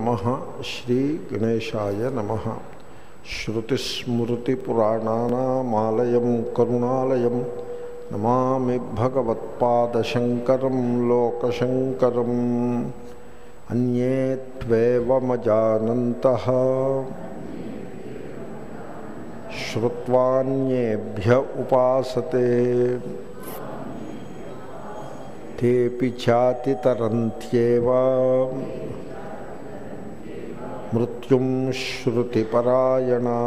నమ శ్రీ గణేశాయ నమ శ్రుతిస్మృతిపురాణానామాలయం కరుణాలయం నమామి భగవత్పాదశంకరం లోకశంకరం అన్యే త్వేవమజానంత శ్రుత్వాన్యేభ్య ఉపాసతే తేపి చాతితరంత్యేవ మృత్యుం శ్రుతిపరాయణా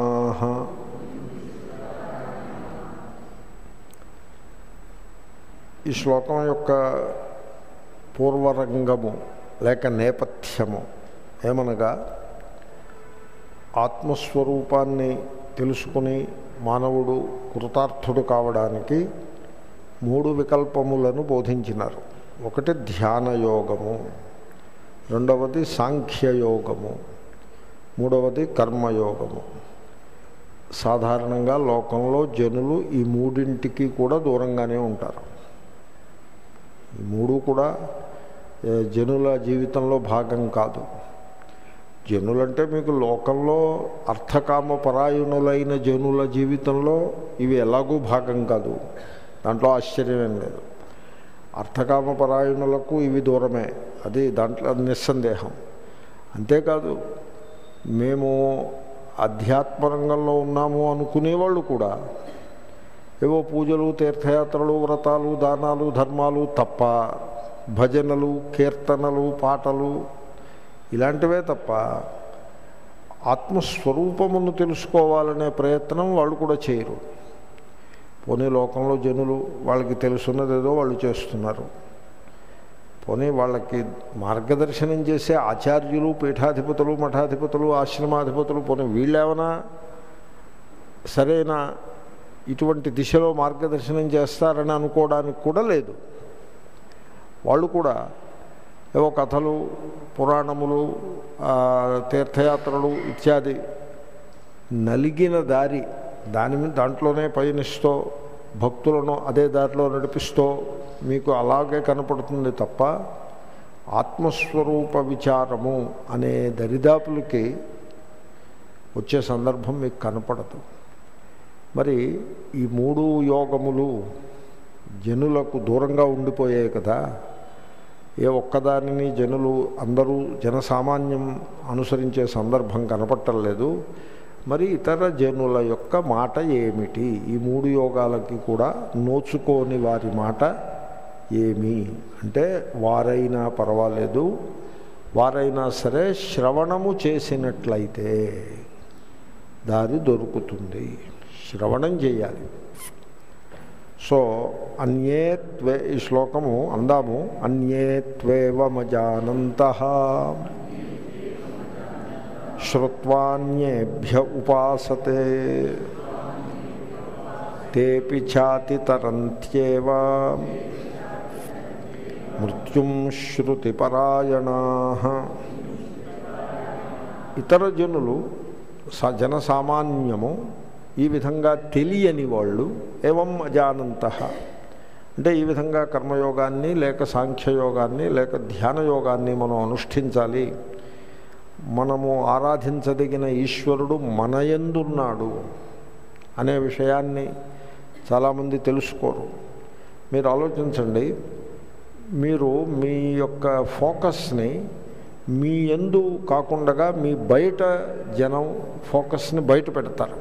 ఈ శ్లోకం యొక్క పూర్వరంగము లేక నేపథ్యము ఏమనగా ఆత్మస్వరూపాన్ని తెలుసుకుని మానవుడు కృతార్థుడు కావడానికి మూడు వికల్పములను బోధించినారు ఒకటి ధ్యానయోగము రెండవది సాంఖ్యయోగము మూడవది కర్మయోగము సాధారణంగా లోకంలో జనులు ఈ మూడింటికి కూడా దూరంగానే ఉంటారు ఈ మూడు కూడా ఏ, జనుల జీవితంలో భాగం కాదు జనులంటే మీకు లోకంలో అర్థకామ పరాయణులైన జనుల జీవితంలో ఇవి ఎలాగూ భాగం కాదు దాంట్లో ఆశ్చర్యమేం లేదు అర్థకామ పరాయణులకు ఇవి దూరమే అది దాంట్లో నిస్సందేహం అంతేకాదు మేము అధ్యాత్మ రంగంలో ఉన్నాము అనుకునేవాళ్ళు కూడా ఏవో పూజలు తీర్థయాత్రలు వ్రతాలు దానాలు ధర్మాలు తప్ప భజనలు కీర్తనలు పాటలు ఇలాంటివే తప్ప ఆత్మస్వరూపమును తెలుసుకోవాలనే ప్రయత్నం వాళ్ళు కూడా చేయరు పోనీ లోకంలో జనులు వాళ్ళకి తెలుసున్నదేదో వాళ్ళు చేస్తున్నారు పోనీ వాళ్ళకి మార్గదర్శనం చేసే ఆచార్యులు పీఠాధిపతులు మఠాధిపతులు ఆశ్రమాధిపతులు పోనీ వీళ్ళేమైనా సరైన ఇటువంటి దిశలో మార్గదర్శనం చేస్తారని అనుకోవడానికి కూడా లేదు వాళ్ళు కూడా ఏవో కథలు పురాణములు ఆ, తీర్థయాత్రలు ఇత్యాది నలిగిన దారి దాని మీద దాంట్లోనే పయనిస్తూ భక్తులను అదే దారిలో నడిపిస్తూ మీకు అలాగే కనపడుతుంది తప్ప ఆత్మస్వరూప విచారము అనే దరిదాపులకి వచ్చే సందర్భం మీకు కనపడదు మరి ఈ మూడు యోగములు జనులకు దూరంగా ఉండిపోయాయి కదా ఏ ఒక్కదానిని జనులు అందరూ జనసామాన్యం అనుసరించే సందర్భం కనపట్టలేదు మరి ఇతర జనుల యొక్క మాట ఏమిటి ఈ మూడు యోగాలకి కూడా నోచుకోని వారి మాట ఏమి అంటే వారైనా పర్వాలేదు వారైనా సరే శ్రవణము చేసినట్లయితే దారి దొరుకుతుంది శ్రవణం చేయాలి సో అన్యే త్వే ఈ శ్లోకము అందాము అన్యే త్వేవమజానంత శ్రుత్వాన్యేభ్య ఉపాసతే తేపి చాతితరంత్యేవ మృత్యుం శృతిపరాయణా ఇతర జనులు స జనసామాన్యము ఈ విధంగా తెలియని వాళ్ళు ఏవం అజానంత అంటే ఈ విధంగా కర్మయోగాన్ని లేక సాంఖ్యయోగాన్ని లేక ధ్యానయోగాన్ని మనం అనుష్ఠించాలి మనము ఆరాధించదగిన ఈశ్వరుడు మనయందున్నాడు అనే విషయాన్ని చాలామంది తెలుసుకోరు మీరు ఆలోచించండి మీరు మీ యొక్క ఫోకస్ని మీ ఎందు కాకుండా మీ బయట జనం ఫోకస్ని బయట పెడతారు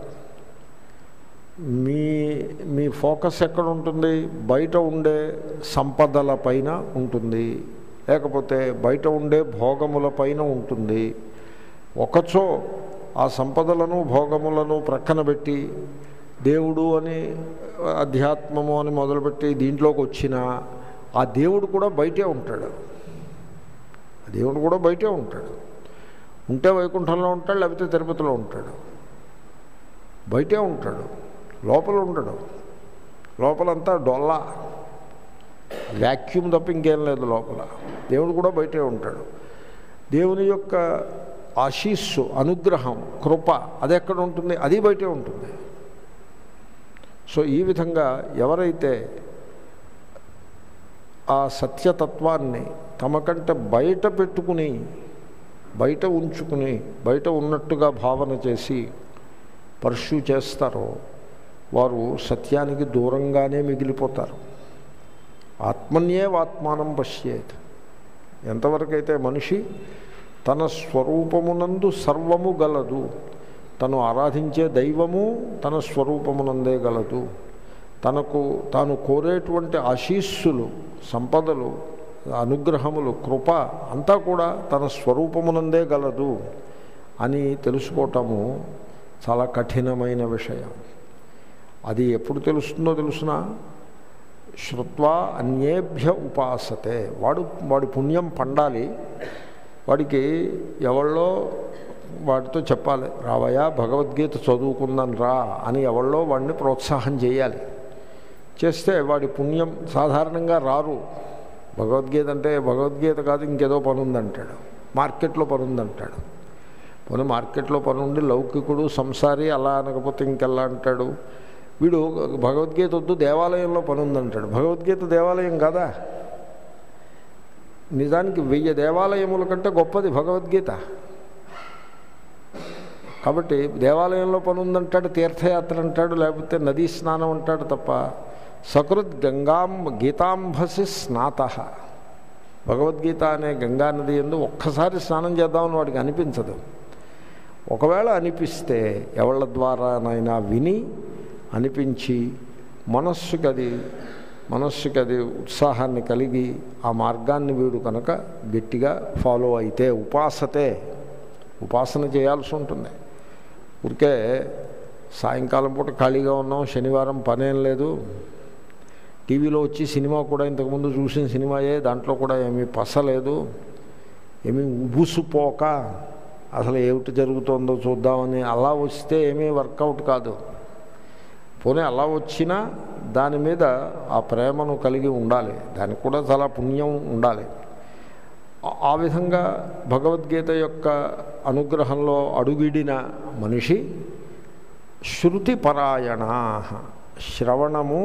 మీ మీ ఫోకస్ ఎక్కడ ఉంటుంది బయట ఉండే సంపదల పైన ఉంటుంది లేకపోతే బయట ఉండే భోగముల పైన ఉంటుంది ఒకచో ఆ సంపదలను భోగములను ప్రక్కన పెట్టి దేవుడు అని అధ్యాత్మము అని మొదలుపెట్టి దీంట్లోకి వచ్చిన ఆ దేవుడు కూడా బయటే ఉంటాడు ఆ దేవుడు కూడా బయటే ఉంటాడు ఉంటే వైకుంఠంలో ఉంటాడు లేకపోతే తిరుపతిలో ఉంటాడు బయటే ఉంటాడు లోపల ఉండడు లోపలంతా డొల్లా వ్యాక్యూమ్ తప్ప ఇంకేం లేదు లోపల దేవుడు కూడా బయటే ఉంటాడు దేవుని యొక్క ఆశీస్సు అనుగ్రహం కృప అది ఎక్కడ ఉంటుంది అది బయటే ఉంటుంది సో ఈ విధంగా ఎవరైతే ఆ సత్యతత్వాన్ని తమ కంటే బయట పెట్టుకుని బయట ఉంచుకుని బయట ఉన్నట్టుగా భావన చేసి పర్ష్యూ చేస్తారో వారు సత్యానికి దూరంగానే మిగిలిపోతారు ఆత్మన్యేవాత్మానం పశ్యేత్ ఎంతవరకైతే మనిషి తన స్వరూపమునందు సర్వము గలదు తను ఆరాధించే దైవము తన స్వరూపమునందే గలదు తనకు తాను కోరేటువంటి ఆశీస్సులు సంపదలు అనుగ్రహములు కృప అంతా కూడా తన స్వరూపమునందే గలదు అని తెలుసుకోవటము చాలా కఠినమైన విషయం అది ఎప్పుడు తెలుస్తుందో తెలుసునా శ్రుత్వా అన్యేభ్య ఉపాసతే వాడు వాడి పుణ్యం పండాలి వాడికి ఎవళ్ళో వాడితో చెప్పాలి రావయ్యా భగవద్గీత చదువుకుందని రా అని ఎవళ్ళో వాడిని ప్రోత్సాహం చేయాలి చేస్తే వాడి పుణ్యం సాధారణంగా రారు భగవద్గీత అంటే భగవద్గీత కాదు ఇంకేదో పని ఉందంటాడు మార్కెట్లో పని ఉందంటాడు పోనీ మార్కెట్లో పని ఉండి లౌకికుడు సంసారి అలా అనకపోతే ఇంకెలా అంటాడు వీడు భగవద్గీత వద్దు దేవాలయంలో పని ఉందంటాడు భగవద్గీత దేవాలయం కాదా నిజానికి వెయ్యి దేవాలయముల కంటే గొప్పది భగవద్గీత కాబట్టి దేవాలయంలో పని ఉందంటాడు తీర్థయాత్ర అంటాడు లేకపోతే నదీ స్నానం అంటాడు తప్ప సకృత్ గంగాం గీతాంభసి స్నాత భగవద్గీత అనే గంగా నది ఎందు ఒక్కసారి స్నానం చేద్దామని వాడికి అనిపించదు ఒకవేళ అనిపిస్తే ఎవళ్ళ ద్వారానైనా విని అనిపించి మనస్సుకి అది మనస్సుకి అది ఉత్సాహాన్ని కలిగి ఆ మార్గాన్ని వీడు కనుక గట్టిగా ఫాలో అయితే ఉపాసతే ఉపాసన చేయాల్సి ఉంటుంది ఊరికే సాయంకాలం పూట ఖాళీగా ఉన్నాం శనివారం పనేం లేదు టీవీలో వచ్చి సినిమా కూడా ఇంతకుముందు చూసిన సినిమాయే దాంట్లో కూడా ఏమీ పసలేదు ఏమీ ఉబుసుపోక అసలు ఏమిటి జరుగుతుందో చూద్దామని అలా వస్తే ఏమీ వర్కౌట్ కాదు పోనీ అలా వచ్చినా దాని మీద ఆ ప్రేమను కలిగి ఉండాలి దానికి కూడా చాలా పుణ్యం ఉండాలి ఆ విధంగా భగవద్గీత యొక్క అనుగ్రహంలో అడుగిడిన మనిషి శృతి పరాయణ శ్రవణము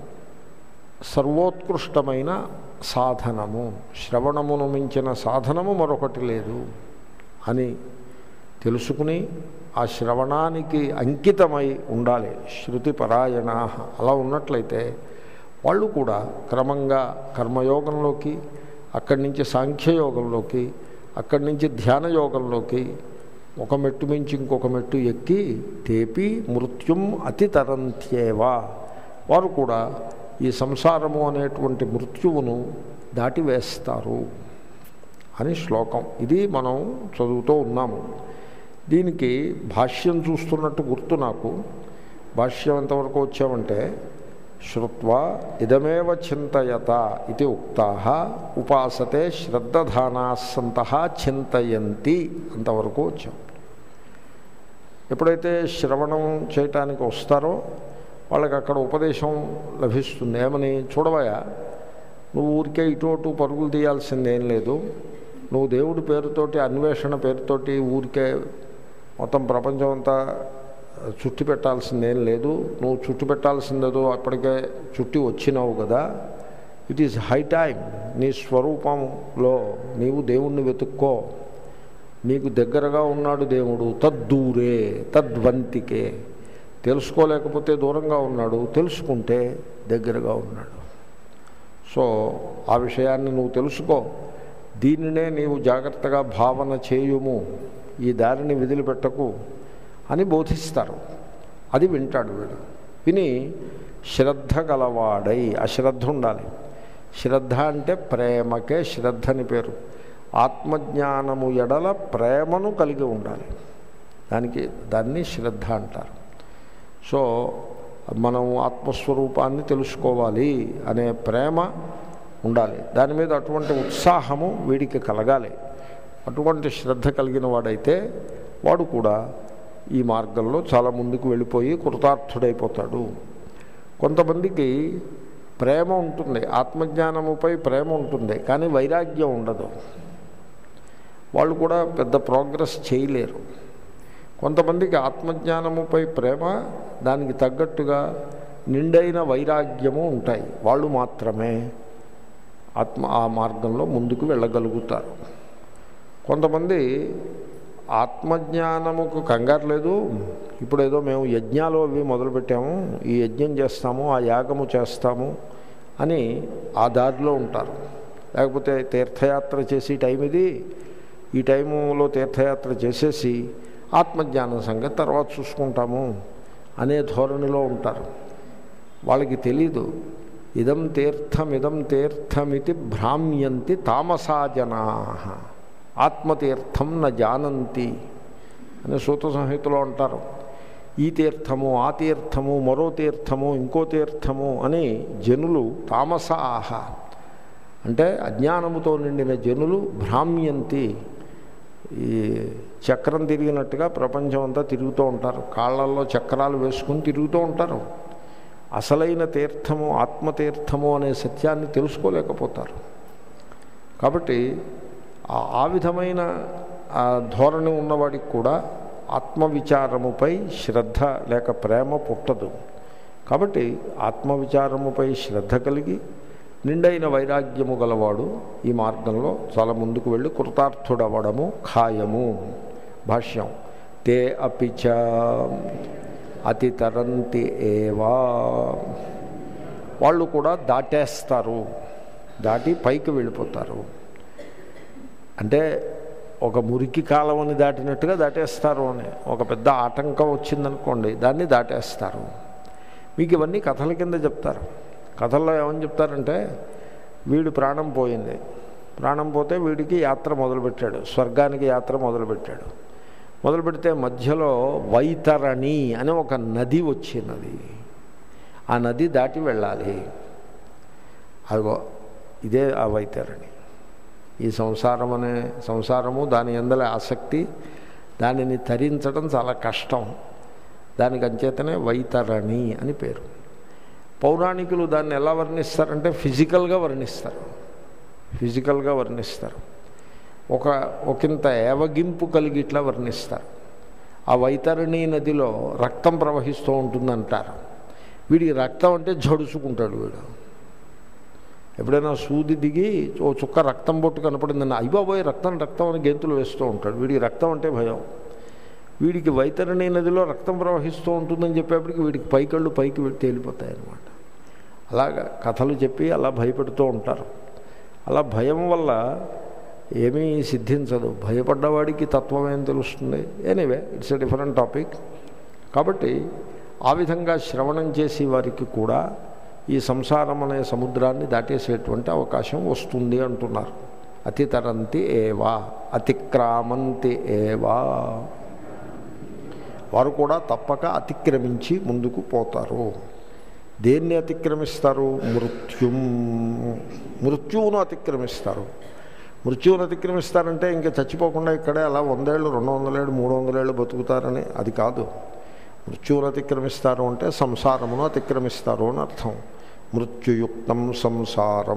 సర్వోత్కృష్టమైన సాధనము శ్రవణమును మించిన సాధనము మరొకటి లేదు అని తెలుసుకుని ఆ శ్రవణానికి అంకితమై ఉండాలి శృతి పరాయణ అలా ఉన్నట్లయితే వాళ్ళు కూడా క్రమంగా కర్మయోగంలోకి అక్కడి నుంచి సాంఖ్యయోగంలోకి అక్కడి నుంచి ధ్యాన యోగంలోకి ఒక మెట్టు మించి ఇంకొక మెట్టు ఎక్కి తేపి మృత్యుం అతి తరంత్యేవా వారు కూడా ఈ సంసారము అనేటువంటి మృత్యువును దాటివేస్తారు అని శ్లోకం ఇది మనం చదువుతూ ఉన్నాము దీనికి భాష్యం చూస్తున్నట్టు గుర్తు నాకు భాష్యం ఎంతవరకు వచ్చామంటే శ్రుత్వా ఇదమేవ చింతయత ఇది ఉక్తా ఉపాసతే శ్రద్ధధానా సంత చింతయంతి అంతవరకు వచ్చాం ఎప్పుడైతే శ్రవణం చేయటానికి వస్తారో వాళ్ళకి అక్కడ ఉపదేశం లభిస్తుంది ఏమని చూడవయా నువ్వు ఊరికే ఇటు అటు పరుగులు తీయాల్సింది ఏం లేదు నువ్వు దేవుడి పేరుతోటి అన్వేషణ పేరుతోటి ఊరికే మొత్తం ప్రపంచం అంతా చుట్టి పెట్టాల్సిందేం లేదు నువ్వు చుట్టు పెట్టాల్సిందేదో అప్పటికే చుట్టి వచ్చినావు కదా ఇట్ ఈజ్ హై టైం నీ స్వరూపంలో నీవు దేవుణ్ణి వెతుక్కో నీకు దగ్గరగా ఉన్నాడు దేవుడు తద్దూరే తద్వంతికే తెలుసుకోలేకపోతే దూరంగా ఉన్నాడు తెలుసుకుంటే దగ్గరగా ఉన్నాడు సో ఆ విషయాన్ని నువ్వు తెలుసుకో దీనినే నీవు జాగ్రత్తగా భావన చేయుము ఈ దారిని విదిలిపెట్టకు అని బోధిస్తారు అది వింటాడు వీడు విని శ్రద్ధ గలవాడై అశ్రద్ధ ఉండాలి శ్రద్ధ అంటే ప్రేమకే శ్రద్ధ అని పేరు ఆత్మజ్ఞానము ఎడల ప్రేమను కలిగి ఉండాలి దానికి దాన్ని శ్రద్ధ అంటారు సో మనం ఆత్మస్వరూపాన్ని తెలుసుకోవాలి అనే ప్రేమ ఉండాలి దాని మీద అటువంటి ఉత్సాహము వీడికి కలగాలి అటువంటి శ్రద్ధ కలిగిన వాడైతే వాడు కూడా ఈ మార్గంలో చాలా ముందుకు వెళ్ళిపోయి కృతార్థుడైపోతాడు కొంతమందికి ప్రేమ ఉంటుంది ఆత్మజ్ఞానముపై ప్రేమ ఉంటుంది కానీ వైరాగ్యం ఉండదు వాళ్ళు కూడా పెద్ద ప్రోగ్రెస్ చేయలేరు కొంతమందికి ఆత్మజ్ఞానముపై ప్రేమ దానికి తగ్గట్టుగా నిండైన వైరాగ్యము ఉంటాయి వాళ్ళు మాత్రమే ఆత్మ ఆ మార్గంలో ముందుకు వెళ్ళగలుగుతారు కొంతమంది ఆత్మజ్ఞానముకు కంగారు లేదు ఇప్పుడు ఏదో మేము యజ్ఞాలు అవి మొదలుపెట్టాము ఈ యజ్ఞం చేస్తాము ఆ యాగము చేస్తాము అని ఆ దారిలో ఉంటారు లేకపోతే తీర్థయాత్ర చేసి టైం ఇది ఈ టైములో తీర్థయాత్ర చేసేసి ఆత్మజ్ఞానం సంగతి తర్వాత చూసుకుంటాము అనే ధోరణిలో ఉంటారు వాళ్ళకి తెలీదు ఇదం తీర్థం ఇదం తీర్థమితి భ్రామ్యంతి తామసా జనా ఆత్మతీర్థం న జానంతి అని సూత సంహితలో అంటారు ఈ తీర్థము ఆ తీర్థము మరో తీర్థము ఇంకో తీర్థము అని జనులు తామసాహ అంటే అజ్ఞానముతో నిండిన జనులు భ్రామ్యంతి ఈ చక్రం తిరిగినట్టుగా ప్రపంచం అంతా తిరుగుతూ ఉంటారు కాళ్ళల్లో చక్రాలు వేసుకుని తిరుగుతూ ఉంటారు అసలైన తీర్థము ఆత్మతీర్థము అనే సత్యాన్ని తెలుసుకోలేకపోతారు కాబట్టి ఆ- ఆ విధమైన ఆ ధోరణి ఉన్నవాడికి కూడా ఆత్మవిచారముపై శ్రద్ధ లేక ప్రేమ పుట్టదు కాబట్టి ఆత్మవిచారముపై శ్రద్ధ కలిగి నిండైన వైరాగ్యము గలవాడు ఈ మార్గంలో చాలా ముందుకు వెళ్ళి కృతార్థుడవడము ఖాయము భాష్యం తే అపిచ అతితరంతి ఏవా వాళ్ళు కూడా దాటేస్తారు దాటి పైకి వెళ్ళిపోతారు అంటే ఒక మురికి కాలవని దాటినట్టుగా దాటేస్తారు అని ఒక పెద్ద ఆటంకం వచ్చిందనుకోండి దాన్ని దాటేస్తారు మీకు ఇవన్నీ కథల కింద చెప్తారు కథల్లో ఏమని చెప్తారంటే వీడు ప్రాణం పోయింది ప్రాణం పోతే వీడికి యాత్ర మొదలుపెట్టాడు స్వర్గానికి యాత్ర మొదలుపెట్టాడు మొదలు పెడితే మధ్యలో వైతరణి అనే ఒక నది వచ్చినది ఆ నది దాటి వెళ్ళాలి అదిగో ఇదే ఆ వైతరణి ఈ సంసారం అనే సంసారము దాని ఎందల ఆసక్తి దానిని తరించడం చాలా కష్టం దానికి అంచేతనే వైతరణి అని పేరు పౌరాణికులు దాన్ని ఎలా వర్ణిస్తారంటే ఫిజికల్గా వర్ణిస్తారు ఫిజికల్గా వర్ణిస్తారు ఒక ఒకంత ఏవగింపు కలిగి ఇట్లా వర్ణిస్తారు ఆ వైతరణి నదిలో రక్తం ప్రవహిస్తూ ఉంటుందంటారు వీడికి రక్తం అంటే జడుచుకుంటాడు వీడు ఎప్పుడైనా సూది దిగి ఓ చుక్క రక్తం బొట్టు కనపడిందని అయిపోయి రక్తం రక్తం అని గెంతులు వేస్తూ ఉంటాడు వీడికి రక్తం అంటే భయం వీడికి వైతరణి నదిలో రక్తం ప్రవహిస్తూ ఉంటుందని చెప్పేప్పటికి వీడికి పైకళ్ళు పైకి వెళ్ళి తేలిపోతాయి అన్నమాట అలాగా కథలు చెప్పి అలా భయపెడుతూ ఉంటారు అలా భయం వల్ల ఏమీ సిద్ధించదు భయపడ్డవాడికి తత్వం ఏం తెలుస్తుంది anyway it's a different topic కాబట్టి ఆ విధంగా శ్రవణం చేసి వారికి కూడా ఈ సంసారం అనే సముద్రాన్ని దాటేసేటువంటి అవకాశం వస్తుంది అంటున్నారు అతితరంతి ఏవా అతిక్రామంతి ఏవా వారు కూడా తప్పక అతిక్రమించి ముందుకు పోతారు దేన్ని అతిక్రమిస్తారు మృత్యుం మృత్యువును అతిక్రమిస్తారు మృత్యువును అతిక్రమిస్తారంటే ఇంకా చచ్చిపోకుండా ఇక్కడే అలా వందేళ్ళు రెండు వందలేళ్ళు మూడు వందలేళ్ళు బతుకుతారని అది కాదు మృత్యువును అతిక్రమిస్తారు అంటే సంసారమును అతిక్రమిస్తారు అని అర్థం మృత్యుయుక్తం సంసారం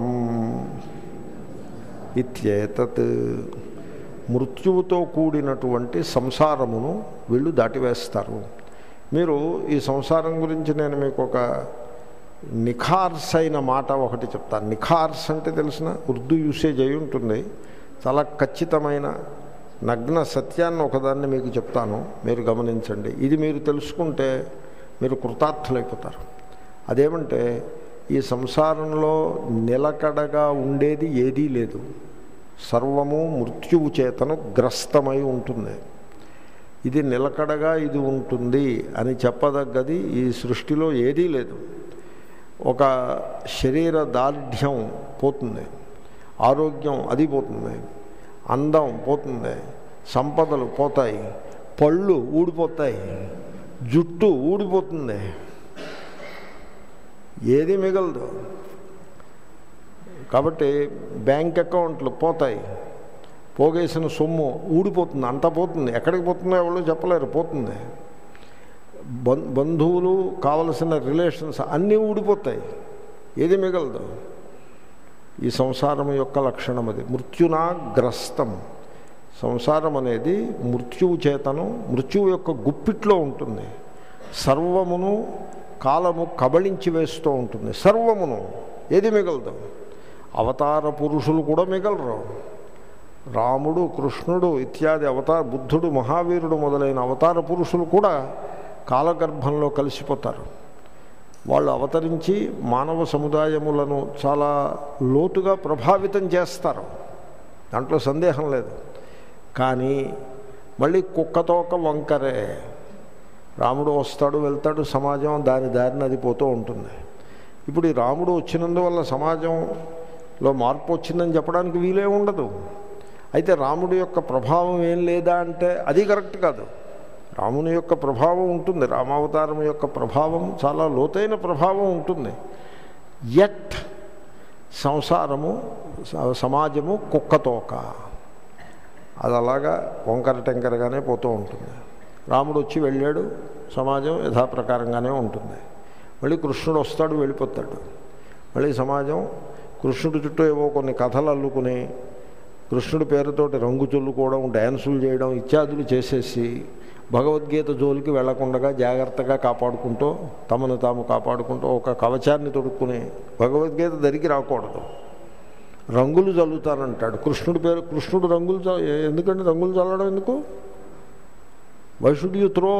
ఇత్యేతత్ మృత్యువుతో కూడినటువంటి సంసారమును వీళ్ళు దాటివేస్తారు మీరు ఈ సంసారం గురించి నేను మీకు ఒక నిఖార్స్ అయిన మాట ఒకటి చెప్తాను నిఖార్స్ అంటే తెలిసిన ఉర్దూ యూసేజ్ అయి ఉంటుంది చాలా ఖచ్చితమైన నగ్న సత్యాన్ని ఒకదాన్ని మీకు చెప్తాను మీరు గమనించండి ఇది మీరు తెలుసుకుంటే మీరు కృతార్థులైపోతారు అదేమంటే ఈ సంసారంలో నిలకడగా ఉండేది ఏదీ లేదు సర్వము మృత్యువు చేతను గ్రస్తమై ఉంటుంది ఇది నిలకడగా ఇది ఉంటుంది అని చెప్పదగ్గది ఈ సృష్టిలో ఏదీ లేదు ఒక శరీర దార్ఢ్యం పోతుంది ఆరోగ్యం అది పోతుంది అందం పోతుంది సంపదలు పోతాయి పళ్ళు ఊడిపోతాయి జుట్టు ఊడిపోతుంది ఏది మిగలదు కాబట్టి బ్యాంక్ అకౌంట్లు పోతాయి పోగేసిన సొమ్ము ఊడిపోతుంది అంతా పోతుంది ఎక్కడికి పోతుందో ఎవరు చెప్పలేరు పోతుంది బం బంధువులు కావలసిన రిలేషన్స్ అన్నీ ఊడిపోతాయి ఏది మిగలదు ఈ సంసారం యొక్క లక్షణం అది మృత్యునా గ్రస్తం సంసారం అనేది మృత్యువు చేతను మృత్యువు యొక్క గుప్పిట్లో ఉంటుంది సర్వమును కాలము కబళించి వేస్తూ ఉంటుంది సర్వమును ఏది మిగలదు అవతార పురుషులు కూడా మిగలరు రాముడు కృష్ణుడు ఇత్యాది అవతార బుద్ధుడు మహావీరుడు మొదలైన అవతార పురుషులు కూడా కాలగర్భంలో కలిసిపోతారు వాళ్ళు అవతరించి మానవ సముదాయములను చాలా లోతుగా ప్రభావితం చేస్తారు దాంట్లో సందేహం లేదు కానీ మళ్ళీ కుక్కతోక వంకరే రాముడు వస్తాడు వెళ్తాడు సమాజం దాని దారిని అది పోతూ ఉంటుంది ఇప్పుడు ఈ రాముడు వచ్చినందువల్ల సమాజంలో మార్పు వచ్చిందని చెప్పడానికి వీలే ఉండదు అయితే రాముడి యొక్క ప్రభావం ఏం లేదా అంటే అది కరెక్ట్ కాదు రాముని యొక్క ప్రభావం ఉంటుంది రామావతారం యొక్క ప్రభావం చాలా లోతైన ప్రభావం ఉంటుంది ఎట్ సంసారము స- సమాజము కుక్కతోక అది అలాగా వంకర టెంకరగానే పోతూ ఉంటుంది రాముడు వచ్చి వెళ్ళాడు సమాజం యథాప్రకారంగానే ఉంటుంది మళ్ళీ కృష్ణుడు వస్తాడు వెళ్ళిపోతాడు మళ్ళీ సమాజం కృష్ణుడి చుట్టూ ఏవో కొన్ని కథలు అల్లుకుని కృష్ణుడి పేరుతోటి రంగు చల్లుకోవడం డ్యాన్సులు చేయడం ఇత్యాదులు చేసేసి భగవద్గీత జోలికి వెళ్లకుండా జాగ్రత్తగా కాపాడుకుంటూ తమను తాము కాపాడుకుంటూ ఒక కవచాన్ని తొడుక్కుని భగవద్గీత దరికి రాకూడదు రంగులు చల్లుతానంటాడు కృష్ణుడి పేరు కృష్ణుడు రంగులు చ- ఎందుకంటే రంగులు చల్లడం ఎందుకు why should you throw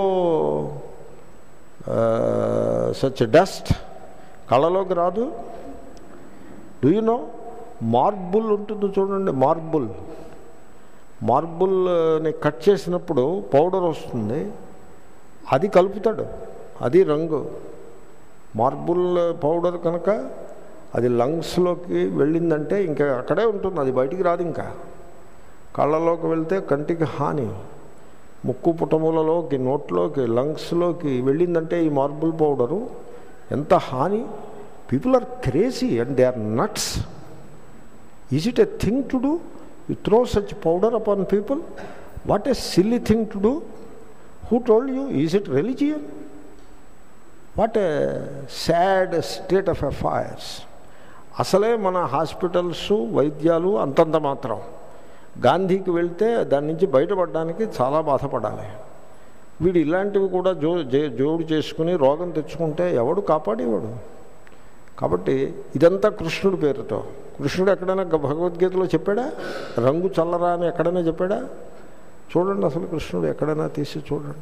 such dust కళ్ళలోకి రాదు డూ యూ నో మార్బుల్ ఉంటుంది చూడండి మార్బుల్ మార్బుల్ని కట్ చేసినప్పుడు పౌడర్ వస్తుంది అది కలుపుతాడు అది రంగు మార్బుల్ పౌడర్ కనుక అది లంగ్స్లోకి వెళ్ళిందంటే ఇంకా అక్కడే ఉంటుంది అది బయటికి రాదు ఇంకా కళ్ళలోకి వెళ్తే కంటికి హాని ముక్కు పుటములలోకి నోట్లోకి లంగ్స్లోకి వెళ్ళిందంటే ఈ మార్బుల్ పౌడరు ఎంత హాని people are crazy and they are nuts is it a thing to do you throw such powder upon people what a silly thing to do who told you is it religion what a sad state of affairs అసలే మన hospitals వైద్యాలు అంతంత మాత్రం గాంధీకి వెళ్తే దాని నుంచి బయటపడడానికి చాలా బాధపడాలి వీడు ఇలాంటివి కూడా జో జే- జోడు చేసుకుని రోగం తెచ్చుకుంటే ఎవడు కాపాడేవాడు కాబట్టి ఇదంతా కృష్ణుడి పేరుతో కృష్ణుడు ఎక్కడైనా గ- భగవద్గీతలో చెప్పాడా రంగు చల్లరా అని ఎక్కడైనా చెప్పాడా చూడండి అసలు కృష్ణుడు ఎక్కడైనా తీసి చూడండి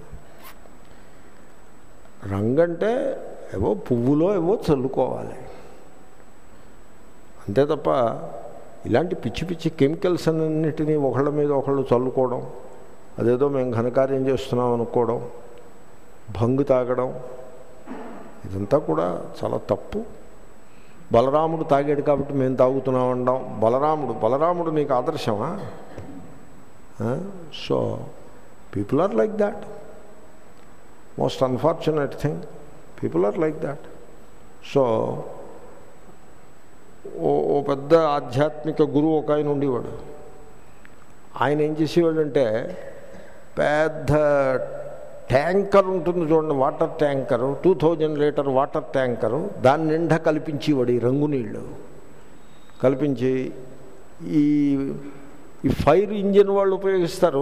రంగు అంటే ఏవో పువ్వులో ఏవో చల్లుకోవాలి అంతే తప్ప ఇలాంటి పిచ్చి పిచ్చి కెమికల్స్ అన్నింటినీ ఒకళ్ళ మీద ఒకళ్ళు చల్లుకోవడం అదేదో మేము ఘనకార్యం చేస్తున్నాం అనుకోవడం భంగు తాగడం ఇదంతా కూడా చాలా తప్పు బలరాముడు తాగాడు కాబట్టి మేము తాగుతున్నాం అనడం బలరాముడు బలరాముడు నీకు ఆదర్శమా so people are like that most unfortunate thing people are like that so ఓ ఓ పెద్ద ఆధ్యాత్మిక గురువు ఒక ఆయన ఉండేవాడు ఆయన ఏం చేసేవాడంటే పెద్ద ట్యాంకర్ ఉంటుంది చూడండి water tanker two thousand litre water tanker దాని నిండా కల్పించేవాడు ఈ రంగు నీళ్ళు కల్పించి ఈ ఈ ఫైర్ ఇంజిన్ వాళ్ళు ఉపయోగిస్తారు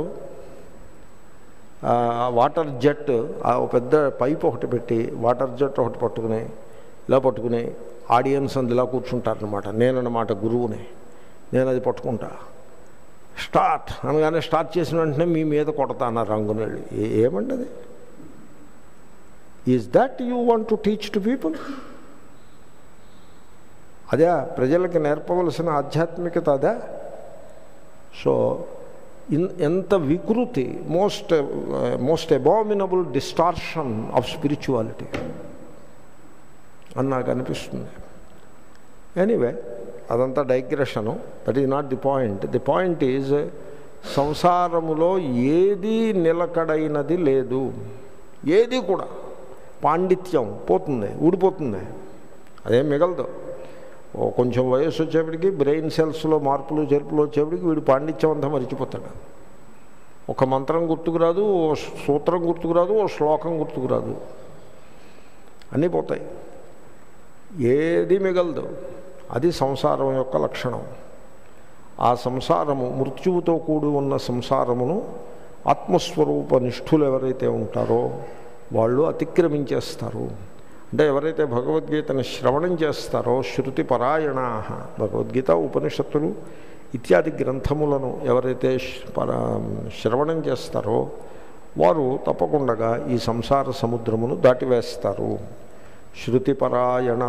ఆ వాటర్ జెట్ ఆ ఒక పెద్ద పైప్ ఒకటి పెట్టి వాటర్ జెట్ ఒకటి పట్టుకుని ఇలా పట్టుకుని ఆడియన్స్ అందు ఇలా కూర్చుంటారనమాట నేనన్నమాట గురువుని నేను అది పట్టుకుంటా స్టార్ట్ అనగానే స్టార్ట్ చేసిన వెంటనే మీ మీద కొడతాను ఆ రంగు నీళ్ళు ఏ- ఏమండి అది is that you want to teach to people అదే ప్రజలకి నేర్పవలసిన ఆధ్యాత్మికత అదే సో ఇన్ ఎంత వికృతి most most abominable distortion of spirituality అని నాకు అనిపిస్తుంది ఎనీవే అదంతా digression that is not the point the point is సంసారములో ఏది నిలకడైనది లేదు ఏది కూడా పాండిత్యం పోతుంది ఊడిపోతుంది అదేం మిగలదు ఓ కొంచెం వయస్సు వచ్చేప్పటికి బ్రెయిన్ సెల్స్లో మార్పులు చేర్పులు వచ్చేప్పటికి వీడు పాండిత్యం అంతా మరిచిపోతాడు ఒక మంత్రం గుర్తుకురాదు ఓ సూత్రం గుర్తుకురాదు ఓ శ్లోకం గుర్తుకురాదు అన్నీ పోతాయి ఏది మిగలదు అది సంసారం యొక్క లక్షణం ఆ సంసారము మృత్యువుతో కూడి ఉన్న సంసారమును ఆత్మస్వరూప నిష్ఠులు ఎవరైతే ఉంటారో వాళ్ళు అతిక్రమించేస్తారు అంటే ఎవరైతే భగవద్గీతను శ్రవణం చేస్తారో శృతి పరాయణా భగవద్గీత ఉపనిషత్తులు ఇత్యాది గ్రంథములను ఎవరైతే శ్ర- పర శ్రవణం చేస్తారో వారు తప్పకుండా ఈ సంసార సముద్రమును దాటివేస్తారు శృతిపరాయణా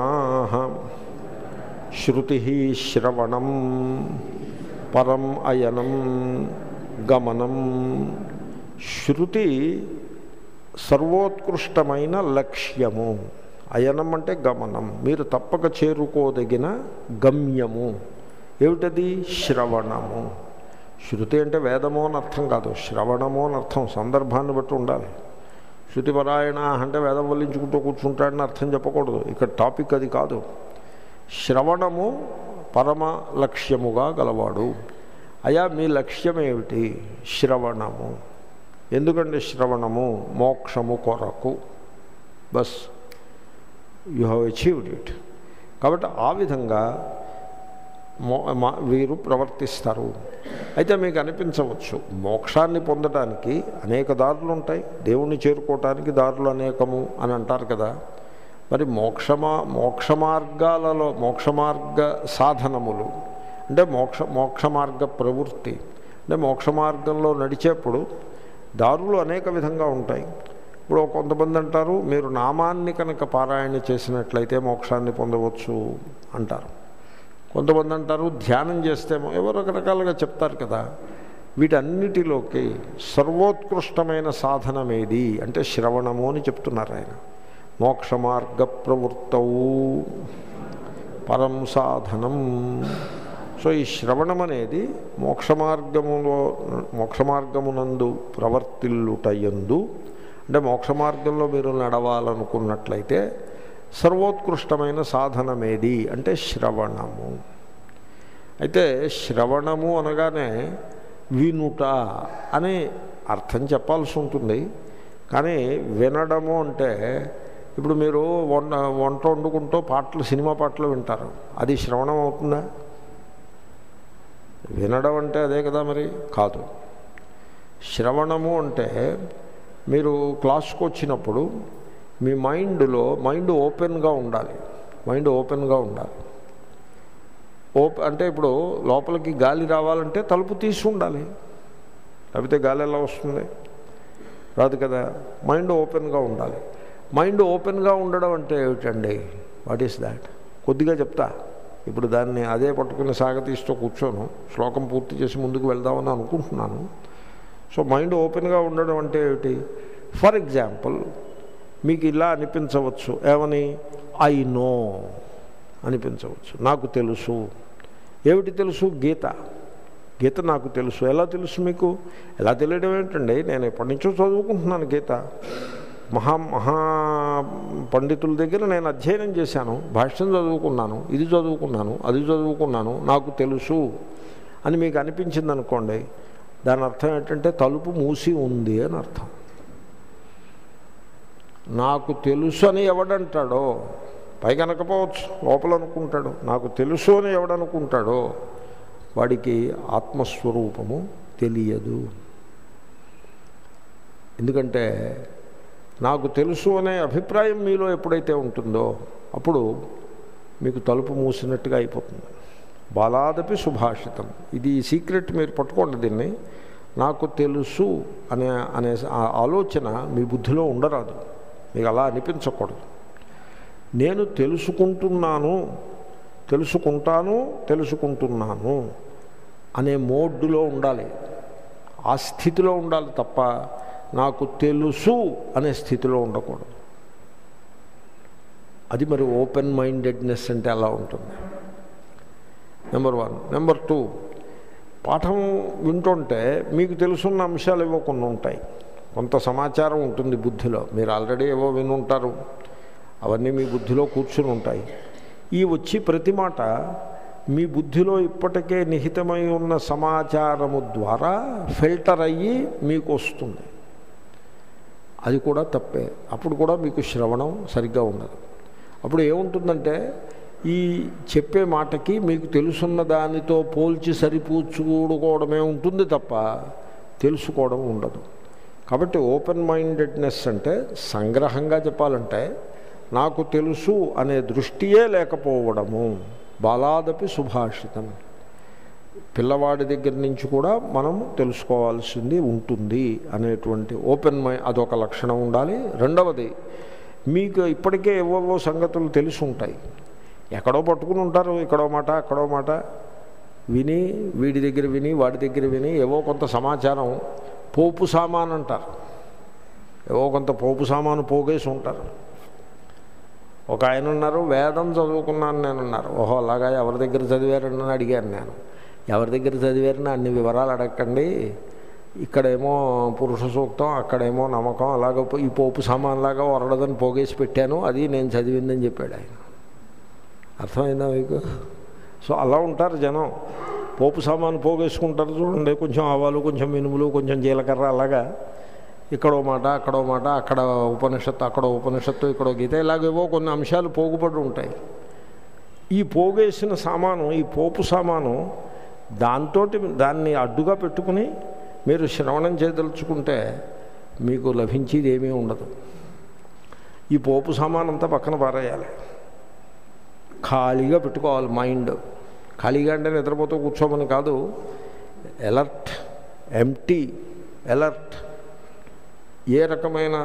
శృతి శ్రవణం పరం అయనం గమనం శృతి సర్వోత్కృష్టమైన లక్ష్యము అయనం అంటే గమనం మీరు తప్పక చేరుకోదగిన గమ్యము ఏమిటది శ్రవణము శృతి అంటే వేదము అని అర్థం కాదు శ్రవణము అని అర్థం సందర్భాన్ని బట్టి ఉండాలి శృతిపరాయణ అంటే వేదం వల్లించుకుంటూ కూర్చుంటాడని అర్థం చెప్పకూడదు ఇక్కడ టాపిక్ అది కాదు శ్రవణము పరమ లక్ష్యముగా గలవాడు అయా మీ లక్ష్యం ఏమిటి శ్రవణము ఎందుకంటే శ్రవణము మోక్షము కొరకు బస్ యు హ్యావ్ అచీవ్డ్ ఇట్ కాబట్టి ఆ విధంగా మో మా- వీరు ప్రవర్తిస్తారు అయితే మీకు అనిపించవచ్చు మోక్షాన్ని పొందడానికి అనేక దారులు ఉంటాయి దేవుణ్ణి చేరుకోవటానికి దారులు అనేకము అని అంటారు కదా మరి మోక్షమా మోక్ష మార్గాలలో మోక్ష మార్గ సాధనములు అంటే మోక్ష మోక్ష మార్గ ప్రవృత్తి అంటే మోక్ష మార్గంలో నడిచేప్పుడు దారులు అనేక విధంగా ఉంటాయి ఇప్పుడు కొంతమంది అంటారు మీరు నామాన్ని కనుక పారాయణ చేసినట్లయితే మోక్షాన్ని పొందవచ్చు అంటారు కొంతమంది అంటారు ధ్యానం చేస్తేమో ఎవరు రకరకాలుగా చెప్తారు కదా వీటన్నిటిలోకి సర్వోత్కృష్టమైన సాధనమేది అంటే శ్రవణము అని చెప్తున్నారు ఆయన మోక్ష మార్గ ప్రవృత్తవు పరం సాధనం సో ఈ శ్రవణం అనేది మోక్ష మార్గములో మోక్ష మార్గమునందు ప్రవర్తిల్లుటయందు అంటే మోక్ష మార్గంలో మీరు నడవాలనుకున్నట్లయితే సర్వోత్కృష్టమైన సాధనమేది అంటే శ్రవణము అయితే శ్రవణము అనగానే వినుట అని అర్థం చెప్పాల్సి ఉంటుంది కానీ వినడము అంటే ఇప్పుడు మీరు వంట వంట వండుకుంటూ పాటలు సినిమా పాటలు వింటారు అది శ్రవణం అవుతుందా వినడం అంటే అదే కదా మరి కాదు శ్రవణము అంటే మీరు క్లాస్కి వచ్చినప్పుడు మీ మైండ్లో మైండ్ ఓపెన్గా ఉండాలి మైండ్ ఓపెన్గా ఉండాలి ఓప్ అంటే ఇప్పుడు లోపలికి గాలి రావాలంటే తలుపు తీసి ఉండాలి లేకపోతే గాలి ఎలా వస్తుంది రాదు కదా మైండ్ ఓపెన్గా ఉండాలి మైండ్ ఓపెన్గా ఉండడం అంటే ఏమిటండి వాట్ ఈస్ దాట్ కొద్దిగా చెప్తా ఇప్పుడు దాన్ని అదే పట్టుకుని సాగతీస్తూ కూర్చోను శ్లోకం పూర్తి చేసి ముందుకు వెళ్దామని అనుకుంటున్నాను సో మైండ్ ఓపెన్గా ఉండడం అంటే ఏమిటి ఫర్ ఎగ్జాంపుల్ మీకు ఇలా అనిపించవచ్చు ఏమని ఐ నో అనిపించవచ్చు నాకు తెలుసు ఏమిటి తెలుసు గీత గీత నాకు తెలుసు ఎలా తెలుసు మీకు ఎలా తెలియడం ఏంటండి నేను ఎప్పటి నుంచో చదువుకుంటున్నాను గీత మహా మహా పండితుల దగ్గర నేను అధ్యయనం చేశాను భాష్యం చదువుకున్నాను ఇది చదువుకున్నాను అది చదువుకున్నాను నాకు తెలుసు అని మీకు అనిపించింది అనుకోండి దాని అర్థం ఏంటంటే తలుపు మూసి ఉంది అని అర్థం నాకు తెలుసు అని ఎవడంటాడో పైకి అనకపోవచ్చు లోపల అనుకుంటాడు నాకు తెలుసు అని ఎవడనుకుంటాడో వాడికి ఆత్మస్వరూపము తెలియదు ఎందుకంటే నాకు తెలుసు అనే అభిప్రాయం మీలో ఎప్పుడైతే ఉంటుందో అప్పుడు మీకు తలుపు మూసినట్టుగా అయిపోతుంది బాలాదపి సుభాషితం ఇది సీక్రెట్ మీరు పట్టుకోండి దీన్ని నాకు తెలుసు అనే అనే ఆ ఆలోచన మీ బుద్ధిలో ఉండరాదు మీకు అలా అనిపించకూడదు నేను తెలుసుకుంటున్నాను తెలుసుకుంటాను తెలుసుకుంటున్నాను అనే మోడ్డులో ఉండాలి ఆ స్థితిలో ఉండాలి తప్ప నాకు తెలుసు అనే స్థితిలో ఉండకూడదు అది మరి ఓపెన్ మైండెడ్నెస్ అంటే అలా ఉంటుంది నెంబర్ వన్ నెంబర్ టూ పాఠం వింటుంటే మీకు తెలుసున్న అంశాలు ఏవో కొన్ని ఉంటాయి కొంత సమాచారం ఉంటుంది బుద్ధిలో మీరు ఆల్రెడీ ఏవో వినుంటారు అవన్నీ మీ బుద్ధిలో కూర్చుని ఉంటాయి ఈ వచ్చి ప్రతి మాట మీ బుద్ధిలో ఇప్పటికే నిహితమై ఉన్న సమాచారము ద్వారా ఫిల్టర్ అయ్యి మీకు వస్తుంది అది కూడా తప్పే అప్పుడు కూడా మీకు శ్రవణం సరిగ్గా ఉండదు అప్పుడు ఏముంటుందంటే ఈ చెప్పే మాటకి మీకు తెలుసున్న దానితో పోల్చి సరిపూచుకోవడమే ఉంటుంది తప్ప తెలుసుకోవడం ఉండదు కాబట్టి ఓపెన్ మైండెడ్నెస్ అంటే సంగ్రహంగా చెప్పాలంటే నాకు తెలుసు అనే దృష్టియే లేకపోవడము బాలాదపి సుభాషితం పిల్లవాడి దగ్గర నుంచి కూడా మనం తెలుసుకోవాల్సింది ఉంటుంది అనేటువంటి ఓపెన్ మై అదొక లక్షణం ఉండాలి రెండవది మీకు ఇప్పటికే ఏవేవో సంగతులు తెలిసి ఉంటాయి ఎక్కడో పట్టుకుని ఉంటారు ఇక్కడో మాట అక్కడో మాట విని వీడి దగ్గర విని వాడి దగ్గర విని ఏవో కొంత సమాచారం పోపు సామాన్ అంటారు ఏవో కొంత పోపు సామాను పోగేసి ఉంటారు ఒక ఆయన ఉన్నారు వేదం చదువుకున్నాను నేను అన్నారు ఓహో అలాగా ఎవరి దగ్గర చదివారని అడిగాను నేను ఎవరి దగ్గర చదివారని అన్ని వివరాలు అడగండి ఇక్కడేమో పురుష సూక్తం అక్కడేమో నమ్మకం అలాగ ఈ పోపు సామాన్లాగా వరడదని పోగేసి పెట్టాను అది నేను చదివిందని చెప్పాడు ఆయన అర్థమైందా మీకు సో అలా ఉంటారు జనం పోపు సామాను పోగేసుకుంటారు చూడండి కొంచెం ఆవాలు కొంచెం మినుములు కొంచెం జీలకర్ర అలాగా ఇక్కడో మాట అక్కడో మాట అక్కడ ఉపనిషత్తు అక్కడ ఉపనిషత్తు ఇక్కడ గీత ఇలాగేవో కొన్ని అంశాలు పోగుపడి ఉంటాయి ఈ పోగేసిన సామాను ఈ పోపు సామాను దాంతో దాన్ని అడ్డుగా పెట్టుకుని మీరు శ్రవణం చేయదలుచుకుంటే మీకు లభించేది ఏమీ ఉండదు ఈ పోపు సామానంతా పక్కన పారేయాలి ఖాళీగా పెట్టుకోవాలి మైండ్ ఖాళీగా అంటే నిద్రపోతూ కూర్చోమని కాదు ఎలర్ట్ ఎంటీ ఎలర్ట్ ఏ రకమైన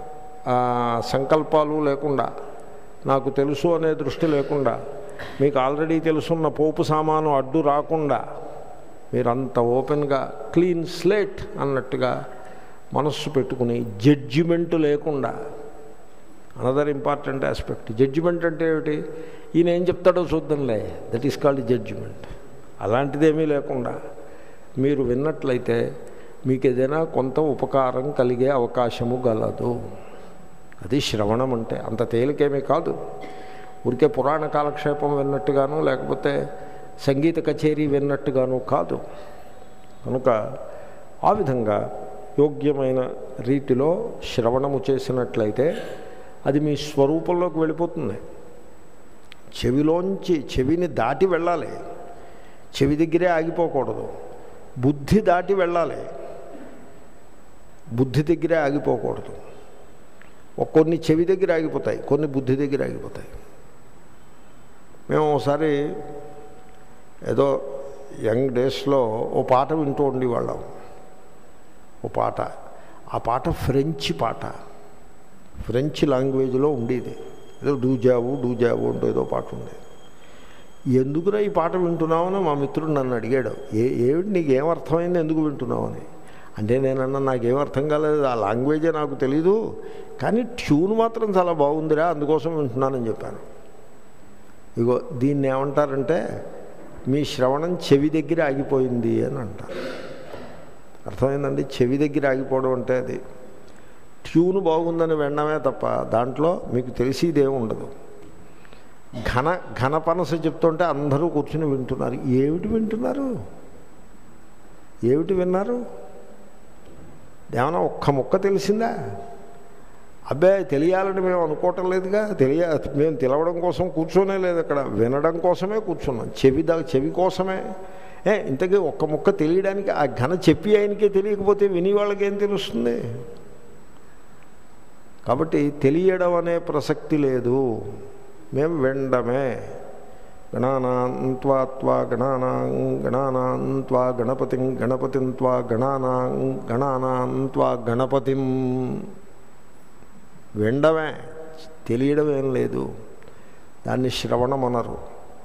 సంకల్పాలు లేకుండా నాకు తెలుసు అనే దృష్టి లేకుండా మీకు ఆల్రెడీ తెలుసున్న పోపు సామాను అడ్డు రాకుండా మీరంత ఓపెన్గా క్లీన్ స్లేట్ అన్నట్టుగా మనస్సు పెట్టుకుని జడ్జిమెంట్ లేకుండా అనదర్ ఇంపార్టెంట్ ఆస్పెక్ట్ జడ్జిమెంట్ అంటే ఏమిటి ఈయన ఏం చెప్తాడో చూద్దాంలే దట్ ఈస్ కాల్డ్ జడ్జిమెంట్ అలాంటిదేమీ లేకుండా మీరు విన్నట్లయితే మీకు ఏదైనా కొంత ఉపకారం కలిగే అవకాశము గలదు అది శ్రవణం అంటే అంత తేలికేమీ కాదు ఊరికే పురాణ కాలక్షేపం విన్నట్టుగాను లేకపోతే సంగీత కచేరీ విన్నట్టుగాను కాదు కనుక ఆ విధంగా యోగ్యమైన రీతిలో శ్రవణము చేసినట్లయితే అది మీ స్వరూపంలోకి వెళ్ళిపోతుంది చెవిలోంచి చెవిని దాటి వెళ్ళాలి చెవి దగ్గరే ఆగిపోకూడదు బుద్ధి దాటి వెళ్ళాలి బుద్ధి దగ్గరే ఆగిపోకూడదు కొన్ని చెవి దగ్గర ఆగిపోతాయి కొన్ని బుద్ధి దగ్గర ఆగిపోతాయి మేము ఒకసారి ఏదో యంగ్ డేస్లో ఓ పాట వింటూ ఉండేవాళ్ళం ఓ పాట ఆ పాట ఫ్రెంచ్ పాట ఫ్రెంచ్ లాంగ్వేజ్లో ఉండేది ఏదో డూజావు డూజావు అంటూ ఏదో పాట ఉండేది ఎందుకురా ఈ పాట వింటున్నావని మా మిత్రుడు నన్ను అడిగాడు ఏ ఏమిటి నీకు ఏం అర్థమైంది ఎందుకు వింటున్నావని అంటే నేనన్నా నాకేం అర్థం కాలేదు ఆ లాంగ్వేజే నాకు తెలీదు కానీ ట్యూన్ మాత్రం చాలా బాగుందిరా అందుకోసం వింటున్నానని చెప్పాను ఇగో దీన్ని ఏమంటారంటే మీ శ్రవణం చెవి దగ్గర ఆగిపోయింది అని అంటారు అర్థమైందండి చెవి దగ్గర ఆగిపోవడం అంటే అది ట్యూన్ బాగుందని వినడమే తప్ప దాంట్లో మీకు తెలిసేదే ఉండదు ఘన ఘన పనస చెప్తుంటే అందరూ కూర్చుని వింటున్నారు ఏమిటి వింటున్నారు ఏమిటి విన్నారు ఏమైనా ఒక్క ముక్క తెలిసిందా అబ్బాయి తెలియాలని మేము అనుకోవటం లేదుగా తెలియ మేము తెలవడం కోసం కూర్చోనే లేదు అక్కడ వినడం కోసమే కూర్చున్నాం చెవి దా చెవి కోసమే ఏ ఇంతకీ ఒక్క ముక్క తెలియడానికి ఆ ఘన చెప్పి ఆయనకే తెలియకపోతే విని వాళ్ళకి ఏం తెలుస్తుంది కాబట్టి తెలియడం అనే ప్రసక్తి లేదు మేము వినడమే గణానాన్వా గణానాం గణానాన్వా గణపతిం గణపతిం త్వా గణానాం గణానాన్వా గణపతిం వినడమే తెలియడం ఏం లేదు దాన్ని శ్రవణం అనరు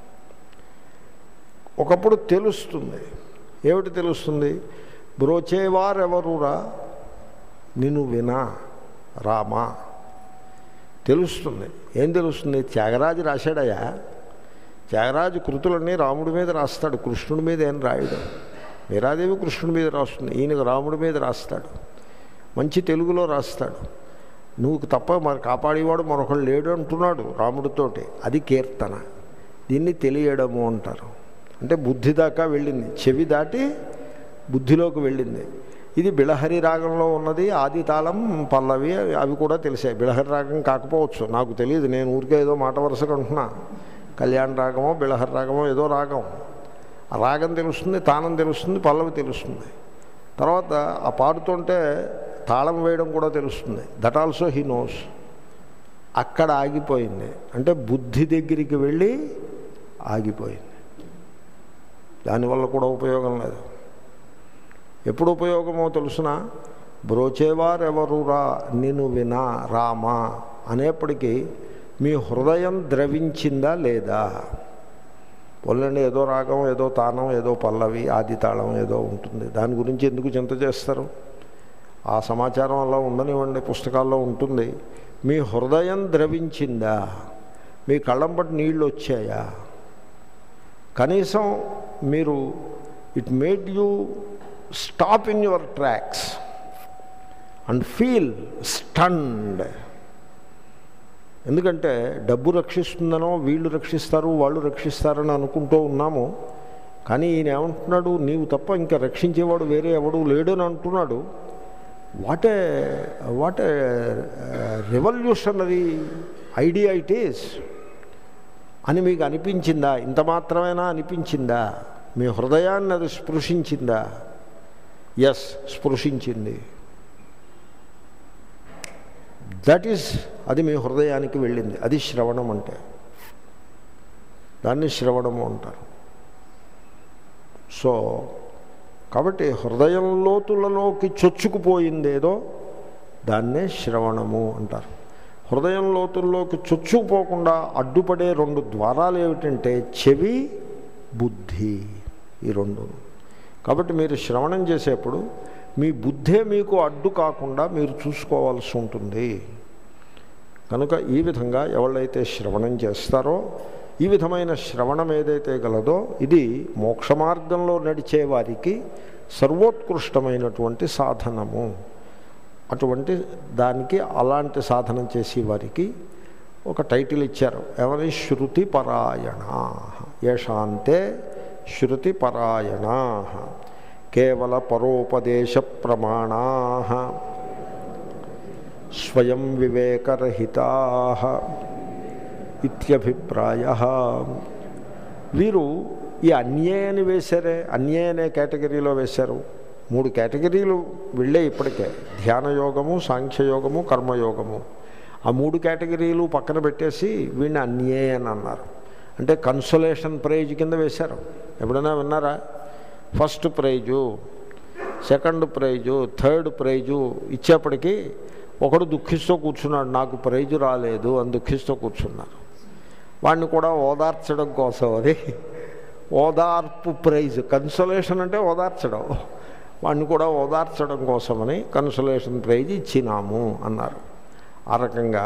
ఒకప్పుడు తెలుస్తుంది ఏమిటి తెలుస్తుంది బ్రోచేవారెవరురా నిన్ను వినా రామా తెలుస్తుంది ఏం తెలుస్తుంది త్యాగరాజు రాశాడయా త్యాగరాజు కృతులన్నీ రాముడి మీద రాస్తాడు కృష్ణుడి మీద ఏం రాయడు మీరాదేవి కృష్ణుడి మీద రాస్తుంది ఈయనకు రాముడి మీద రాస్తాడు మంచి తెలుగులో రాస్తాడు నువ్వు తప్ప మరి కాపాడేవాడు మరొకడు లేడు అంటున్నాడు రాముడితోటి అది కీర్తన దీన్ని తెలియడము అంటారు అంటే బుద్ధి దాకా వెళ్ళింది చెవి దాటి బుద్ధిలోకి వెళ్ళింది ఇది బిళహరి రాగంలో ఉన్నది ఆది తాళం పల్లవి అవి కూడా తెలిసాయి బిళహరి రాగం కాకపోవచ్చు నాకు తెలియదు నేను ఊరికే ఏదో మాట వరుసగా అంటున్నా కళ్యాణ రాగమో బిళహరి రాగమో ఏదో రాగం ఆ రాగం తెలుస్తుంది తానం తెలుస్తుంది పల్లవి తెలుస్తుంది తర్వాత ఆ పాడుతుంటే తాళం వేయడం కూడా తెలుస్తుంది దట్ ఆల్సో హీ నోస్ అక్కడ ఆగిపోయింది అంటే బుద్ధి దగ్గరికి వెళ్ళి ఆగిపోయింది దానివల్ల కూడా ఉపయోగం లేదు ఎప్పుడు ఉపయోగమో తెలుసిన బ్రోచేవారెవరురా నిన్ను వినా రామా అనేప్పటికీ మీ హృదయం ద్రవించిందా లేదా పొల్లండి ఏదో రాగం ఏదో తానం ఏదో పల్లవి ఆది తాళం ఏదో ఉంటుంది దాని గురించి ఎందుకు చింత చేస్తారు ఆ సమాచారం అలా ఉండనివ్వండి పుస్తకాల్లో ఉంటుంది మీ హృదయం ద్రవించిందా మీ కళ్ళం పట్టి నీళ్ళు వచ్చాయా కనీసం మీరు it made you stop in your tracks and feel stunned ఎందుకంటే డబ్బు రక్షిస్తుందనో వీళ్ళు రక్షిస్తారు వాళ్ళు రక్షిస్తారని అనుకుంటూ ఉన్నాము కానీ ఈయన ఏమంటున్నాడు నీవు తప్ప ఇంకా రక్షించేవాడు వేరే ఎవడు లేడు అని అంటున్నాడు what a what a revolutionary idea it is అని మీకు అనిపించిందా ఇంత మాత్రమేనా అనిపించిందా మీ హృదయాన్ని అది స్పృశించిందా ఎస్ స్పృశించింది దట్ ఈస్ అది మీ హృదయానికి వెళ్ళింది అది శ్రవణం అంటే దాన్ని శ్రవణము అంటారు సో కాబట్టి హృదయం లోతులలోకి చొచ్చుకుపోయిందేదో దాన్నే శ్రవణము అంటారు హృదయం లోతుల్లోకి చొచ్చుకుపోకుండా అడ్డుపడే రెండు ద్వారాలు ఏమిటంటే చెవి బుద్ధి ఈ రెండు కాబట్టి మీరు శ్రవణం చేసేప్పుడు మీ బుద్ధే మీకు అడ్డు కాకుండా మీరు చూసుకోవాల్సి ఉంటుంది కనుక ఈ విధంగా ఎవళ్ళైతే శ్రవణం చేస్తారో ఈ విధమైన శ్రవణం ఏదైతే గలదో ఇది మోక్ష మార్గంలో నడిచే వారికి సర్వోత్కృష్టమైనటువంటి సాధనము అటువంటి దానికి అలాంటి సాధనం చేసే వారికి ఒక టైటిల్ ఇచ్చారు ఎవరి శృతి పరాయణ యశాంతే శృతి పరాయణా కేవల పరోపదేశ ప్రమాణా స్వయం వివేకరహితా ఇత్యభిప్రాయ వీరు ఈ అన్యే అని వేశారే అన్యే అనే కేటగిరీలో వేశారు మూడు కేటగిరీలు వెళ్ళే ఇప్పటికే ధ్యానయోగము సాంఖ్యయోగము కర్మయోగము ఆ మూడు కేటగిరీలు పక్కన పెట్టేసి వీడిని అన్యే అని అన్నారు అంటే కన్సోలేషన్ ప్రైజ్ కింద వేశారు ఎప్పుడైనా విన్నారా first prize second prize third prize ఇచ్చేప్పటికీ ఒకడు దుఃఖిస్తూ కూర్చున్నాడు నాకు ప్రైజు రాలేదు అని దుఃఖిస్తూ కూర్చున్నారు వాడిని కూడా ఓదార్చడం కోసం అది ఓదార్పు ప్రైజ్ కన్సోలేషన్ అంటే ఓదార్చడం వాడిని కూడా ఓదార్చడం కోసమని కన్సోలేషన్ ప్రైజ్ ఇచ్చినాము అన్నారు ఆ రకంగా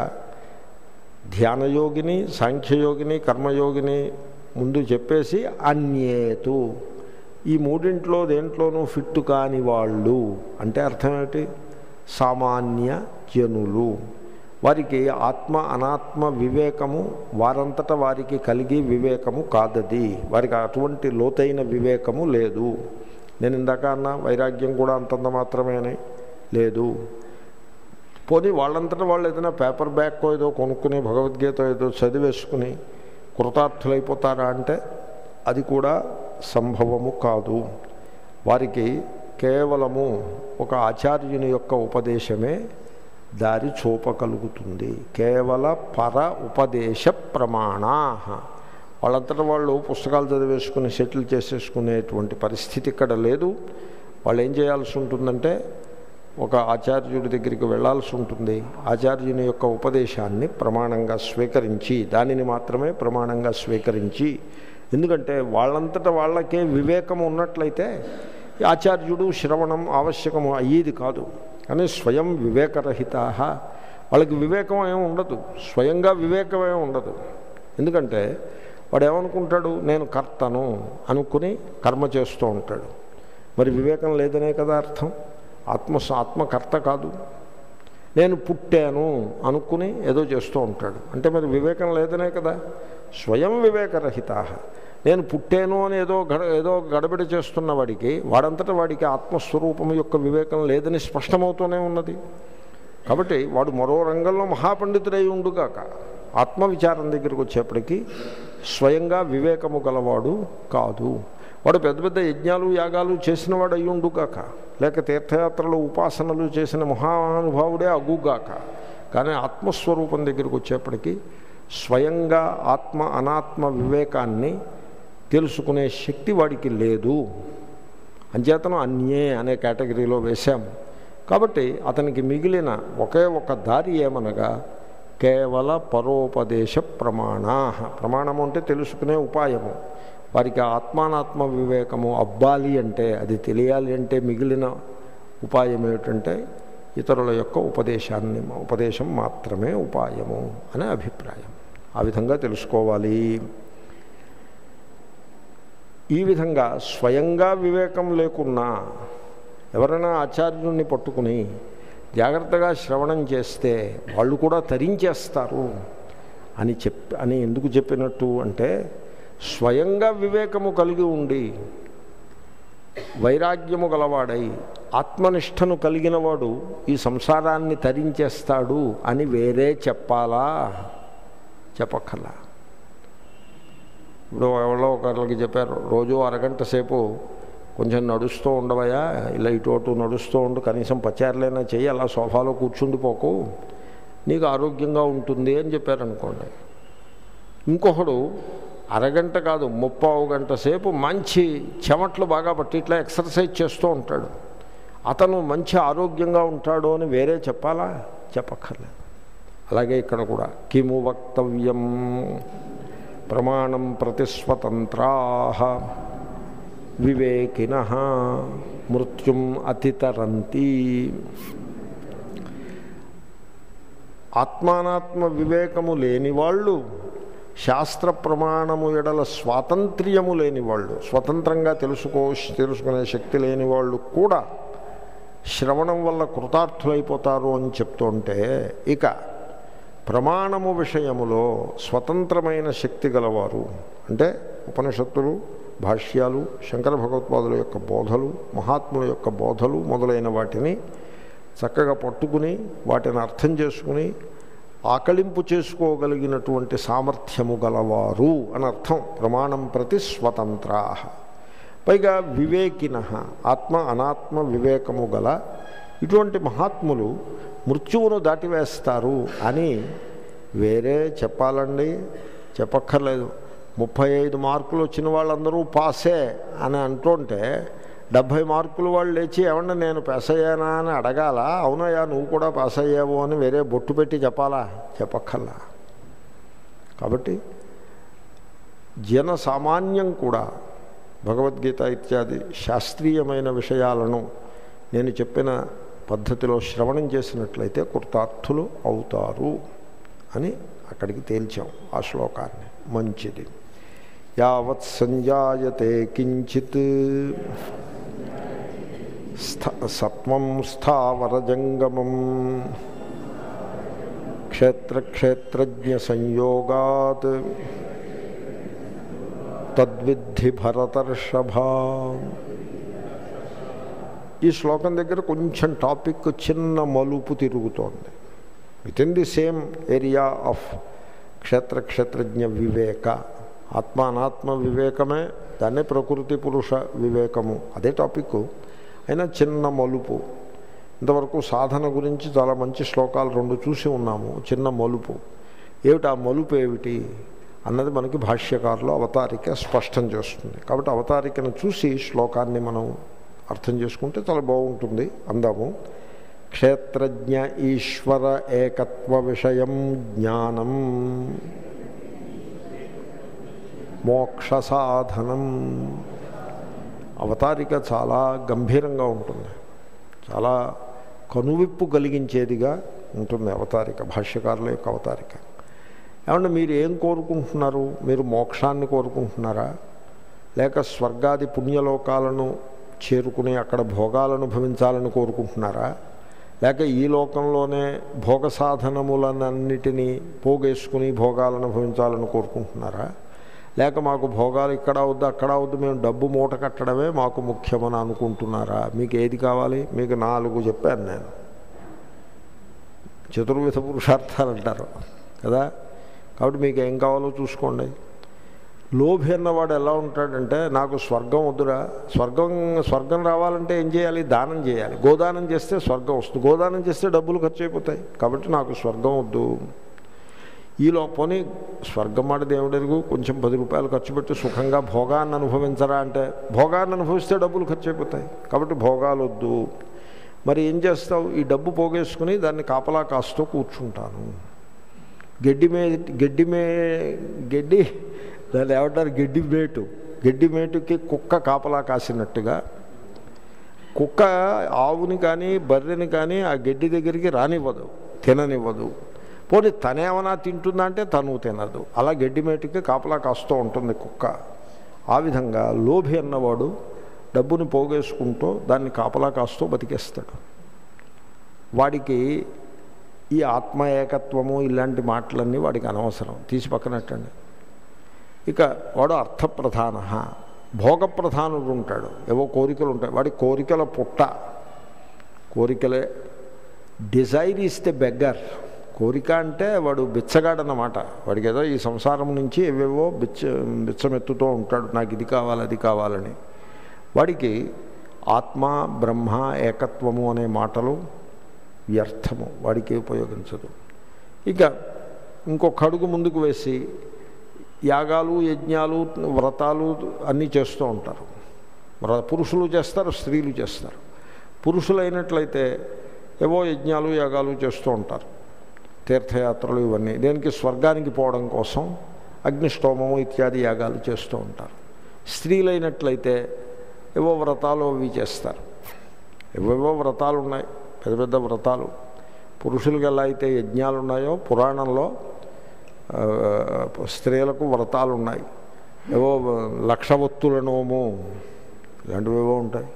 ధ్యానయోగిని సాంఖ్యయోగిని కర్మయోగిని ముందు చెప్పేసి అన్యేతు ఈ మూడింట్లో దేంట్లోనూ ఫిట్టు కాని వాళ్ళు అంటే అర్థం ఏమిటి సామాన్య జనులు వారికి ఆత్మ అనాత్మ వివేకము వారంతట వారికి కలిగి వివేకము కాదది వారికి అటువంటి లోతైన వివేకము లేదు నేను ఇందాక అన్న వైరాగ్యం కూడా అంతంత మాత్రమేనే లేదు పోనీ వాళ్ళంతటా వాళ్ళు ఏదైనా పేపర్ బ్యాగ్ ఏదో కొనుక్కుని భగవద్గీత ఏదో చదివేసుకుని కృతార్థులైపోతారా అంటే అది కూడా సంభవము కాదు వారికి కేవలము ఒక ఆచార్యుని యొక్క ఉపదేశమే దారి చూపగలుగుతుంది కేవల పర ఉపదేశ ప్రమాణా వాళ్ళంతటా వాళ్ళు పుస్తకాలు చదివేసుకుని సెటిల్ చేసేసుకునేటువంటి పరిస్థితి ఇక్కడ లేదు వాళ్ళు ఏం చేయాల్సి ఉంటుందంటే ఒక ఆచార్యుడి దగ్గరికి వెళ్ళాల్సి ఉంటుంది ఆచార్యుని యొక్క ఉపదేశాన్ని ప్రమాణంగా స్వీకరించి దానిని మాత్రమే ప్రమాణంగా స్వీకరించి ఎందుకంటే వాళ్ళంతటా వాళ్ళకే వివేకం ఉన్నట్లయితే ఆచార్యుడు శ్రవణం ఆవశ్యకము అయ్యేది కాదు కానీ స్వయం వివేకరహిత వాళ్ళకి వివేకం ఏమి ఉండదు స్వయంగా వివేకం ఏమి ఉండదు ఎందుకంటే వాడు ఏమనుకుంటాడు నేను కర్తను అనుకుని కర్మ చేస్తూ ఉంటాడు మరి వివేకం లేదనే కదా అర్థం ఆత్మ ఆత్మకర్త కాదు నేను పుట్టాను అనుకుని ఏదో చేస్తూ ఉంటాడు అంటే మరి వివేకం లేదనే కదా స్వయం వివేకరహిత నేను పుట్టాను అని ఏదో గడ ఏదో గడబిడ చేస్తున్న వాడికి వాడంతటా వాడికి ఆత్మస్వరూపం యొక్క వివేకం లేదని స్పష్టమవుతూనే ఉన్నది కాబట్టి వాడు మరో రంగంలో మహాపండితుడై ఉండుగాక ఆత్మవిచారం దగ్గరికి వచ్చేప్పటికీ స్వయంగా వివేకము గలవాడు కాదు వాడు పెద్ద పెద్ద యజ్ఞాలు యాగాలు చేసిన వాడు అయి ఉండుగాక లేక తీర్థయాత్రలు ఉపాసనలు చేసిన మహానుభావుడే అగుగాక కానీ ఆత్మస్వరూపం దగ్గరికి వచ్చేప్పటికీ స్వయంగా ఆత్మ అనాత్మ వివేకాన్ని తెలుసుకునే శక్తి వాడికి లేదు అంచేతను అన్యే అనే కేటగిరీలో వేశాము కాబట్టి అతనికి మిగిలిన ఒకే ఒక దారి ఏమనగా కేవల పరోపదేశ ప్రమాణా ప్రమాణము అంటే తెలుసుకునే ఉపాయము వారికి ఆత్మానాత్మ వివేకము అబ్బాలి అంటే అది తెలియాలి అంటే మిగిలిన ఉపాయం ఏమిటంటే ఇతరుల యొక్క ఉపదేశాన్ని ఉపదేశం మాత్రమే ఉపాయము అనే అభిప్రాయం ఆ విధంగా తెలుసుకోవాలి ఈ విధంగా స్వయంగా వివేకం లేకున్నా ఎవరైనా ఆచార్యుణ్ణి పట్టుకుని జాగ్రత్తగా శ్రవణం చేస్తే వాళ్ళు కూడా తరించేస్తారు అని చెప్ అని ఎందుకు చెప్పినట్టు అంటే స్వయంగా వివేకము కలిగి ఉండి వైరాగ్యము గలవాడై ఆత్మనిష్టను కలిగినవాడు ఈ సంసారాన్ని తరించేస్తాడు అని వేరే చెప్పాలా చెప్పక్కర్లా ఇప్పుడు ఎవరో ఒకరికి చెప్పారు రోజు అరగంట సేపు కొంచెం నడుస్తూ ఉండవయా ఇలా ఇటు అటు నడుస్తూ ఉండు కనీసం పచారులైనా చెయ్యి అలా సోఫాలో కూర్చుండిపోకు నీకు ఆరోగ్యంగా ఉంటుంది అని చెప్పారనుకోండి ఇంకొకడు అరగంట కాదు ముప్పావు గంట సేపు మంచి చెమట్లు బాగా పట్టి ఇట్లా ఎక్సర్సైజ్ చేస్తూ ఉంటాడు అతను మంచి ఆరోగ్యంగా ఉంటాడు అని వేరే చెప్పాలా చెప్పక్కర్లేదు అలాగే ఇక్కడ కూడా కిము వక్తవ్యం ప్రమాణం ప్రతిస్వతంత్రా వివేకిన మృత్యుం అతితరంతి ఆత్మానాత్మ వివేకము లేని వాళ్ళు శాస్త్ర ప్రమాణము ఎడల స్వాతంత్ర్యము లేని వాళ్ళు స్వతంత్రంగా తెలుసుకో తెలుసుకునే శక్తి లేని వాళ్ళు కూడా శ్రవణం వల్ల కృతార్థులైపోతారు అని చెప్తుంటే ఇక ప్రమాణము విషయములో స్వతంత్రమైన శక్తి గలవారు అంటే ఉపనిషత్తులు భాష్యాలు శంకర భగవత్పాదుల యొక్క బోధలు మహాత్ముల యొక్క బోధలు మొదలైన వాటిని చక్కగా పట్టుకుని వాటిని అర్థం చేసుకుని ఆకలింపు చేసుకోగలిగినటువంటి సామర్థ్యము గలవారు అని అర్థం ప్రమాణం ప్రతి స్వతంత్రా పైగా వివేకిన ఆత్మ అనాత్మ వివేకము గల ఇటువంటి మహాత్ములు మృత్యువును దాటివేస్తారు అని వేరే చెప్పాలండి చెప్పక్కర్లేదు ముప్పై ఐదు మార్కులు వచ్చిన వాళ్ళందరూ పాసే అని అంటుంటే డెబ్భై మార్కులు వాళ్ళు లేచి ఏమన్నా నేను పాస్ అయ్యానా అని అడగాల అవునయ్యా నువ్వు కూడా పాస్ అయ్యావు అని వేరే బొట్టు పెట్టి చెప్పాలా చెప్పక్కర్లా కాబట్టి జన సామాన్యం కూడా భగవద్గీత ఇత్యాది శాస్త్రీయమైన విషయాలను నేను చెప్పిన పద్ధతిలో శ్రవణం చేసినట్లయితే కృతార్థులు అవుతారు అని అక్కడికి తేల్చాం ఆ శ్లోకాన్ని మంచిది యావత్ సంజాయతే కించిత్ స్థ సత్వం స్థావరజంగమం క్షేత్రక్షేత్రజ్ఞ సంయోగాత్ తద్విద్ధి భరతర్షభా ఈ శ్లోకం దగ్గర కొంచెం టాపిక్ చిన్న మలుపు తిరుగుతోంది within the same area of క్షేత్ర క్షేత్రజ్ఞ వివేక ఆత్మ అనాత్మ వివేకమే దాన్నే ప్రకృతి పురుష వివేకము అదే టాపిక్ అయినా చిన్న మలుపు ఇంతవరకు సాధన గురించి చాలా మంచి శ్లోకాలు రెండు చూసి ఉన్నాము చిన్న మలుపు ఏమిటి ఆ మలుపు ఏమిటి అన్నది మనకి భాష్యకారులు అవతారిక స్పష్టం చేస్తుంది కాబట్టి అవతారికను చూసి శ్లోకాన్ని మనం అర్థం చేసుకుంటే చాలా బాగుంటుంది అందాము క్షేత్రజ్ఞ ఈశ్వర ఏకత్వ విషయం జ్ఞానం మోక్ష సాధనం అవతారిక చాలా గంభీరంగా ఉంటుంది చాలా కనువిప్పు కలిగించేదిగా ఉంటుంది అవతారిక భాష్యకారుల యొక్క అవతారిక ఏమంటే మీరు ఏం కోరుకుంటున్నారు మీరు మోక్షాన్ని కోరుకుంటున్నారా లేక స్వర్గాది పుణ్యలోకాలను చేరుకుని అక్కడ భోగాలను భవించాలని కోరుకుంటున్నారా లేక ఈ లోకంలోనే భోగ సాధనములనన్నిటినీ పోగేసుకుని భోగాలను భవించాలని కోరుకుంటున్నారా లేక మాకు భోగాలు ఇక్కడ అవుద్దు అక్కడ అవుద్దు మేము డబ్బు మూట కట్టడమే మాకు ముఖ్యమని అనుకుంటున్నారా మీకు ఏది కావాలి మీకు నాలుగు చెప్పాను నేను చతుర్విధ పురుషార్థాలు అంటారు కదా కాబట్టి మీకు ఏం కావాలో చూసుకోండి లోభి అన్నవాడు ఎలా ఉంటాడంటే నాకు స్వర్గం వద్దురా స్వర్గం స్వర్గం రావాలంటే ఏం చేయాలి దానం చేయాలి గోదానం చేస్తే స్వర్గం వస్తుంది గోదానం చేస్తే డబ్బులు ఖర్చు అయిపోతాయి కాబట్టి నాకు స్వర్గం వద్దు ఈలో పోనీ స్వర్గం మాట దేవుడెరుగు కొంచెం పది రూపాయలు ఖర్చు పెట్టి సుఖంగా భోగాన్ని అనుభవించరా అంటే భోగాన్ని అనుభవిస్తే డబ్బులు ఖర్చు అయిపోతాయి కాబట్టి భోగాలు వద్దు మరి ఏం చేస్తావు ఈ డబ్బు పోగేసుకుని దాన్ని కాపలా కాస్తూ కూర్చుంటాను గడ్డి మే గడ్డి మే గడ్డి దాన్ని ఏమంటారు గడ్డి మేటు గడ్డి మేటుకి కుక్క కాపలా కాసినట్టుగా కుక్క ఆవుని కానీ బర్రెని కానీ ఆ గడ్డి దగ్గరికి రానివ్వదు తిననివ్వదు పోనీ తనేమన్నా తింటుందా అంటే తను తినదు అలా గడ్డి మేటుకి కాపలా కాస్తూ ఉంటుంది కుక్క ఆ విధంగా లోభి అన్నవాడు డబ్బుని పోగేసుకుంటూ దాన్ని కాపలా కాస్తూ బతికేస్తాడు వాడికి ఈ ఆత్మ ఏకత్వము ఇలాంటి మాటలన్నీ వాడికి అనవసరం తీసి పక్కనట్టండి ఇక వాడు అర్థప్రధాన భోగప్రధానుడు ఉంటాడు ఏవో కోరికలు ఉంటాయి వాడి కోరికల పుట్ట కోరికలే డిజైర్ ఈస్ ద బెగ్గర్ కోరిక అంటే వాడు బిచ్చగాడన్నమాట వాడికి ఏదో ఈ సంసారం నుంచి ఏవేవో బిచ్చ బిచ్చమెత్తుతూ ఉంటాడు నాకు ఇది కావాలి అది కావాలని వాడికి ఆత్మ బ్రహ్మ ఏకత్వము అనే మాటలు వ్యర్థము వాడికి ఉపయోగించదు ఇక ఇంకొక అడుగు ముందుకు వేసి యాగాలు యజ్ఞాలు వ్రతాలు అన్నీ చేస్తూ ఉంటారు వ్ర పురుషులు చేస్తారు స్త్రీలు చేస్తారు పురుషులైనట్లయితే ఏవో యజ్ఞాలు యాగాలు చేస్తూ ఉంటారు తీర్థయాత్రలు ఇవన్నీ దేనికి స్వర్గానికి పోవడం కోసం అగ్నిష్టోమము ఇత్యాది యాగాలు చేస్తూ ఉంటారు స్త్రీలైనట్లయితే ఏవో వ్రతాలు అవి చేస్తారు ఏవేవో వ్రతాలు ఉన్నాయి పెద్ద పెద్ద వ్రతాలు పురుషులకు ఎలా అయితే యజ్ఞాలు ఉన్నాయో పురాణంలో ఆ, స్త్రీలకు వ్రతాలు ఉన్నాయి ఏవో లక్షవత్తుల నోము ఇలాంటివేవో ఉంటాయి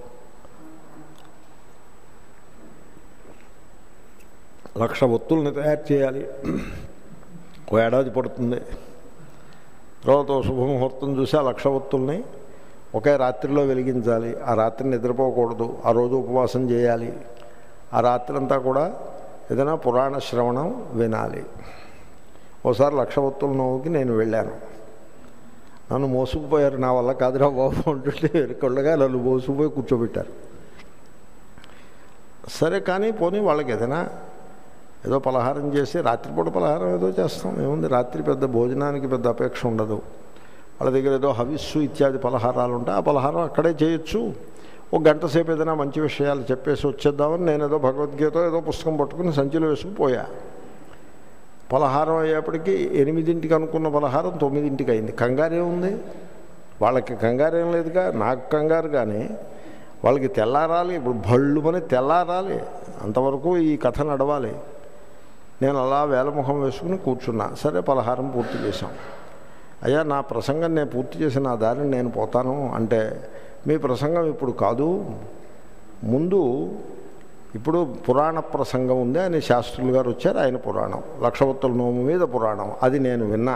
లక్ష ఒత్తుల్ని తయారు చేయాలి ఓ ఏడాది పడుతుంది తర్వాత ఓ శుభముహూర్తం చూసి ఆ లక్ష ఒత్తుల్ని ఒకే రాత్రిలో వెలిగించాలి ఆ రాత్రి నిద్రపోకూడదు ఆ రోజు ఉపవాసం చేయాలి ఆ రాత్రి అంతా కూడా ఏదైనా పురాణ శ్రవణం వినాలి ఓసారి లక్ష ఒత్తుల నోవుకి నేను వెళ్ళాను నన్ను మోసుకుపోయారు నా వల్ల కాదురా బాబు అంటుంటే వెనుకొండగా నన్ను మోసుకుపోయి కూర్చోబెట్టారు సరే కానీ పోనీ వాళ్ళకి ఏదైనా ఏదో పలహారం చేసి రాత్రిపూట పలహారం ఏదో చేస్తాం ఏముంది రాత్రి పెద్ద భోజనానికి పెద్ద అపేక్ష ఉండదు వాళ్ళ దగ్గర ఏదో హవిస్సు ఇత్యాది పలహారాలు ఉంటాయి ఆ పలహారం అక్కడే చేయొచ్చు ఒక గంట సేపు ఏదైనా మంచి విషయాలు చెప్పేసి వచ్చేద్దామని నేను ఏదో భగవద్గీత ఏదో పుస్తకం పట్టుకుని సంచిలో వేసుకుని పోయా పలహారం అయ్యేప్పటికీ ఎనిమిదింటికి అనుకున్న పలహారం తొమ్మిదింటికి అయింది కంగారే ఉంది వాళ్ళకి కంగారేం లేదుగా నాకు కంగారు కానీ వాళ్ళకి తెల్లారాలి ఇప్పుడు భళ్ళు అని తెల్లారాలి అంతవరకు ఈ కథ నడవాలి నేను అలా వేలముఖం వేసుకుని కూర్చున్నా సరే పలహారం పూర్తి చేశాం అయ్యా నా ప్రసంగం నేను పూర్తి చేసిన నా దారిని నేను పోతాను అంటే మీ ప్రసంగం ఇప్పుడు కాదు ముందు ఇప్పుడు పురాణ ప్రసంగం ఉంది ఆయన శాస్త్రులు గారు వచ్చారు ఆయన పురాణం లక్షవత్తుల నోము మీద పురాణం అది నేను విన్నా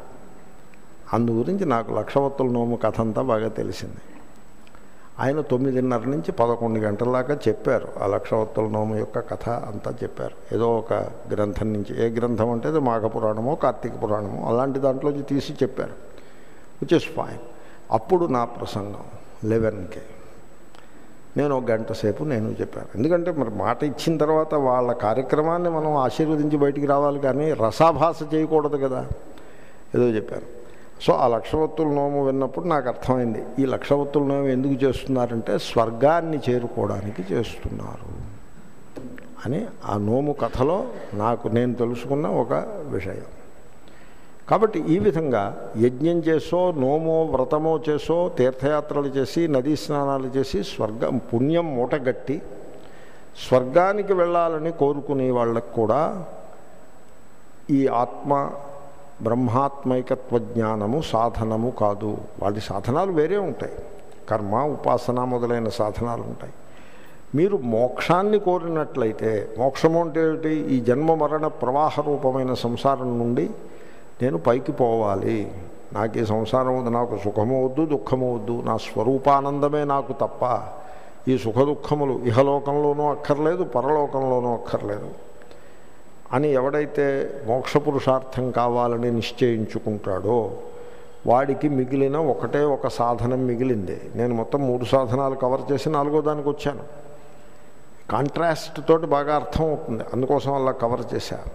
అందు గురించి నాకు లక్షవత్తుల నోము కథ అంతా బాగా తెలిసింది ఆయన తొమ్మిదిన్నర నుంచి పదకొండు గంటల దాకా చెప్పారు ఆ లక్షవత్తుల నోము యొక్క కథ అంతా చెప్పారు ఏదో ఒక గ్రంథం నుంచి ఏ గ్రంథం అంటే అది మాఘ పురాణమో కార్తీక పురాణమో అలాంటి దాంట్లోంచి తీసి చెప్పారు విచ్ ఇస్ ఫైన్ అప్పుడు నా ప్రసంగం లెవెన్కి నేను ఒక గంట సేపు నేను చెప్పాను ఎందుకంటే మరి మాట ఇచ్చిన తర్వాత వాళ్ళ కార్యక్రమాన్ని మనం ఆశీర్వదించి బయటికి రావాలి కానీ రసాభాస చేయకూడదు కదా ఏదో చెప్పాను సో ఆ లక్షవత్తుల నోము విన్నప్పుడు నాకు అర్థమైంది ఈ లక్షవత్తుల నోము ఎందుకు చేస్తున్నారంటే స్వర్గాన్ని చేరుకోవడానికి చేస్తున్నారు అని ఆ నోము కథలో నాకు నేను తెలుసుకున్న ఒక విషయం కాబట్టి ఈ విధంగా యజ్ఞం చేసో నోమో వ్రతమో చేసో తీర్థయాత్రలు చేసి నదీ స్నానాలు చేసి స్వర్గం పుణ్యం మూటగట్టి స్వర్గానికి వెళ్ళాలని కోరుకునే వాళ్ళకు కూడా ఈ ఆత్మ బ్రహ్మాత్మైకత్వ జ్ఞానము సాధనము కాదు వాటి సాధనాలు వేరే ఉంటాయి కర్మ ఉపాసన మొదలైన సాధనాలు ఉంటాయి మీరు మోక్షాన్ని కోరినట్లయితే మోక్షము అంటే ఏమిటి ఈ జన్మ మరణ ప్రవాహ రూపమైన సంసారం నుండి నేను పైకి పోవాలి నాకు ఈ సంసారం వద్దు నాకు సుఖము వద్దు దుఃఖము వద్దు నా స్వరూపానందమే నాకు తప్ప ఈ సుఖ దుఃఖములు ఇహలోకంలోనూ అక్కర్లేదు పరలోకంలోనూ అక్కర్లేదు అని ఎవడైతే మోక్ష పురుషార్థం కావాలని నిశ్చయించుకుంటాడో వాడికి మిగిలిన ఒకటే ఒక సాధనం మిగిలింది నేను మొత్తం మూడు సాధనాలు కవర్ చేసి నాలుగో దానికి వచ్చాను కాంట్రాస్ట్ తోటి బాగా అర్థం అవుతుంది అందుకోసం అలా కవర్ చేశాను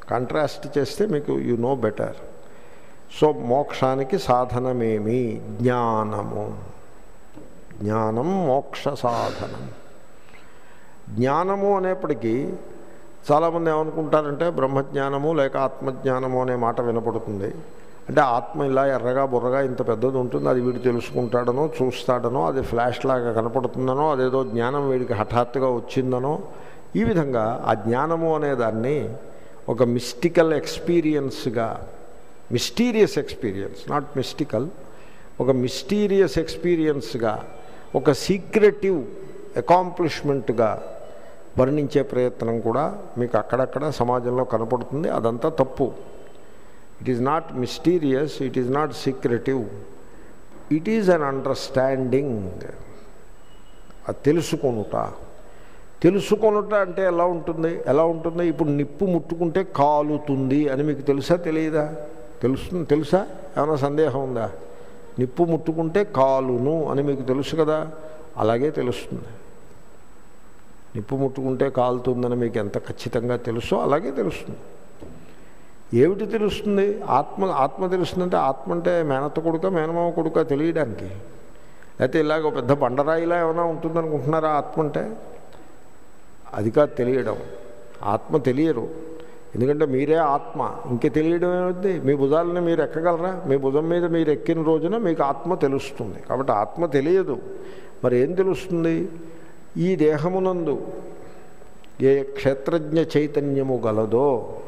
కాంట్రాస్ట్ చేస్తే మీకు యు నో బెటర్ సో మోక్షానికి సాధనమేమి జ్ఞానము జ్ఞానం మోక్ష సాధనం జ్ఞానము అనేప్పటికీ చాలామంది ఏమనుకుంటారంటే బ్రహ్మజ్ఞానము లేక ఆత్మజ్ఞానము అనే మాట వినపడుతుంది అంటే ఆత్మ ఇలా ఎర్రగా బుర్రగా ఇంత పెద్దది ఉంటుంది అది వీడు తెలుసుకుంటాడనో చూస్తాడనో అది ఫ్లాష్ లాగా కనపడుతుందనో అదేదో జ్ఞానం వీడికి హఠాత్తుగా వచ్చిందనో ఈ విధంగా ఆ జ్ఞానము అనే దాన్ని ఒక మిస్టికల్ ఎక్స్పీరియన్స్గా మిస్టీరియస్ ఎక్స్పీరియన్స్ నాట్ మిస్టికల్ ఒక మిస్టీరియస్ ఎక్స్పీరియన్స్గా ఒక సీక్రెటివ్ అకాంప్లిష్మెంట్గా వర్ణించే ప్రయత్నం కూడా మీకు అక్కడక్కడ సమాజంలో కనపడుతుంది అదంతా తప్పు it is not mysterious it is not secretive it is an understanding అది తెలుసుకొనుట తెలుసుకొనుట అంటే ఎలా ఉంటుంది ఎలా ఉంటుంది ఇప్పుడు నిప్పు ముట్టుకుంటే కాలుతుంది అని మీకు తెలుసా తెలియదా తెలుస్తుంది తెలుసా ఏమైనా సందేహం ఉందా నిప్పు ముట్టుకుంటే కాలును అని మీకు తెలుసు కదా అలాగే తెలుస్తుంది నిప్పు ముట్టుకుంటే కాలుతుందని మీకు ఎంత ఖచ్చితంగా తెలుసో అలాగే తెలుస్తుంది ఏమిటి తెలుస్తుంది ఆత్మ ఆత్మ తెలుస్తుందంటే ఆత్మ అంటే మేనత్త కొడుక మేనమామ కొడుక తెలియడానికి లేకపోతే ఇలాగ ఒక పెద్ద బండరాయిలా ఏమైనా ఉంటుందనుకుంటున్నారా ఆత్మ అంటే అది కాదు తెలియడం ఆత్మ తెలియరు ఎందుకంటే మీరే ఆత్మ ఇంకే తెలియడం ఏమవుతుంది మీ భుజాలని మీరు ఎక్కగలరా మీ భుజం మీద మీరు ఎక్కిన రోజున మీకు ఆత్మ తెలుస్తుంది కాబట్టి ఆత్మ తెలియదు మరి ఏం తెలుస్తుంది ఈ దేహమునందు ఏ క్షేత్రజ్ఞ చైతన్యము గలదో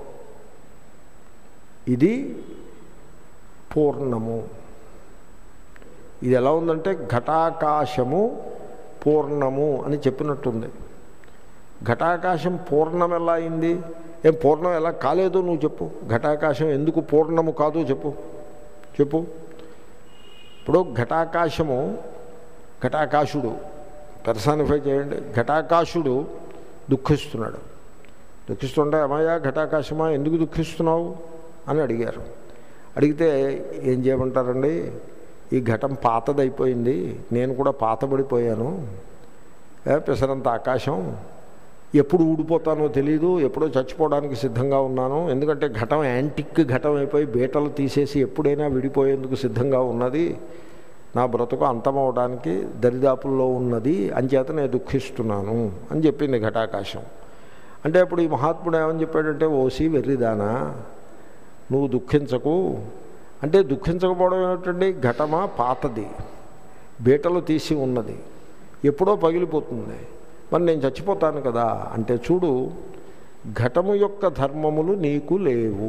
ఇది పూర్ణము ఇది ఎలా ఉందంటే ఘటాకాశము పూర్ణము అని చెప్పినట్టుంది ఘటాకాశం పూర్ణం ఎలా అయింది ఏం పూర్ణం ఎలా కాలేదో నువ్వు చెప్పు ఘటాకాశం ఎందుకు పూర్ణము కాదో చెప్పు చెప్పు ఇప్పుడు ఘటాకాశము ఘటాకాశుడు పెర్సానిఫై చేయండి ఘటాకాశుడు దుఃఖిస్తున్నాడు దుఃఖిస్తుంటే అమ్మయ్యా ఘటాకాశమా ఎందుకు దుఃఖిస్తున్నావు అని అడిగారు అడిగితే ఏం చేయమంటారండి ఈ ఘటం పాతదైపోయింది నేను కూడా పాతబడిపోయాను ఏ పెసరంత ఆకాశం ఎప్పుడు ఊడిపోతానో తెలీదు ఎప్పుడో చచ్చిపోవడానికి సిద్ధంగా ఉన్నాను ఎందుకంటే ఘటం యాంటిక్ ఘటం అయిపోయి బీటలు తీసేసి ఎప్పుడైనా విడిపోయేందుకు సిద్ధంగా ఉన్నది నా బ్రతుకు అంతమవడానికి దరిదాపుల్లో ఉన్నది అంచేత నేను దుఃఖిస్తున్నాను అని చెప్పింది ఘటాకాశం అంటే అప్పుడు ఈ మహాత్ముడు ఏమని చెప్పాడంటే ఓసి వెర్రిదానా నువ్వు దుఃఖించకు అంటే దుఃఖించకపోవడం ఏమిటండి ఘటమా పాతది బీటలు తీసి ఉన్నది ఎప్పుడో పగిలిపోతుంది మరి నేను చచ్చిపోతాను కదా అంటే చూడు ఘటము యొక్క ధర్మములు నీకు లేవు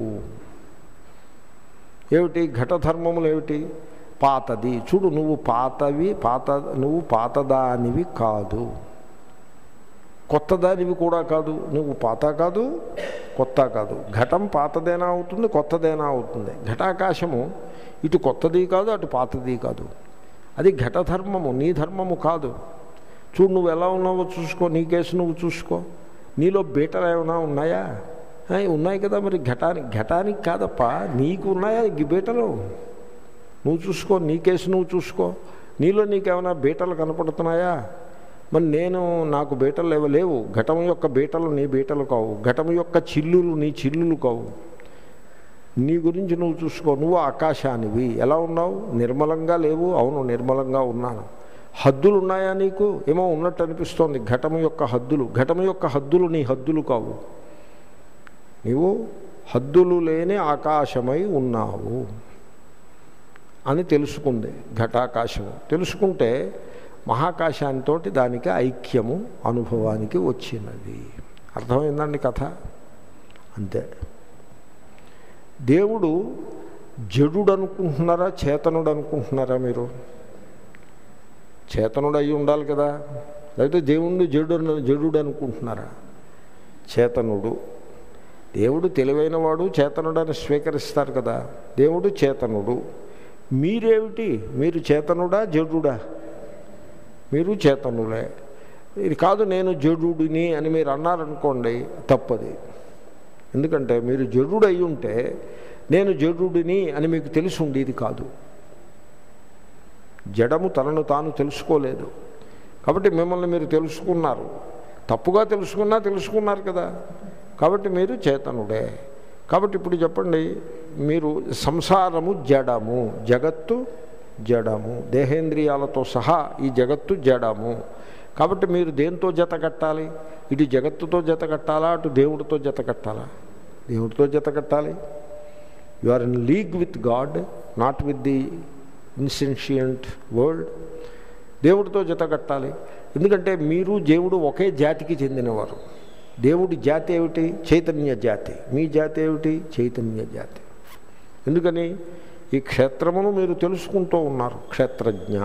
ఏమిటి ఘట ధర్మములు ఏమిటి పాతది చూడు నువ్వు పాతవి పాత నువ్వు పాతదానివి కాదు కొత్తదానివి కూడా కాదు నువ్వు పాత కాదు కొత్త కాదు ఘటం పాతదేనా అవుతుంది కొత్తదేనా అవుతుంది ఘటాకాశము ఇటు కొత్తది కాదు అటు పాతది కాదు అది ఘటధర్మము నీ ధర్మము కాదు చూడు నువ్వు ఎలా ఉన్నావో చూసుకో నీ కేసు నువ్వు చూసుకో నీలో బీటలు ఏమైనా ఉన్నాయా ఆ, ఉన్నాయి కదా మరి ఘటానికి ఘటానికి కాదప్ప నీకు ఉన్నాయా ఈ బీటలు నువ్వు చూసుకో నీ కేసు నువ్వు చూసుకో నీలో నీకేమైనా బీటలు కనపడుతున్నాయా మరి నేను నాకు బీటలు లేవు లేవు ఘటం యొక్క బీటలు నీ బీటలు కావు ఘటం యొక్క చిల్లులు నీ చిల్లులు కావు నీ గురించి నువ్వు చూసుకో నువ్వు ఆకాశానివి ఎలా ఉన్నావు నిర్మలంగా లేవు అవును నిర్మలంగా ఉన్నాను హద్దులు ఉన్నాయా నీకు ఏమో ఉన్నట్టు అనిపిస్తోంది ఘటము యొక్క హద్దులు ఘటము యొక్క హద్దులు నీ హద్దులు కావు నీవు హద్దులు లేని ఆకాశమై ఉన్నావు అని తెలుసుకుంది ఘటాకాశము తెలుసుకుంటే మహాకాశాంతో దానికి ఐక్యము అనుభవానికి వచ్చినది అర్థమైందండి కథ అంతే దేవుడు జడుడు అనుకుంటున్నారా చేతనుడు అనుకుంటున్నారా మీరు చేతనుడు అయి ఉండాలి కదా లేకపోతే దేవుణ్ణి జడు జడుడు అనుకుంటున్నారా చేతనుడు దేవుడు తెలివైనవాడు చేతనుడని స్వీకరిస్తారు కదా దేవుడు చేతనుడు మీరేమిటి మీరు చేతనుడా జడుడా మీరు చేతనులే ఇది కాదు నేను జడుడిని అని మీరు అన్నారనుకోండి తప్పది ఎందుకంటే మీరు జడుడు అయి ఉంటే నేను జడుడిని అని మీకు తెలిసి ఉండేది కాదు జడము తనను తాను తెలుసుకోలేదు కాబట్టి మిమ్మల్ని మీరు తెలుసుకున్నారు తప్పుగా తెలుసుకున్నా తెలుసుకున్నారు కదా కాబట్టి మీరు చేతనుడే కాబట్టి ఇప్పుడు చెప్పండి మీరు సంసారము జడము జగత్తు జడము దేహేంద్రియాలతో సహా ఈ జగత్తు జడము కాబట్టి మీరు దేంతో జత కట్టాలి ఇటు జగత్తుతో జత కట్టాలా అటు దేవుడితో జత కట్టాలా దేవుడితో జత కట్టాలి you are in league with God not with the insentient world దేవుడితో జత కట్టాలి ఎందుకంటే మీరు దేవుడు ఒకే జాతికి చెందినవారు దేవుడి జాతి ఏమిటి చైతన్య జాతి మీ జాతి ఏమిటి చైతన్య జాతి ఎందుకని ఈ క్షేత్రమును మీరు తెలుసుకుంటూ ఉన్నారు క్షేత్రజ్ఞ